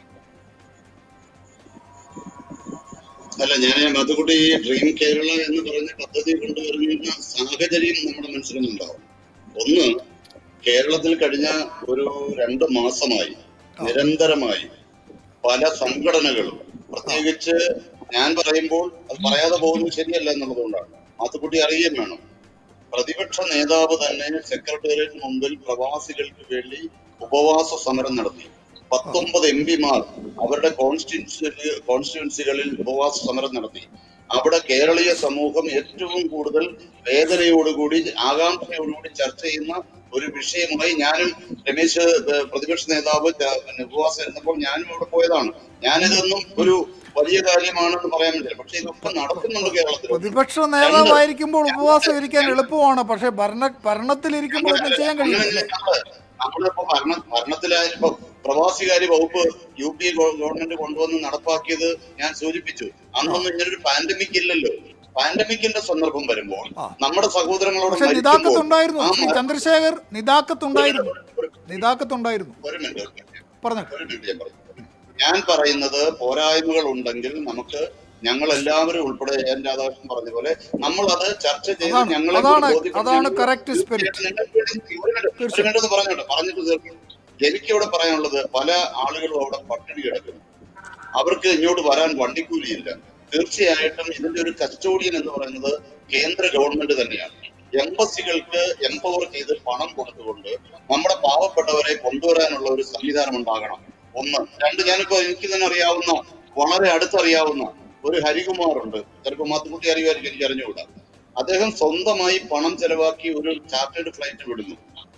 അല്ല ഞാൻ മധുക്കുട്ടി ഈ ഡ്രീം കേരള എന്ന് പറഞ്ഞ പദ്ധതി കൊണ്ടുവരുന്ന സാഹചര്യം നമ്മുടെ മനസ്സിലുണ്ടാവും ഒന്ന് കേരളത്തിൽ കഴിഞ്ഞ ഒരു രണ്ട് മാസമായി നിരന്തരമായി പല സംഘടനകളും പ്രത്യേകിച്ച് ഞാൻ പറയുമ്പോൾ അത് പറയാതെ പോകുന്നത് ശരിയല്ല എന്നുള്ളതുകൊണ്ടാണ് മാത്തുക്കുട്ടി അറിയുകയും വേണം പ്രതിപക്ഷ നേതാവ് തന്നെ സെക്രട്ടേറിയറ്റിന് മുമ്പിൽ പ്രവാസികൾക്ക് വേണ്ടി ഉപവാസ സമരം നടത്തി പത്തൊമ്പത് എം പിമാർ അവരുടെ കോൺസ്റ്റിറ്റ്യൻസി കോൺസ്റ്റിറ്റ്യൻസികളിൽ ഉപവാസ സമരം നടത്തി അവിടെ കേരളീയ സമൂഹം ഏറ്റവും കൂടുതൽ വേദനയോടുകൂടി ആകാംക്ഷയോടുകൂടി ചർച്ച ചെയ്യുന്ന ഒരു വിഷയമായി ഞാനും രമേശ് ഏഹ്, പ്രതിപക്ഷ നേതാവ് ച- പിന്നെ ഉപവാസം ഇരുന്നപ്പോൾ ഞാനും അവിടെ പോയതാണ് ഞാനിതൊന്നും ഒരു വലിയ കാര്യമാണെന്ന് പറയാൻ പറ്റില്ല പക്ഷെ ഇതൊക്കെ നടക്കുന്നുണ്ട് കേരളത്തിൽ പ്രതിപക്ഷ നേതാവായിരിക്കുമ്പോൾ ഉപവാസം ഇരിക്കാൻ എളുപ്പമാണ് പക്ഷേ ഭരണ ഭരണത്തിലിരിക്കുമ്പോൾ ഒന്നും ചെയ്യാൻ കഴിയില്ല അല്ലേ നമ്മള് നമ്മളിപ്പോ ഭരണ ഭരണത്തിലായപ്പോ പ്രവാസികാര്യ വകുപ്പ് യു പി ഗവൺമെന്റ് കൊണ്ടുവന്ന് നടപ്പാക്കിയത് ഞാൻ സൂചിപ്പിച്ചു അന്നൊന്നും ഇങ്ങനൊരു പാൻഡമിക് ഇല്ലല്ലോ പാൻഡമിക്കിന്റെ സന്ദർഭം വരുമ്പോൾ നമ്മുടെ സഹോദരങ്ങളോട് പക്ഷെ മരിക്കുമ്പോൾ നിതാക്കത്തുണ്ടായിരുന്നു ആ ശ്രീ മ- ചന്ദ്രശേഖർ നിതാക്കത്തുണ്ടായിരുന്നു നിതാക്കത്തുണ്ടായിരുന്നു ഒരു മിനിറ്റ് പറഞ്ഞു ഒരു മിനിറ്റ് ഞാൻ പറയും ഞാൻ പറയുന്നത് പോരായ്മകൾ ഉണ്ടെങ്കിൽ നമുക്ക് ഞങ്ങൾ എല്ലാവരും ഉൾപ്പെടെ എൻ രാധാകൃഷ്ണൻ പറഞ്ഞ പോലെ നമ്മൾ അത് ചർച്ച ചെയ്ത് അതാണ് ഞങ്ങളെ അതാണ് ബോധ്യപ്പെടുത്തി അതാണ് ഞങ്ങൾ കറക്റ്റ് സ്പിരിറ്റ് തീർച്ചയായിട്ടും നിങ്ങൾക്ക് വേണ്ടി ഒരു മിനിറ്റ് ഒരു മിനിറ്റ് ഒന്ന് പറഞ്ഞോട്ടെ പറഞ്ഞിട്ട് തീർക്കും എനിക്കിവിടെ പറയാനുള്ളത് പല ആളുകളും അവിടെ പട്ടിണി കിടക്കുന്നു അവർക്ക് ഇങ്ങോട്ട് വരാൻ വണ്ടിക്കൂലിയില്ല തീർച്ചയായിട്ടും ഇതിന്റെ ഒരു കസ്റ്റോഡിയൻ എന്ന് പറയുന്നത് കേന്ദ്ര ഗവൺമെന്റ് തന്നെയാണ് എംബസികൾക്ക് എംപവർ ചെയ്ത് പണം കൊടുത്തുകൊണ്ട് നമ്മുടെ പാവപ്പെട്ടവരെ കൊണ്ടുവരാനുള്ള ഒരു സംവിധാനം ഉണ്ടാകണം ഒന്ന് രണ്ട് ഞാനിപ്പോ എനിക്ക് തന്നെ അറിയാവുന്ന വളരെ അടുത്തറിയാവുന്ന ഒരു ഹരികുമാർ ഉണ്ട് ചിലപ്പോൾ മാത്തുക്കുട്ടി അറിയുമായിരിക്കും എനിക്ക് അറിഞ്ഞുകൂടാ അദ്ദേഹം സ്വന്തമായി പണം ചെലവാക്കി ഒരു ചാർട്ടേഡ് ഫ്ലൈറ്റ് വിടുന്നു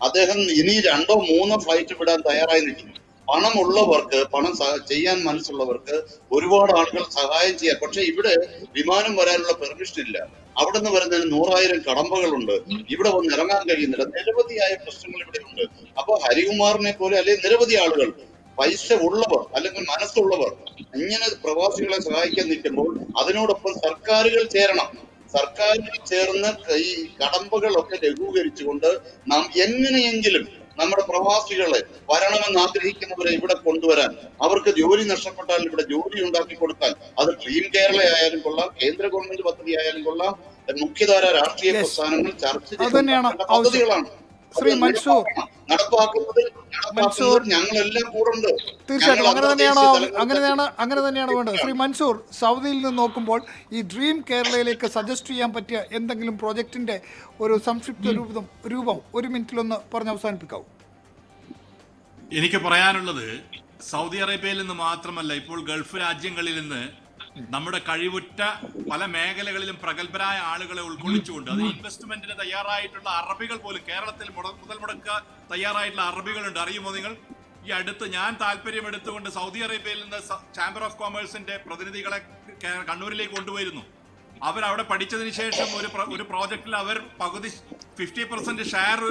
അദ്ദേഹം ഇനി രണ്ടോ മൂന്നോ ഫ്ലൈറ്റ് വിടാൻ തയ്യാറായി നിൽക്കുന്നു പണമുള്ളവർക്ക് പണം സഹ- ചെയ്യാൻ മനസ്സുള്ളവർക്ക് ഒരുപാട് ആളുകൾ സഹായം ചെയ്യാം പക്ഷെ ഇവിടെ വിമാനം വരാനുള്ള പെർമിഷൻ ഇല്ല അവിടെ നിന്ന് വരുന്നതിന് നൂറായിരം കടമ്പകളുണ്ട് ഇവിടെ വന്ന് ഇറങ്ങാൻ കഴിയുന്നില്ല നിരവധിയായ പ്രശ്നങ്ങൾ ഇവിടെ ഉണ്ട് അപ്പൊ ഹരികുമാറിനെ പോലെ അല്ലെങ്കിൽ നിരവധി ആളുകൾ പൈസ ഉള്ളവർ അല്ലെങ്കിൽ മനസ്സുള്ളവർ ഇങ്ങനെ പ്രവാസികളെ സഹായിക്കാൻ നിൽക്കുമ്പോൾ അതിനോടൊപ്പം സർക്കാരുകൾ ചേരണം സർക്കാരുകൾ ചേർന്ന് ഈ കടമ്പകളൊക്കെ ലഘൂകരിച്ചുകൊണ്ട് നാം എങ്ങനെയെങ്കിലും നമ്മുടെ പ്രവാസികളെ വരണമെന്ന് ആഗ്രഹിക്കുന്നവരെ ഇവിടെ കൊണ്ടുവരാൻ അവർക്ക് ജോലി നഷ്ടപ്പെട്ടാൽ ഇവിടെ ജോലി ഉണ്ടാക്കി കൊടുക്കാൻ അത് ക്ലീൻ കേരള ആയാലും കൊള്ളാം കേന്ദ്ര ഗവൺമെന്റ് പദ്ധതി ആയാലും കൊള്ളാം മുഖ്യധാര രാഷ്ട്രീയ Yes. പ്രസ്ഥാനങ്ങൾ ചർച്ച ചെയ്ത് അത് തന്നെയാണ് ഉണ്ടാക്കേണ്ട ആവശ്യം. പദ്ധതികളാണ് ശ്രീ അത് മൻസൂർ നടപ്പാക്കുന്നതിൽ മൻസൂർ നടപ്പാക്കുന്നതിൽ ഞങ്ങളെല്ലാം കൂടുണ്ട് തീർച്ചയായിട്ടും ഞങ്ങൾ അങ്ങനെ തന്നെയാണ് അന്തർദേശീയ തലങ്ങളിൽ അങ്ങനെയാണ് അങ്ങനെ തന്നെയാണ് വേണ്ടത് ശ്രീ മൻസൂർ സൗദിയിൽ നിന്ന് നോക്കുമ്പോൾ ഈ ഡ്രീം കേരളയിലേക്ക് സജസ്റ്റ് ചെയ്യാൻ പറ്റിയ എന്തെങ്കിലും പ്രോജക്റ്റിന്റെ ഒരു സംക്ഷിപ്ത രൂപം രൂപം ഒരു മിനിറ്റിലൊന്ന് പറഞ്ഞ് അവസാനിപ്പിക്കാവൂ എനിക്ക് പറയാനുള്ളത് സൗദി അറേബ്യയിൽ നിന്ന് മാത്രമല്ല ഇപ്പോൾ ഗൾഫ് രാജ്യങ്ങളിൽ നിന്ന് നമ്മുടെ കഴിവുറ്റ പല മേഖലകളിലും പ്രഗത്ഭരായ ആളുകളെ ഉൾക്കൊള്ളിച്ചുകൊണ്ട് അത് ഇൻവെസ്റ്റ്മെന്റിന് തയ്യാറായിട്ടുള്ള അറബികൾ പോലും കേരളത്തിൽ മുട- മുതൽ മുടക്ക തയ്യാറായിട്ടുള്ള അറബികളുണ്ട് അറിയുമോ നിങ്ങൾ ഈ അടുത്ത് ഞാൻ താല്പര്യം എടുത്തുകൊണ്ട് സൗദി അറേബ്യയിൽ നിന്ന് സ- ചാമ്പർ ഓഫ് കൊമേഴ്സിന്റെ പ്രതിനിധികളെ കേ- കണ്ണൂരിലേക്ക് കൊണ്ടുവരുന്നു അവർ അവിടെ പഠിച്ചതിന് ശേഷം ഒരു പ്ര- ഒരു പ്രോജക്റ്റിൽ അവർ പകുതി ഫിഫ്റ്റി പെർസെന്റ് ഷെയർ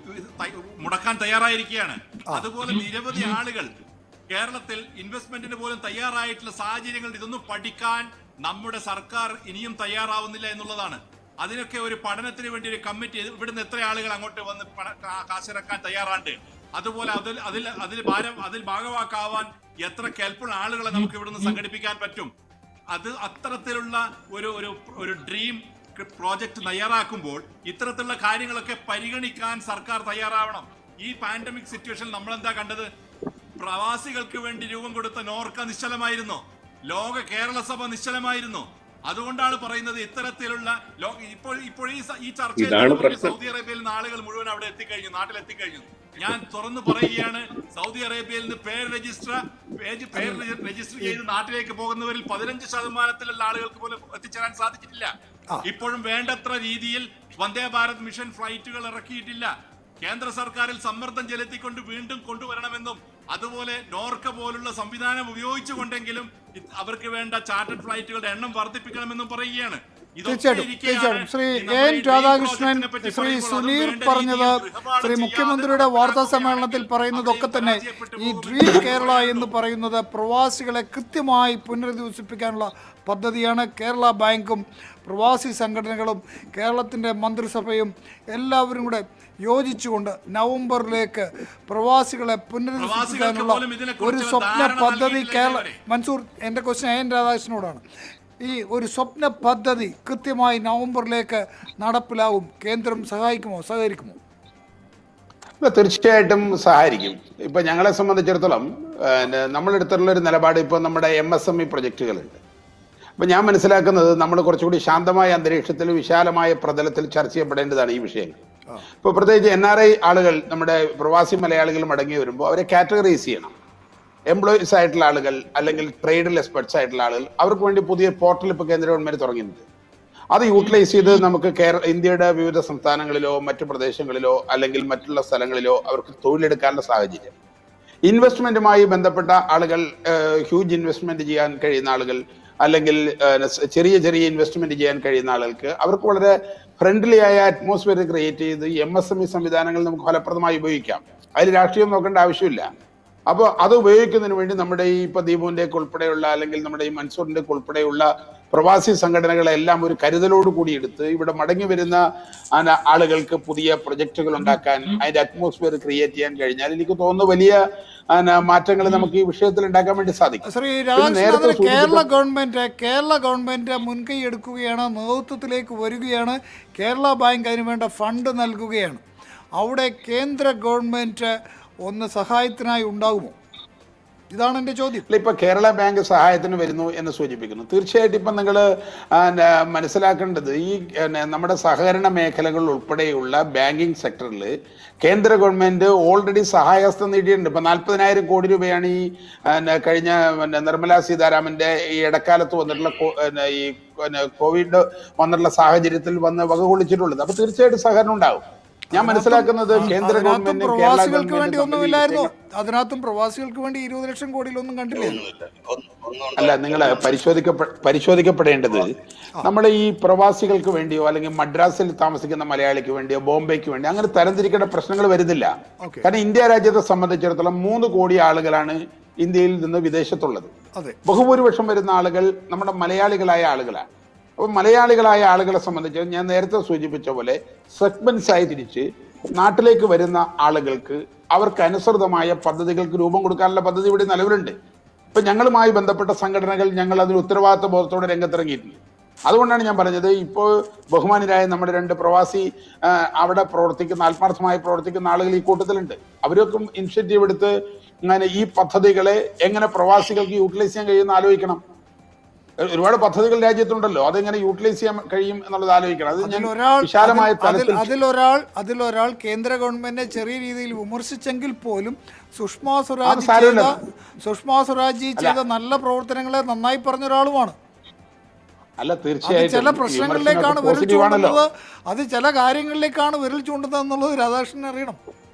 മുടക്കാൻ തയ്യാറായിരിക്കുകയാണ് അതുപോലെ നിരവധി ആളുകൾ കേരളത്തിൽ ഇൻവെസ്റ്റ്മെന്റിന് പോലും തയ്യാറായിട്ടുള്ള സാഹചര്യങ്ങൾ ഇതൊന്നും പഠിക്കാൻ നമ്മുടെ സർക്കാർ ഇനിയും തയ്യാറാവുന്നില്ല എന്നുള്ളതാണ് അതിനൊക്കെ ഒരു പഠനത്തിന് വേണ്ടി ഒരു കമ്മിറ്റി ഇവിടുന്ന് എത്ര ആളുകൾ അങ്ങോട്ട് വന്ന് പണ- കാ- കാശിറക്കാൻ തയ്യാറാണ്ട് അതുപോലെ അതിൽ അതിൽ അതിൽ ഭാരം അതിൽ ഭാഗവാക്കാവാൻ എത്ര കേൾപ്പുള്ള ആളുകളെ നമുക്ക് ഇവിടുന്ന് സംഘടിപ്പിക്കാൻ പറ്റും അത് അത്തരത്തിലുള്ള ഒരു ഒരു ഒരു ഡ്രീം പ്രോജക്റ്റ് തയ്യാറാക്കുമ്പോൾ ഇത്തരത്തിലുള്ള കാര്യങ്ങളൊക്കെ പരിഗണിക്കാൻ സർക്കാർ തയ്യാറാവണം ഈ പാൻഡമിക് സിറ്റുവേഷനിൽ നമ്മൾ എന്താ കണ്ടത് പ്രവാസികൾക്ക് വേണ്ടി രൂപം കൊടുത്ത നോർക്ക നിശ്ചലമായിരുന്നു ലോക കേരള സഭ നിശ്ചലമായിരുന്നു അതുകൊണ്ടാണ് പറയുന്നത് ഇത്തരത്തിലുള്ള ലോ- ഇപ്പോൾ ഇപ്പോൾ ഈ സ- ഈ ചർച്ചയിൽ ഇതാണ് നമ്മൾ പ്രശ്നം. സൗദി അറേബ്യയിൽ നിന്ന് ആളുകൾ മുഴുവൻ അവിടെ എത്തിക്കഴിഞ്ഞു നാട്ടിൽ എത്തിക്കഴിഞ്ഞു ഞാൻ തുറന്നു പറയുകയാണ് സൗദി അറേബ്യയിൽ നിന്ന് പേര് രജിസ്റ്റർ പേജ് പേര് രജി- രജിസ്റ്റർ ചെയ്ത് നാട്ടിലേക്ക് പോകുന്നവരിൽ പതിനഞ്ച് ശതമാനത്തിലുള്ള ആളുകൾക്ക് പോലും എത്തിച്ചേരാൻ സാധിച്ചിട്ടില്ല ഇപ്പോഴും വേണ്ടത്ര രീതിയിൽ വന്ദേ ഭാരത് മിഷൻ ഫ്ലൈറ്റുകൾ ഇറക്കിയിട്ടില്ല കേന്ദ്ര സർക്കാരിൽ സമ്മർദ്ദം ചെലുത്തിക്കൊണ്ട് വീണ്ടും കൊണ്ടുവരണമെന്നും അതുപോലെ നോർക്ക പോലുള്ള സംവിധാനം ഉപയോഗിച്ചുകൊണ്ടെങ്കിലും ഇത് അവർക്ക് വേണ്ട ചാർട്ടഡ് ഫ്ലൈറ്റുകളുടെ എണ്ണം വർദ്ധിപ്പിക്കണമെന്നും പറയുകയാണ് ഇതൊക്കെ തീർച്ചയായിട്ടും ഇരിക്കെയാണ് തീർച്ചയായിട്ടും ശ്രീ ഈ നമ്മുടെ എൻ ഈ ഡ്രീം രാധാകൃഷ്ണൻ പ്രോജക്റ്റിനെ പറ്റി ശ്രീ പറയുമ്പോൾ അതും സുനീർ വേണ്ട പറഞ്ഞത് രീതിയിൽ ഗൃഹപാഠം ശ്രീ ചെയ്യാതെ മുഖ്യമന്ത്രിയുടെ വാർത്താ നടപ്പാക്കുകയാണെങ്കിൽ സമ്മേളനത്തിൽ പറയുന്നതൊക്കെ തന്നെ ഈ ഡ്രീം കേരള എന്ന് പറയുന്നത് പ്രവാസികളെ കൃത്യമായി പുനരധിവസിപ്പിക്കാനുള്ള പദ്ധതിയാണ് കേരള ബാങ്കും പ്രവാസി സംഘടനകളും കേരളത്തിൻ്റെ മന്ത്രിസഭയും എല്ലാവരും കൂടെ യോജിച്ചുകൊണ്ട് നവംബറിലേക്ക് പ്രവാസികളെ പുനരധിവസിപ്പിക്കാനുള്ള പോലും ഇതിനെക്കുറിച്ച് ഒരു സ്വപ്ന ധാരണ പദ്ധതി നൽകിയിട്ടില്ല കേരള ഇതുവരെ. മൻസൂർ എൻ്റെ ക്വസ്റ്റ്യൻ എൻ രാധാകൃഷ്ണനോടാണ് ഈ ഒരു സ്വപ്ന പദ്ധതി കൃത്യമായി നവംബറിലേക്ക് നടപ്പിലാവും കേന്ദ്രം സഹായിക്കുമോ സഹകരിക്കുമോ ഇല്ല, തീർച്ചയായിട്ടും സഹായിക്കും ഇപ്പൊ ഞങ്ങളെ സംബന്ധിച്ചിടത്തോളം പിന്നെ നമ്മളെടുത്തിട്ടുള്ള ഒരു നിലപാട് ഇപ്പൊ നമ്മുടെ എം എസ് എം ഇ പ്രൊജക്റ്റുകളുണ്ട് അപ്പൊ ഞാൻ മനസ്സിലാക്കുന്നത് നമ്മൾ കുറച്ചുകൂടി ശാന്തമായ അന്തരീക്ഷത്തിൽ വിശാലമായ പ്രതലത്തിൽ ചർച്ച ചെയ്യപ്പെടേണ്ടതാണ് ഈ വിഷയങ്ങൾ ഇപ്പൊ പ്രത്യേകിച്ച് എൻ ആർ ഐ ആളുകൾ നമ്മുടെ പ്രവാസി മലയാളികൾ മടങ്ങി വരുമ്പോൾ അവരെ കാറ്റഗറൈസ് ചെയ്യണം എംപ്ലോയീസ് ആയിട്ടുള്ള ആളുകൾ അല്ലെങ്കിൽ ട്രേഡിൽ എക്സ്പെർട്സ് ആയിട്ടുള്ള ആളുകൾ അവർക്ക് വേണ്ടി പുതിയ പോർട്ടൽ ഇപ്പോൾ കേന്ദ്ര ഗവൺമെന്റ് തുടങ്ങിയിട്ടുണ്ട് അത് യൂട്ടിലൈസ് ചെയ്ത് നമുക്ക് കേരള ഇന്ത്യയുടെ വിവിധ സംസ്ഥാനങ്ങളിലോ മറ്റു പ്രദേശങ്ങളിലോ അല്ലെങ്കിൽ മറ്റുള്ള സ്ഥലങ്ങളിലോ അവർക്ക് തൊഴിലെടുക്കാനുള്ള സാഹചര്യം ഇൻവെസ്റ്റ്മെന്റുമായി ബന്ധപ്പെട്ട ആളുകൾ ഹ്യൂജ് ഇൻവെസ്റ്റ്മെന്റ് ചെയ്യാൻ കഴിയുന്ന ആളുകൾ അല്ലെങ്കിൽ ഏഹ്, ചെറിയ ചെറിയ ഇൻവെസ്റ്റ്മെന്റ് ചെയ്യാൻ കഴിയുന്ന ആളുകൾക്ക് അവർക്ക് വളരെ ഫ്രണ്ട്ലി ആയ അറ്റ്മോസ്ഫിയർ ക്രിയേറ്റ് ചെയ്ത് എം എസ് എം ഇ സംവിധാനങ്ങൾ നമുക്ക് ഫലപ്രദമായി ഉപയോഗിക്കാം അതിൽ രാഷ്ട്രീയം നോക്കേണ്ട ആവശ്യമില്ല അപ്പോൾ അത് ഉപയോഗിക്കുന്നതിന് വേണ്ടി നമ്മുടെ ഈ ഇപ്പൊ ദീപുവിന്റെ ഒക്കെ ഉൾപ്പെടെയുള്ള അല്ലെങ്കിൽ നമ്മുടെ ഈ മൻസൂറിന്റെ ഒക്കെ ഉൾപ്പെടെയുള്ള പ്രവാസി സംഘടനകളെല്ലാം ഒരു കരുതലോട് കൂടി എടുത്ത് ഇവിടെ മടങ്ങി വരുന്ന ആന ആളുകൾക്ക് പുതിയ പ്രൊജക്ടുകൾ ഉണ്ടാക്കാൻ അതിന്റെ അറ്റ്മോസ്ഫിയർ ക്രിയേറ്റ് ചെയ്യാൻ കഴിഞ്ഞാൽ എനിക്ക് തോന്നുന്നു വലിയ മാറ്റങ്ങൾ നമുക്ക് ഈ വിഷയത്തിൽ ഉണ്ടാക്കാൻ വേണ്ടി സാധിക്കും ശ്രീ ഇത് രാധാകൃഷ്ണൻ നേരത്തെ അതിന് കേരള സൂചിപ്പിച്ച- ഗവൺമെന്റ് കേരള ഗവൺമെന്റ് മുൻകൈ എടുക്കുകയാണ് നേതൃത്വത്തിലേക്ക് വരികയാണ് കേരള ബാങ്ക് അതിന് വേണ്ട ഫണ്ട് നൽകുകയാണ് അവിടെ കേന്ദ്ര ഗവൺമെന്റ് ഒന്ന് സഹായത്തിനായി ഉണ്ടാകുമോ ഇതാണ് എൻ്റെ ചോദ്യം ഇല്ല, ഇപ്പൊ കേരള ബാങ്ക് സഹായത്തിന് വരുന്നു എന്ന് സൂചിപ്പിക്കുന്നു തീർച്ചയായിട്ടും ഇപ്പൊ നിങ്ങൾ മനസ്സിലാക്കേണ്ടത് ഈ പിന്നെ, നമ്മുടെ സഹകരണ മേഖലകൾ ഉൾപ്പെടെയുള്ള ബാങ്കിങ് സെക്ടറിൽ കേന്ദ്ര ഗവൺമെന്റ് ഓൾറെഡി സഹായഹസ്തം നീട്ടിയിട്ടുണ്ട് ഇപ്പൊ നാൽപ്പതിനായിരം കോടി രൂപയാണ് ഈ പിന്നെ, കഴിഞ്ഞ പിന്നെ, നിർമ്മലാ സീതാരാമന്റെ ഈ ഇടക്കാലത്ത് വന്നിട്ടുള്ള കോ- പിന്നെ, ഈ പിന്നെ, കോവിഡ് വന്നിട്ടുള്ള സാഹചര്യത്തിൽ വന്ന് വകകൊള്ളിച്ചിട്ടുള്ളത് അപ്പൊ തീർച്ചയായിട്ടും സഹകരണം ഉണ്ടാവും ഞാൻ മനസ്സിലാക്കുന്നത് കേന്ദ്ര അതിനകത്തും ഗവൺമെന്റ് കേരള പ്രവാസികൾക്ക് വേണ്ടി ഗവൺമെന്റ് ഒന്നുമില്ലായിരുന്നു അതിനകത്തും പ്രവാസികൾക്ക് വേണ്ടി ഇരുപത് ലക്ഷം കോടിയിലൊന്നും കണ്ടില്ലേ ഒന്നുമില്ല ഒന്ന് ഒന്നും അല്ല നിങ്ങൾ പരിശോധിക്കപ്പെ പരിശോധിക്കപ്പെടേണ്ടത് നമ്മൾ ഈ പ്രവാസികൾക്ക് വേണ്ടിയോ അല്ലെങ്കിൽ മദ്രാസിൽ താമസിക്കുന്ന മലയാളിക്ക് വേണ്ടിയോ ബോംബെക്ക് വേണ്ടി അങ്ങനെ തരംതിരിക്കേണ്ട പ്രശ്നങ്ങൾ വരുന്നില്ല ഓക്കെ കാരണം ഇന്ത്യ രാജ്യത്തെ സംബന്ധിച്ചിടത്തോളം മൂന്ന് കോടി ആളുകളാണ് ഇന്ത്യയിൽ നിന്ന് വിദേശത്തുള്ളത് അതെ ബഹുഭൂരിപക്ഷം വരുന്ന ആളുകൾ നമ്മുടെ മലയാളികളായ ആളുകളാണ് അപ്പൊ മലയാളികളായ ആളുകളെ സംബന്ധിച്ച് ഞാൻ നേരത്തെ സൂചിപ്പിച്ച പോലെ സെഗ്മെന്റ്സ് ആയി തിരിച്ച് നാട്ടിലേക്ക് വരുന്ന ആളുകൾക്ക് അവർക്ക് അനുസൃതമായ പദ്ധതികൾക്ക് രൂപം കൊടുക്കാനുള്ള പദ്ധതി ഇവിടെ നിലവിലുണ്ട് ഇപ്പൊ ഞങ്ങളുമായി ബന്ധപ്പെട്ട സംഘടനകൾ ഞങ്ങൾ അതിന് ഉത്തരവാദിത്വ ബോധത്തോടെ രംഗത്തിറങ്ങിയിട്ടുണ്ട് അതുകൊണ്ടാണ് ഞാൻ പറഞ്ഞത് ഇപ്പോൾ ബഹുമാനരായ നമ്മുടെ രണ്ട് പ്രവാസി ആ, അവിടെ പ്രവർത്തിക്കുന്ന ആത്മാർത്ഥമായി പ്രവർത്തിക്കുന്ന ആളുകൾ ഈ കൂട്ടത്തിലുണ്ട് അവരൊക്കെ ഇനിഷ്യേറ്റീവ് എടുത്ത് അങ്ങനെ ഈ പദ്ധതികളെ എങ്ങനെ പ്രവാസികൾക്ക് യൂട്ടിലൈസ് ചെയ്യാൻ കഴിയുമെന്ന് ആലോചിക്കണം ഒരുപാട് പദ്ധതികൾ രാജ്യത്തുണ്ടല്ലോ അതെങ്ങനെ യൂട്ടിലൈസ് ചെയ്യാൻ കഴിയും എന്നുള്ളത് ആലോചിക്കണം അത് ഞാൻ അതിലൊരാൾ വിശാലമായ അതിൽ- അതിൽ തലത്തിൽ അതിലൊരാൾ അതിലൊരാൾ കേന്ദ്ര ഗവൺമെന്റിനെ ചെറിയ രീതിയിൽ വിമർശിച്ചെങ്കിൽ പോലും സുഷമ സ്വരാജ് സാരമില്ല. ചെയ്ത സുഷമ സ്വരാജ് ജി ചെയ്ത നല്ല പ്രവർത്തനങ്ങളെ നന്നായി പറഞ്ഞ ഒരാളുമാണ് അല്ല അത് തീർച്ചയായിട്ടും ചില പ്രശ്നങ്ങളിലേക്കാണ് വിരൽ പോസിറ്റീവ് ആണല്ലോ ചൂണ്ടുന്നത് അത് ചില കാര്യങ്ങളിലേക്കാണ് വിരൽ ചൂണ്ടുന്നത് എന്നുള്ളത് രാധാകൃഷ്ണൻ അറിയണം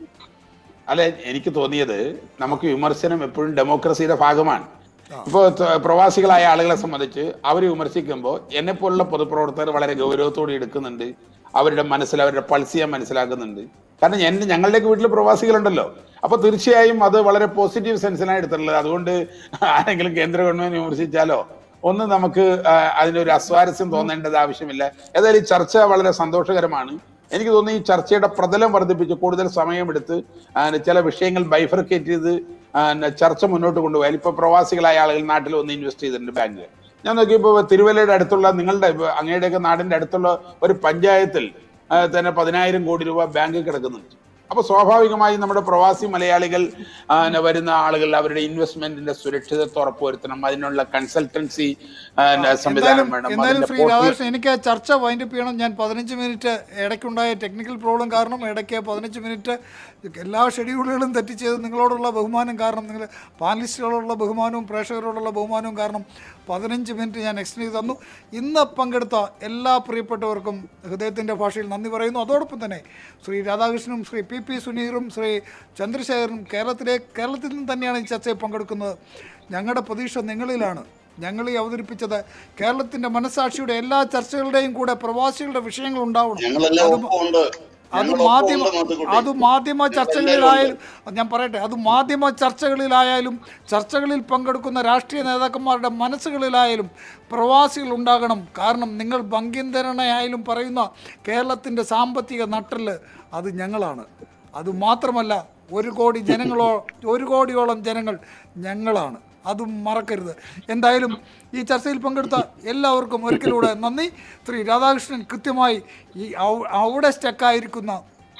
അല്ല എനിക്ക് തോന്നിയത് നമുക്ക് വിമർശനം എപ്പോഴും ഡെമോക്രസിയുടെ ഭാഗമാണ് ഇപ്പോൾ പ്രവാസികളായ ആളുകളെ സംബന്ധിച്ച് അവർ വിമർശിക്കുമ്പോൾ എന്നെ പോലുള്ള പൊതുപ്രവർത്തകർ വളരെ ഗൗരവത്തോടെ എടുക്കുന്നുണ്ട് അവരുടെ മനസ്സിൽ അവരുടെ പൾസ് ചെയ്യാൻ മനസ്സിലാക്കുന്നുണ്ട് കാരണം എന്റെ ഞങ്ങളുടെയൊക്കെ വീട്ടിൽ പ്രവാസികളുണ്ടല്ലോ അപ്പൊ തീർച്ചയായും അത് വളരെ പോസിറ്റീവ് സെൻസിലാണ് എടുത്തിട്ടുള്ളത് അതുകൊണ്ട് ആരെങ്കിലും കേന്ദ്ര ഗവൺമെന്റ് വിമർശിച്ചാലോ ഒന്ന് നമുക്ക് ആ, അതിനൊരു അസ്വാരസ്യം തോന്നേണ്ടത് ആവശ്യമില്ല ഏതായാലും ഈ ചർച്ച വളരെ സന്തോഷകരമാണ് എനിക്ക് തോന്നുന്നു ഈ ചർച്ചയുടെ പ്രതലം വർദ്ധിപ്പിച്ച് കൂടുതൽ സമയമെടുത്ത് ആ, ചില വിഷയങ്ങൾ ബൈഫർക്കേറ്റ് ചെയ്ത് ആ, ചർച്ച മുന്നോട്ട് കൊണ്ടുപോയാൽ ഇപ്പൊ പ്രവാസികളായ ആളുകൾ നാട്ടിൽ വന്ന് ഇൻവെസ്റ്റ് ചെയ്തിട്ടുണ്ട് ബാങ്ക് ഞാൻ നോക്കിയപ്പോൾ തിരുവല്ലയുടെ അടുത്തുള്ള നിങ്ങളുടെ ഇപ്പൊ അങ്ങയുടെയൊക്കെ നാടിന്റെ അടുത്തുള്ള ഒരു പഞ്ചായത്തിൽ ആ, തന്നെ പതിനായിരം കോടി രൂപ ബാങ്കിൽ കിടക്കുന്നുണ്ട് അപ്പൊ സ്വാഭാവികമായും നമ്മുടെ പ്രവാസി മലയാളികൾ ആ, ന- വരുന്ന ആളുകൾ അവരുടെ ഇൻവെസ്റ്റ്മെന്റിന്റെ സുരക്ഷിതത്വം ഉറപ്പുവരുത്തണം അതിനുള്ള കൺസൾട്ടൻസി സംവിധാനം എന്തായാലും വേണം എന്തായാലും അതിന്റെ ശ്രീ portal- രാധാകൃഷ്ണൻ എനിക്ക് ആ ചർച്ച വൈൻഡപ്പ് ചെയ്യണം ഞാൻ പതിനഞ്ച് മിനിറ്റ് ഇടയ്ക്കുണ്ടായ ടെക്നിക്കൽ പ്രോബ്ലം കാരണം ഇടയ്ക്ക് പതിനഞ്ച് മിനിറ്റ് എല്ലാ ഷെഡ്യൂളുകളും തെറ്റിച്ചത് നിങ്ങളോടുള്ള ബഹുമാനം കാരണം നിങ്ങൾ പാനലിസ്റ്റുകളോടുള്ള ബഹുമാനവും പ്രേക്ഷകരോടുള്ള ബഹുമാനവും കാരണം പതിനഞ്ച് മിനിറ്റ് ഞാൻ എക്സ്റ്റെൻഡ് ചെയ്ത് തന്നു ഇന്ന് പങ്കെടുത്ത എല്ലാ പ്രിയപ്പെട്ടവർക്കും ഹൃദയത്തിൻ്റെ ഭാഷയിൽ നന്ദി പറയുന്നു അതോടൊപ്പം തന്നെ ശ്രീ രാധാകൃഷ്ണനും ശ്രീ പി പി സുനീറും ശ്രീ ചന്ദ്രശേഖരനും കേരളത്തിലെ കേരളത്തിൽ നിന്ന് തന്നെയാണ് ഈ ചർച്ചയിൽ പങ്കെടുക്കുന്നത് ഞങ്ങളുടെ പ്രതീക്ഷ നിങ്ങളിലാണ് ഞങ്ങൾ ഈ അവതരിപ്പിച്ചത് കേരളത്തിന്റെ മനസാക്ഷിയുടെ എല്ലാ ചർച്ചകളുടെയും കൂടെ പ്രവാസികളുടെ വിഷയങ്ങൾ ഉണ്ടാവണം ഞങ്ങളെല്ലാം അത് ഒപ്പമുണ്ട് അത് ഞങ്ങൾ മാധ്യമ ഒപ്പമുണ്ട് മാത്തുക്കുട്ടി അത് മാധ്യമ ചർച്ചകളിലായാലും ഞാൻ പറയട്ടെ അത് മാധ്യമ ചർച്ചകളിലായാലും ചർച്ചകളിൽ പങ്കെടുക്കുന്ന രാഷ്ട്രീയ നേതാക്കന്മാരുടെ മനസ്സുകളിലായാലും പ്രവാസികൾ ഉണ്ടാകണം കാരണം നിങ്ങൾ ഭംഗ്യന്തരണയായാലും പറയുന്ന കേരളത്തിൻ്റെ സാമ്പത്തിക നട്ടല് അത് ഞങ്ങളാണ് അത് മാത്രമല്ല ഒരു കോടി ജനങ്ങളോ ഒരു കോടിയോളം ജനങ്ങൾ ഞങ്ങളാണ് അതും മറക്കരുത് എന്തായാലും ഈ ചർച്ചയിൽ പങ്കെടുത്ത എല്ലാവർക്കും ഒരിക്കലൂടെ നന്ദി ശ്രീ രാധാകൃഷ്ണൻ കൃത്യമായി ഈ ഔ- അവിടെ സ്റ്റക്കായിരിക്കുന്ന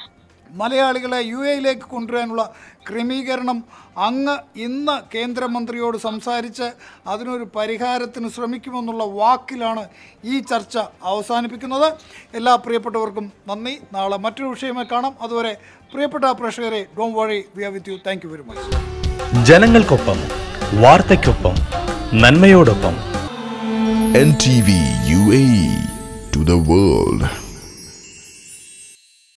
മലയാളികളെ യു എയിലേക്ക് കൊണ്ടുവരാനുള്ള ക്രമീകരണം അങ്ങ് ഇന്ന് കേന്ദ്രമന്ത്രിയോട് സംസാരിച്ച് അതിനൊരു പരിഹാരത്തിന് ശ്രമിക്കുമെന്നുള്ള വാക്കിലാണ് ഈ ചർച്ച അവസാനിപ്പിക്കുന്നത് എല്ലാ പ്രിയപ്പെട്ടവർക്കും നന്ദി നാളെ മറ്റൊരു വിഷയമായി കാണാം അതുവരെ പ്രിയപ്പെട്ട പ്രേക്ഷകരെ ഡോം വഴി we are with you thank you very much ജനങ്ങൾക്കൊപ്പം വാർത്തയ്ക്കൊപ്പം നന്മയോടൊപ്പം NTV UAE to the world.